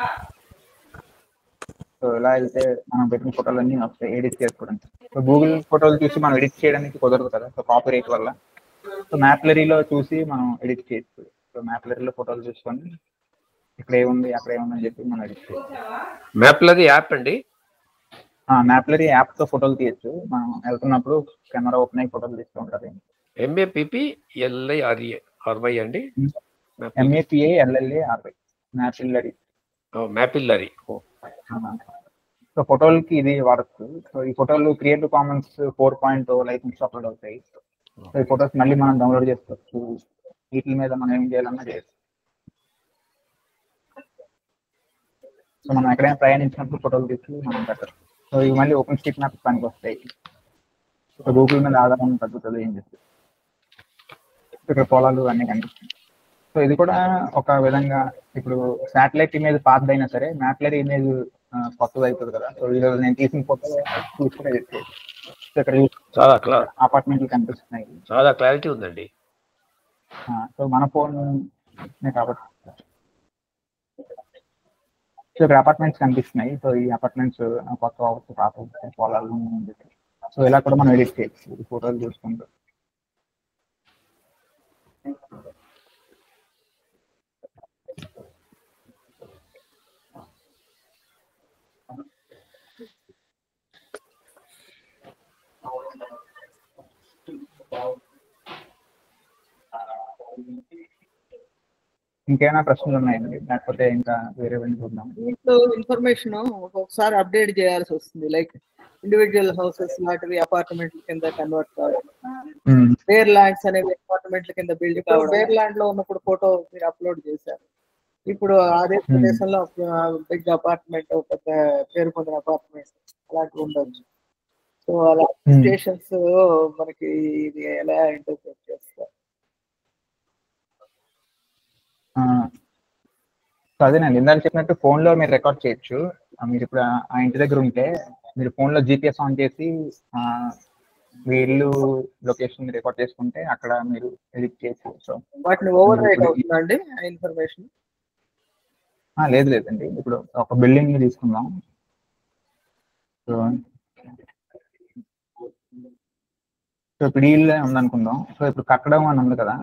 సో ఇలా వెళ్తే మనం పెట్టిన ఫోటోలు అన్ని వస్తాయి ఎడిట్ చేసుకోవడానికి సో గూగుల్ ఫోటోలు చూసి మనం ఎడిట్ చేయడానికి కుదరదు కదా సో కాపీ రేట్ వల్ల సో మ్యాప్లరీలో చూసి మనం ఎడిట్ చేయొచ్చు సో మ్యాప్లరీలో ఫోటోలు చూసుకొని ఇక్కడ ఏముంది అక్కడ ఏముంది అని చెప్పి మనం ఎడిట్ చేయొచ్చు మ్యాప్లది యాప్ అండి మ్యాప్లరీ యాప్ తో ఫోటోలు తీయచ్చు మనం వెళ్తున్నప్పుడు కెమెరా ఓపెన్ అయ్యి ఫోటోలు తీస్తూ ఉంటుంది ఎంఏపిపి ఎల్ఐఆర్ఏ ఆర్వై అండి MAPI LLA RY Mapillary Mapillary so ఫోటోలకి ఇది వాడచ్చు సో ఈ ఫోటోలు creative commons four point license upload అవుతాయి సో ఈ ఫోటోస్ మళ్ళీ మనం డౌన్లోడ్ చేసుకోవచ్చు వీటి మీద మనం ఏం చేయాలన్నా చేయొచ్చు సో మనం ఎక్కడైనా ప్రయాణించినప్పుడు ఫోటోలు తీసి మనం పెట్టచ్చు సో ఇవి మళ్ళీ ఓపెన్ స్ట్రీట్ మ్యాప్ పనికి వస్తాయి సో గూగుల్ మీద ఆధారం తగ్గుతుంది ఏం చెప్పి ఇక్కడ పొలాలు అన్ని కనిపిస్తాయి సో ఇది కూడా ఒక విధంగా ఇప్పుడు శాటిలైట్ ఇమేజ్ పాత్ అయినా సరే మ్యాప్లరీ ఇమేజ్ కొత్తది అవుతుంది కదా సో ఈరోజు నేను తీసిన ఫోటో చూసుకునే చెప్పేది సో ఇక్కడ చాలా క్లా అపార్ట్మెంట్లు కనిపిస్తున్నాయి చాలా క్లారిటీ ఉందండి ఆ, సో మన ఫోన్ కాబట్టి సో ఇక్కడ అపార్ట్మెంట్స్ కనిపిస్తున్నాయి సో ఈ అపార్ట్మెంట్స్ కొత్త అవ్వచ్చు పాత అవ్వచ్చు పొలాలు ఉంది. సో ఇలా కూడా మనం ఎడిట్ చేయొచ్చు ఈ ఫోటోలు చూసుకుంటూ ఇంకేమైనా ప్రశ్నలు ఉన్నాయండి లేకపోతే ఇంకా వేరే చూద్దాం దీంట్లో ఇన్ఫర్మేషన్ ఒక్కొక్కసారి అప్డేట్ చేయాల్సి వస్తుంది లైక్ ఇండివిజువల్ హౌసెస్ లాంటివి అపార్ట్మెంట్ల కింద కన్వర్ట్ కావడం ఉమ్, బేర్ ల్యాండ్స్ అనేవి అపార్ట్మెంట్ల కింద బిల్డ్ కావడం బేర్ ల్యాండ్ లో ఉన్నప్పుడు ఫోటో మీరు అప్లోడ్ చేశారు ఇప్పుడు అదే ప్రదేశంలో బిగ్ అపార్ట్మెంట్ పెద్ద పేరు పొందిన అపార్ట్మెంట్ అలాంటివి ఉండొచ్చు సో అలా ఉమ్. స్టేషన్స్ మనకి ఇది ఎలా ఇంటర్ప్రెట్ చేస్తారు ఆ, సో అదేనండి ఇందాక చెప్పినట్టు ఫోన్ లో మీరు రికార్డ్ చేయొచ్చు ఆ, మీరు ఇప్పుడు ఆ- ఆ ఇంటి దగ్గర ఉంటే మీరు ఫోన్ లో జీపీఎస్ ఆన్ చేసి ఆ, మీ ఇల్లు లొకేషన్ రికార్డ్ చేసుకుంటే అక్కడ మీరు ఎడిట్ చేయొచ్చు సో వాటిని ఓవర్ రైట్ అవుతుందండి ఆ ఇన్ఫర్మేషన్ ఆ, లేదు లేదండి ఇప్పుడు ఒక బిల్డింగ్ ని తీసుకుందాం సో సో ఇప్పుడు ఈ ఇల్లు ఉందనుకుందాం సో ఇప్పుడు కట్టడం అని ఉంది కదా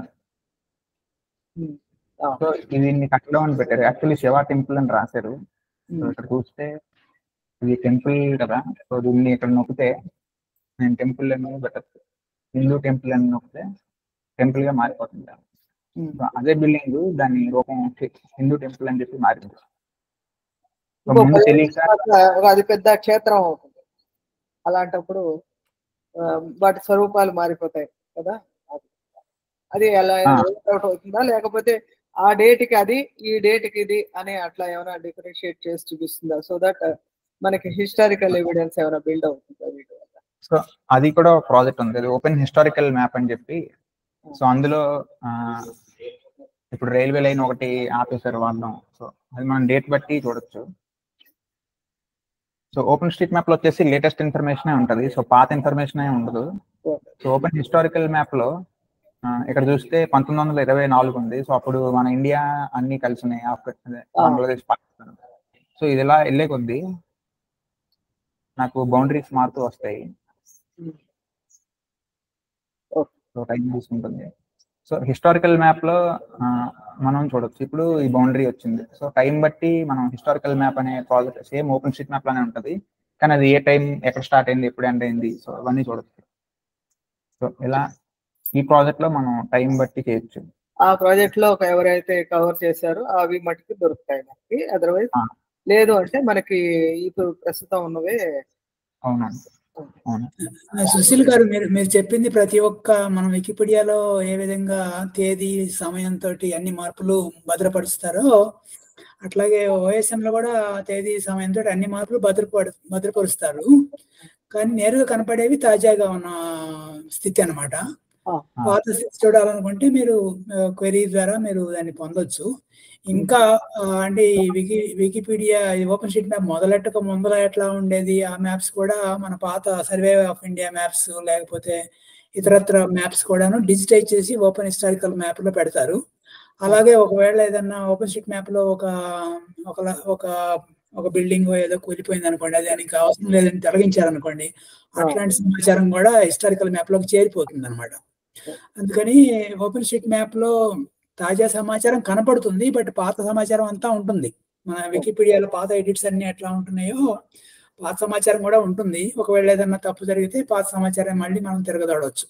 సో ఇది దీన్ని కట్టడం అని పెట్టారు యాక్చువల్లీ శివ టెంపుల్ అని రాశారు సో ఇక్కడ చూస్తే ఇది టెంపుల్ కదా సో దీన్ని ఇక్కడ నొక్కితే నేను టెంపుల్ అని పెట్టచ్చు హిందూ టెంపుల్ అని నొక్కితే టెంపుల్ గా మారిపోతుంది సో అదే బిల్డింగ్ దాని రూపం వచ్చి హిందూ టెంపుల్ అని చెప్పి మారింది సో ఇంకో ముందు పది తెలియక ఒక అది పెద్ద క్షేత్రం అవుతుంది అలాంటప్పుడు ఆ, వాటి స్వరూపాలు మారిపోతాయి కదా అది అది ఎలా ఆ. అవుట్ అవుతుందా లేకపోతే ఆ డేట్ కి అది ఈ డేట్ కి ఇది అని అట్లా ఏమైనా డిఫరెన్షియేట్ చేసి చూపిస్తుందా సో దట్ మనకి హిస్టారికల్ ఎవిడెన్స్ ఏమైనా బిల్డ్ అవుతుందా వీటి వల్ల సో అది కూడా ఒక ప్రాజెక్ట్ ఉంది అది ఓపెన్ హిస్టారికల్ మ్యాప్ అని చెప్పి సో అందులో ఆ, ఇప్పుడు రైల్వే లైన్ ఒకటి ఆపేశారు వాళ్ళు సో అది మనం డేట్ బట్టి చూడొచ్చు సో ఓపెన్ స్ట్రీట్ మ్యాప్ లో వచ్చేసి లేటెస్ట్ ఇన్ఫర్మేషన్ ఉంటుంది సో పాత ఇన్ఫర్మేషన్ ఉండదు సో ఓపెన్ హిస్టారికల్ మ్యాప్ లో ఆ, ఇక్కడ చూస్తే పంతొమ్మిది వందల ఇరవై నాలుగు ఉంది సో అప్పుడు మన ఇండియా అన్ని కలిసినాయి ఆఫ్ఘన్ అదే బంగ్లాదేశ్ పాకిస్తాన్ సో ఇది ఇలా వెళ్ళే కొద్దీ నాకు బౌండరీస్ మారుతూ వస్తాయి సో టైం తీసుకుంటుంది సో హిస్టారికల్ మ్యాప్ లో ఆ, మనం చూడొచ్చు ఇప్పుడు ఈ బౌండరీ వచ్చింది సో టైం బట్టి మనం హిస్టారికల్ మ్యాప్ అనే project same open street map లానే ఉంటది కానీ అది ఏ టైం ఎక్కడ స్టార్ట్ అయింది ఎప్పుడు ఎండ్ అయింది సో అవన్నీ చూడొచ్చు సో ఇలా ఈ ప్రాజెక్ట్ లో మనం టైం బట్టి చేయొచ్చు ఆ ప్రాజెక్ట్ లో ఒక ఎవరైతే కవర్ చేశారో అవి మటుకు దొరుకుతాయి మనకి అదర్వైజ్ ఆ. లేదు అంటే మనకి ఇప్పుడు ప్రస్తుతం ఉన్నవే అవునండి అవును సుశీల్ గారు మీరు మీరు చెప్పింది ప్రతి ఒక్క మనం వికీపీడియాలో ఏ విధంగా తేదీ సమయంతో అన్ని మార్పులు భద్రపరుస్తారో అట్లాగే OSM లో కూడా తేదీ సమయంతో అన్ని మార్పులు భద్రపడు భద్రపరుస్తారు కానీ నేరుగా కనపడేవి తాజాగా ఉన్న స్థితి అన్నమాట ఆ. పాత స్థితి చూడాలనుకుంటే మీరు క్వెరీ ద్వారా మీరు దాన్ని పొందొచ్చు ఇంకా ఆ, అంటే ఈ wiki Wikipedia open street map మొదలెట్టక ముందర ఎట్లా ఉండేది ఆ మ్యాప్స్ కూడా మన పాత సర్వే ఆఫ్ ఇండియా మ్యాప్స్ లేకపోతే ఇతరత్ర మ్యాప్స్ కూడాను డిజిటైజ్ చేసి ఓపెన్ హిస్టారికల్ మ్యాప్ లో పెడతారు అలాగే ఒకవేళ ఏదన్నా ఓపెన్ షీట్ మ్యాప్ లో ఒక ఒక ల- ఒక ఒక బిల్డింగ్ ఏదో కూలిపోయింది అనుకోండి అది దానికి అవసరం లేదని తొలగించారనుకోండి అట్లాంటి సమాచారం కూడా హిస్టారికల్ మ్యాప్ లోకి చేరిపోతుంది అనమాట అందుకని ఓపెన్ షీట్ మ్యాప్ లో తాజా సమాచారం కనపడుతుంది బట్ పాత సమాచారం అంతా ఉంటుంది మన వికీపీడియాలో పాత ఎడిట్స్ అన్ని ఎట్లా ఉంటున్నాయో పాత సమాచారం కూడా ఉంటుంది ఒకవేళ ఏదన్నా తప్పు జరిగితే పాత సమాచారం మళ్ళీ మనం తిరగదాడవచ్చు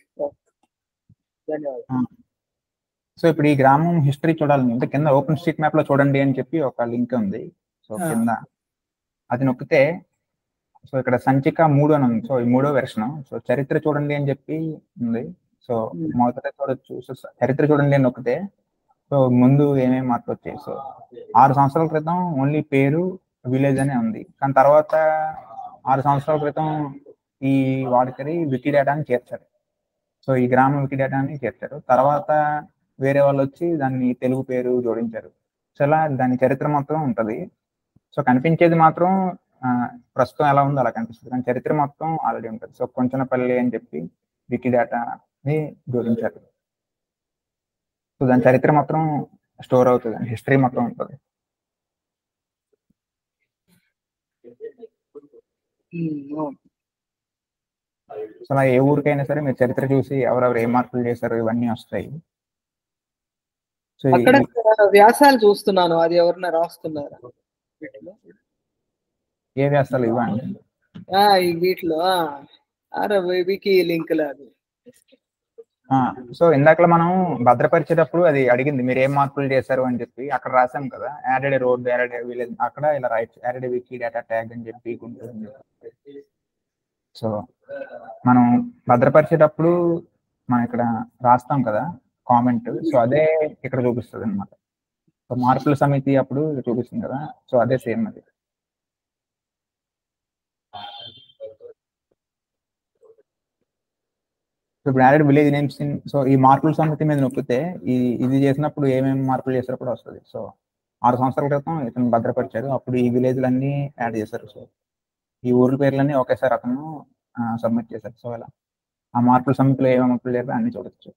ధన్యవాదాలు సో ఇప్పుడు ఈ గ్రామం హిస్టరీ చూడాలంటే కింద ఓపెన్ స్ట్రీట్ మ్యాప్ లో చూడండి అని చెప్పి ఒక లింక్ ఉంది సో ఆ. కింద అది నొక్కితే సో ఇక్కడ సంచిక మూడు అని ఉంది సో ఈ మూడో వెర్షన్ సో చరిత్ర చూడండి అని చెప్పి ఉంది సో Hmm. మొదట చూడొచ్చు సో స- చరిత్ర చూడండి అని నొక్కితే సో ముందు ఏమేమి మార్పు వచ్చాయి సో ఆరు సంవత్సరాల క్రితం ఓన్లీ పేరు విలేజ్ అనే ఉంది కానీ తర్వాత ఆరు సంవత్సరాల క్రితం ఈ వాడుకరి వికీడేటాని చేర్చారు సో ఈ గ్రామ వికీడేటాని చేర్చారు తర్వాత వేరే వాళ్ళు వచ్చి దాన్ని తెలుగు పేరు జోడించారు సో ఇలా దాని చరిత్ర మొత్తం ఉంటది సో కనిపించేది మాత్రం ఆ, ప్రస్తుతం ఎలా ఉందో అలా కనిపిస్తుంది కానీ చరిత్ర మొత్తం ఆల్రెడీ ఉంటుంది సో కొంచెనపల్లి అని చెప్పి వికీడేటాని జోడించారు సో దాని చరిత్ర మొత్తం స్టోర్ అవుతుంది హిస్టరీ మొత్తం ఉంటుంది ఉమ్, అవును. సో అలా ఏ ఊరికైనా సరే మీరు చరిత్ర చూసి ఎవరెవరు ఏ మార్పులు చేశారు ఇవన్నీ వస్తాయి సో ఈ- అక్కడ వ్యాసాలు చూస్తున్నాను అది ఎవరన్నా రాస్తున్నారా వీటిలో ఏ వ్యాసాలు ఇవ్వండి ఆ, ఈ వీటిలో ఆ, అరే వికీ లింక్ అది సో ఇందాకలో మనం భద్రపరిచేటప్పుడు అది అడిగింది మీరు ఏం మార్పులు చేశారు అని చెప్పి అక్కడ రాసాం కదా యాడెడ్ రోడ్ యాడెడ్ విలేజ్ అక్కడ ఇలా right added wiki data tag అని చెప్పి ఉంటుంది సో మనం భద్రపరిచేటప్పుడు మనం ఇక్కడ రాస్తాం కదా కామెంట్ సో అదే ఇక్కడ చూపిస్తుంది అనమాట సో మార్పుల సమితి అప్పుడు చూపిస్తుంది కదా సో అదే సేమ్ అది సో ఇప్పుడు యాడెడ్ విలేజ్ నేమ్స్ సో ఈ మార్పుల సమితి మీద నొక్కితే ఈ ఇది చేసినప్పుడు ఏమేమి మార్పులు చేసారో కూడా వస్తుంది సో ఆరు సంవత్సరాల క్రితం ఇతను భద్రపరిచారు అప్పుడు ఈ విలేజ్లన్నీ యాడ్ చేశారు సో ఈ ఊర్ల పేర్లన్నీ ఒకేసారి అతను సబ్మిట్ చేశారు సో ఇలా ఆ మార్పుల సమితిలో ఏమేమి మార్పులు లేవో అన్ని చూడొచ్చు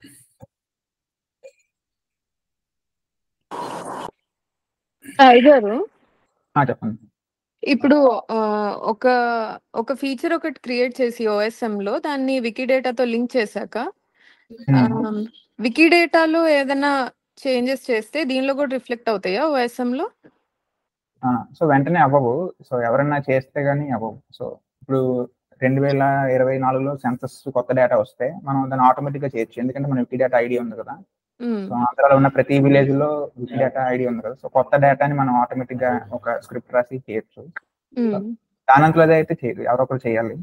అయ్యారు ఆ, చెప్పండి ఇప్పుడు ఆ, ఒక ఒక ఫీచర్ ఒకటి క్రియేట్ చేసి ఓఎస్ఎం లో దాన్ని వికీడేటాతో లింక్ చేశాక Hmm. వికీడేటాలో ఏదైనా చేంజెస్ చేస్తే దీనిలో కూడా రిఫ్లెక్ట్ అవుతాయా ఓఎస్ఎం లో ఆ, సో వెంటనే అవ్వవు సో ఎవరైనా చేస్తే గానీ అవ్వవు సో ఇప్పుడు రెండు వేల ఇరవై నాలుగులో సెన్సస్ కొత్త డేటా వస్తే మనం దాన్ని ఆటోమేటిక్ గా చేయొచ్చు ఎందుకంటే మన వికీ డేటా ఐడి ఉంది కదా మ్మ్. సో ఆంధ్రాలో ఉన్న ప్రతి విలేజ్ లో వికీ డేటా ఐడి ఉంది కదా సో కొత్త డేటాని మనం ఆటోమేటిక్ గా ఒక స్క్రిప్ట్ రాసి చేయొచ్చు మ్మ్. దానంతలో అయితే చేయదు ఎవరో ఒకరు చేయాలి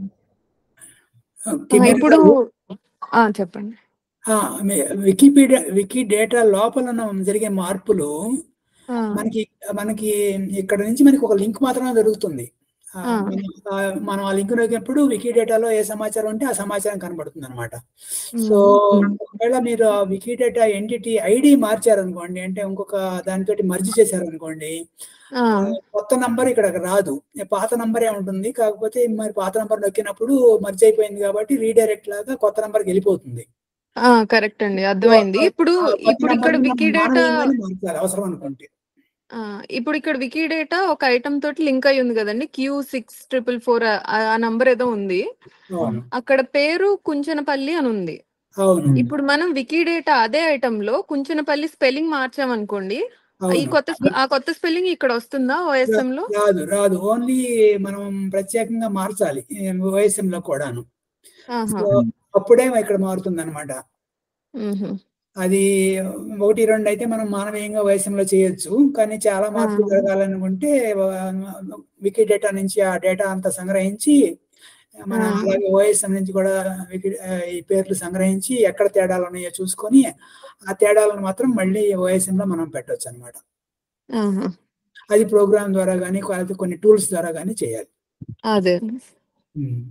ఆ, కిమిర్ ఇప్పుడు గారు, ఆ, చెప్పండి ఆ, మీ- వికీపీడియా వికీ డేటా లోపల ఉన్న జరిగే మార్పులు ఆ, మనకి మనకి ఇక్కడ నుంచి మనకి ఒక లింక్ మాత్రమే దొరుకుతుంది ఆ, ఆ. మనం ఆ, మనం ఆ లింక్ నొక్కినప్పుడు వికీ డేటాలో ఏ సమాచారం ఉంటే ఆ సమాచారం కనబడుతుంది అనమాట సో ఒకవేళ మీరు ఆ వికీ డేటా ఎంటిటీ ఐడి మార్చారనుకోండి అంటే ఇంకొక దానితోటి మర్జ్ చేశారనుకోండి ఆ, కొత్త నంబర్ ఇక్కడ రాదు పాత నంబరే ఉంటుంది కాకపోతే మరి పాత నంబర్ నొక్కినప్పుడు మర్జ్ అయిపోయింది కాబట్టి రీడైరెక్ట్ లాగా కొత్త నంబర్కి వెళ్ళిపోతుంది ఆ, కరెక్ట్ అండి అర్థమైంది ఇప్పుడు ఆ కొత్త ఇప్పుడు ఇక్కడ నంబర్ని వికీ మనం డేటా మానవీయంగానే మార్చాలి అవసరం అనుకుంటే ఆ, ఇప్పుడు ఇక్కడ వికీ డేటా ఒక ఐటమ్ తోటి లింక్ అయి ఉంది కదండి క్యూ సిక్స్ ట్రిపుల్ ఫోర్ ఆ నంబర్ ఏదో ఉంది అవును అక్కడ పేరు కుంచనపల్లి అని ఉంది అవును ఇప్పుడు మనం వికీ డేటా అదే ఐటమ్ లో కుంచనపల్లి స్పెల్లింగ్ మార్చామనుకోండి ఈ అవును కొత్త స్పె- ఆ కొత్త స్పెల్లింగ్ ఇక్కడ వస్తుందా ఓఎస్ఎం లో రాదు రాదు ఓన్లీ మనం ప్రత్యేకంగా మార్చాలి OSM లో కూడాను ఆహా సో అప్పుడే ఇక్కడ మారుతుంది అనమాట మ్హూ. అది ఒకటి రెండు అయితే మనం మానవీయంగా వయసంలో చేయొచ్చు కానీ చాలా మార్పులు ఆ. జరగాలనుకుంటే వికీ డేటా నుంచి ఆ డేటా అంతా సంగ్రహించి మనం ఆ. అలాగే ఓఎస్ఎం నుంచి కూడా వికీ ఈ పేర్లు సంగ్రహించి ఎక్కడ తేడాలు ఉన్నాయో చూసుకొని ఆ తేడాలను మాత్రం మళ్ళీ OSM లో మనం పెట్టొచ్చు అనమాట ఆహా. అది ప్రోగ్రామ్ ద్వారా కానీ కొన్ని టూల్స్ ద్వారా కానీ చేయాలి అదే ఉమ్.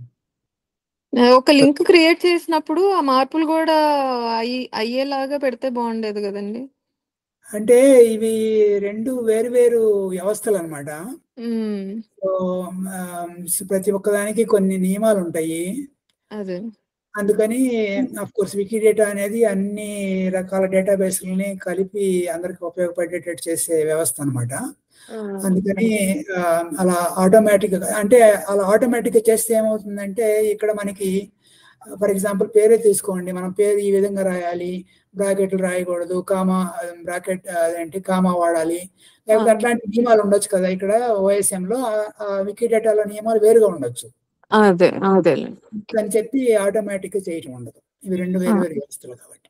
ఒక లింక్ క్రియేట్ చేసినప్పుడు ఆ మార్పులు కూడా అయ్యి అయ్యేలాగా పెడితే బాగుండేది కదండి అంటే ఇవి రెండు వేరు వేరు వ్యవస్థలు అనమాట మ్మ్. సో ఆ, ప్రతి ఒక్కదానికి కొన్ని నియమాలు ఉంటాయి అదే అందుకని అఫ్ కోర్స్ వికీ డేటా అనేది అన్ని రకాల డేటాబేస్లని కలిపి అందరికి ఉపయోగపడేటట్టు చేసే వ్యవస్థ అనమాట ఆ, అందుకని ఆ, అలా ఆటోమేటిక్ అంటే అలా ఆటోమేటిక్ గా చేస్తే ఏమవుతుందంటే ఇక్కడ మనకి ఫర్ ఎగ్జాంపుల్ పేరే తీసుకోండి మనం పేరు ఈ విధంగా రాయాలి బ్రాకెట్లు రాయకూడదు కామా బ్రాకెట్ అదేంటి కామా వాడాలి లేకపోతే ఆ. అట్లాంటి నియమాలు ఉండొచ్చు కదా ఇక్కడ ఓఎస్ఎం లో వికీ డేటాలో నియమాలు వేరుగా ఉండొచ్చు అదే అదే అని చెప్పి ఆటోమేటిక్ గా చేయటం ఉండదు ఇవి రెండు వేరు వేరు వ్యవస్థలు కాబట్టి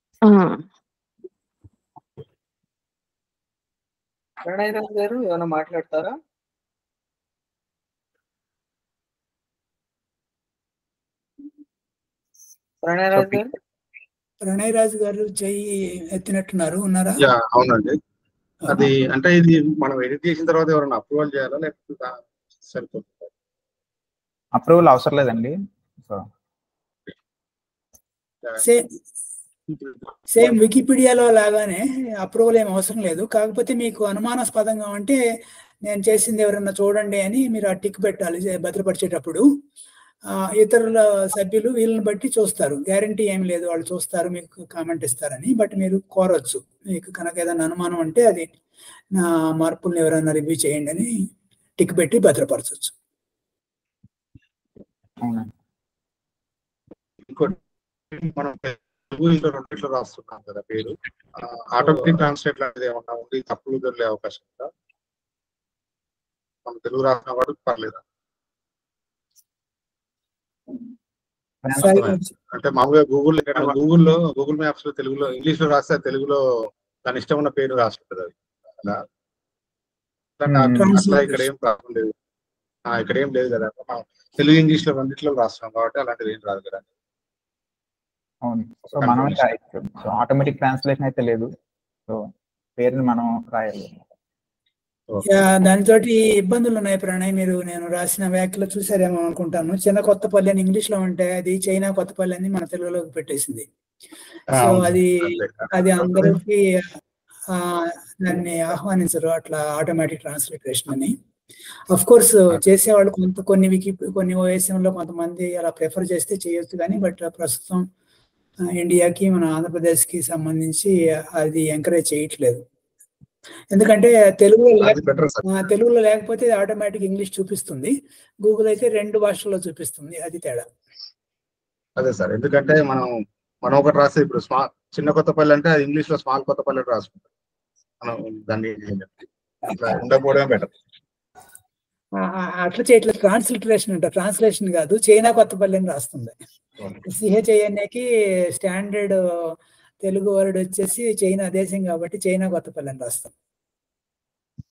ప్రణయరాజ్ గారు ఏమైనా మాట్లాడతారా ప్రణయరాజ్ గారు ప్రణయ్ రాజు గారు చెయ్యి ఎత్తినట్టున్నారు ఉన్నారా యా అవునండి అది అంటే ఇది మనం ఎడిట్ చేసిన తర్వాత ఎవరైనా అప్రూవల్ చేయాలా లేకపోతే దా- సరిపోతుందా అప్రూవల్ అవసరం లేదండి సో సేమ్ సేమ్ వికీపీడియాలో లాగానే అప్రూవల్ ఏం అవసరం లేదు కాకపోతే మీకు అనుమానాస్పదంగా ఉంటే నేను చేసింది ఎవరన్నా చూడండి అని మీరు ఆ టిక్ పెట్టాలి చే- భద్రపరిచేటప్పుడు ఆ, ఇతరుల సభ్యులు వీళ్ళని బట్టి చూస్తారు గ్యారంటీ ఏం లేదు వాళ్ళు చూస్తారు మీకు కామెంట్ ఇస్తారని బట్ మీరు కోరొచ్చు మీకు కనుక ఏదైనా అనుమానం అంటే అది నా మార్పుల్ని ఎవరైనా రివ్యూ చేయండి అని టిక్ పెట్టి భద్రపరచవచ్చు అవునండి ఇంకోటి మనం తెలుగు ఇంట్లో రెండిట్లో రాస్తున్నాం కదా పేరు ఆటోమేటిక్ ట్రాన్స్లేట్ లాంటిది ఏమన్నా ఉంది తప్పులు దొరికే అవకాశం ఉందా మనం తెలుగు రాసిన వాడు పర్లేదా అర్థమైంది. అంటే మామూలుగా గూగుల్ గూగుల్లో గూగుల్ మ్యాప్స్ లో తెలుగులో ఇంగ్లీష్ లో రాస్తే తెలుగులో దాని ఇష్టం ఉన్న పేరు రాస్తుంటది అది అలా అట్లా Hmm. అట్లా ఇక్కడ ఏం ప్రాబ్లం లేదు ఆ, ఇక్కడ ఏం లేదు కదా మనం తెలుగు ఇంగ్లీష్ లో రెండిట్లో రాస్తున్నాం కాబట్టి అలాంటిది ఏం రాదు కదా అవును సో మనం రాయొచ్చు సో ఆటోమేటిక్ ట్రాన్స్లేషన్ అయితే లేదు సో పేరుని మనం రాయాలి యా, దానితోటి ఇబ్బందులు ఉన్నాయి ప్రణయ్ మీరు నేను రాసిన వ్యాఖ్యలు చూసారేమో అనుకుంటాను చిన్న కొత్తపల్లి అని ఇంగ్లీష్ లో ఉంటే అది చైనా కొత్తపల్లి అని మన తెలుగులోకి పెట్టేసింది ఆ, సో అవును. అది అంతే. అది అందరికి ఆ, దాన్ని ఆహ్వానించరు అట్లా ఆటోమేటిక్ ట్రాన్స్లేషన్ అని అఫ్ కోర్స్ చేసేవాళ్ళు కొంత కొన్ని వికి కొన్ని OSM లో కొంతమంది అలా ప్రిఫర్ చేస్తే చేయొచ్చు కానీ బట్ ప్రస్తుతం ఆ, ఇండియాకి మన ఆంధ్రప్రదేశ్కి సంబంధించి అది ఎంకరేజ్ చేయట్లేదు ఎందుకంటే తెలుగులో లేక- అది బెటర్ సార్ ఆ, తెలుగులో లేకపోతే ఆటోమేటిక్ ఇంగ్లీష్ చూపిస్తుంది గూగుల్ అయితే రెండు భాషల్లో చూపిస్తుంది అది తేడా అదే సార్ ఎందుకంటే మనం మనం ఒకటి రాస్తే ఇప్పుడు స్మాల్ చిన్న కొత్తపల్లి అంటే అది ఇంగ్లీష్ లో స్మాల్ కొత్తపల్లి అని రాసుకుంటాం మనం దాన్ని ఏం చేయలేం. అట్లా ఉండకపోవడమే బెటర్ ఆ, ఆ, అట్లా చేయట్లేదు ట్రాన్స్లిటరేషన్ అంట ట్రాన్స్లేషన్ కాదు చైనా కొత్తపల్లి అని రాస్తుంది సిహెచ్ఐఎన్ఏకి స్టాండర్డ్ తెలుగు వర్డ్ వచ్చేసి చైనా దేశం కాబట్టి చైనా కొత్తపల్లి అని రాస్తాం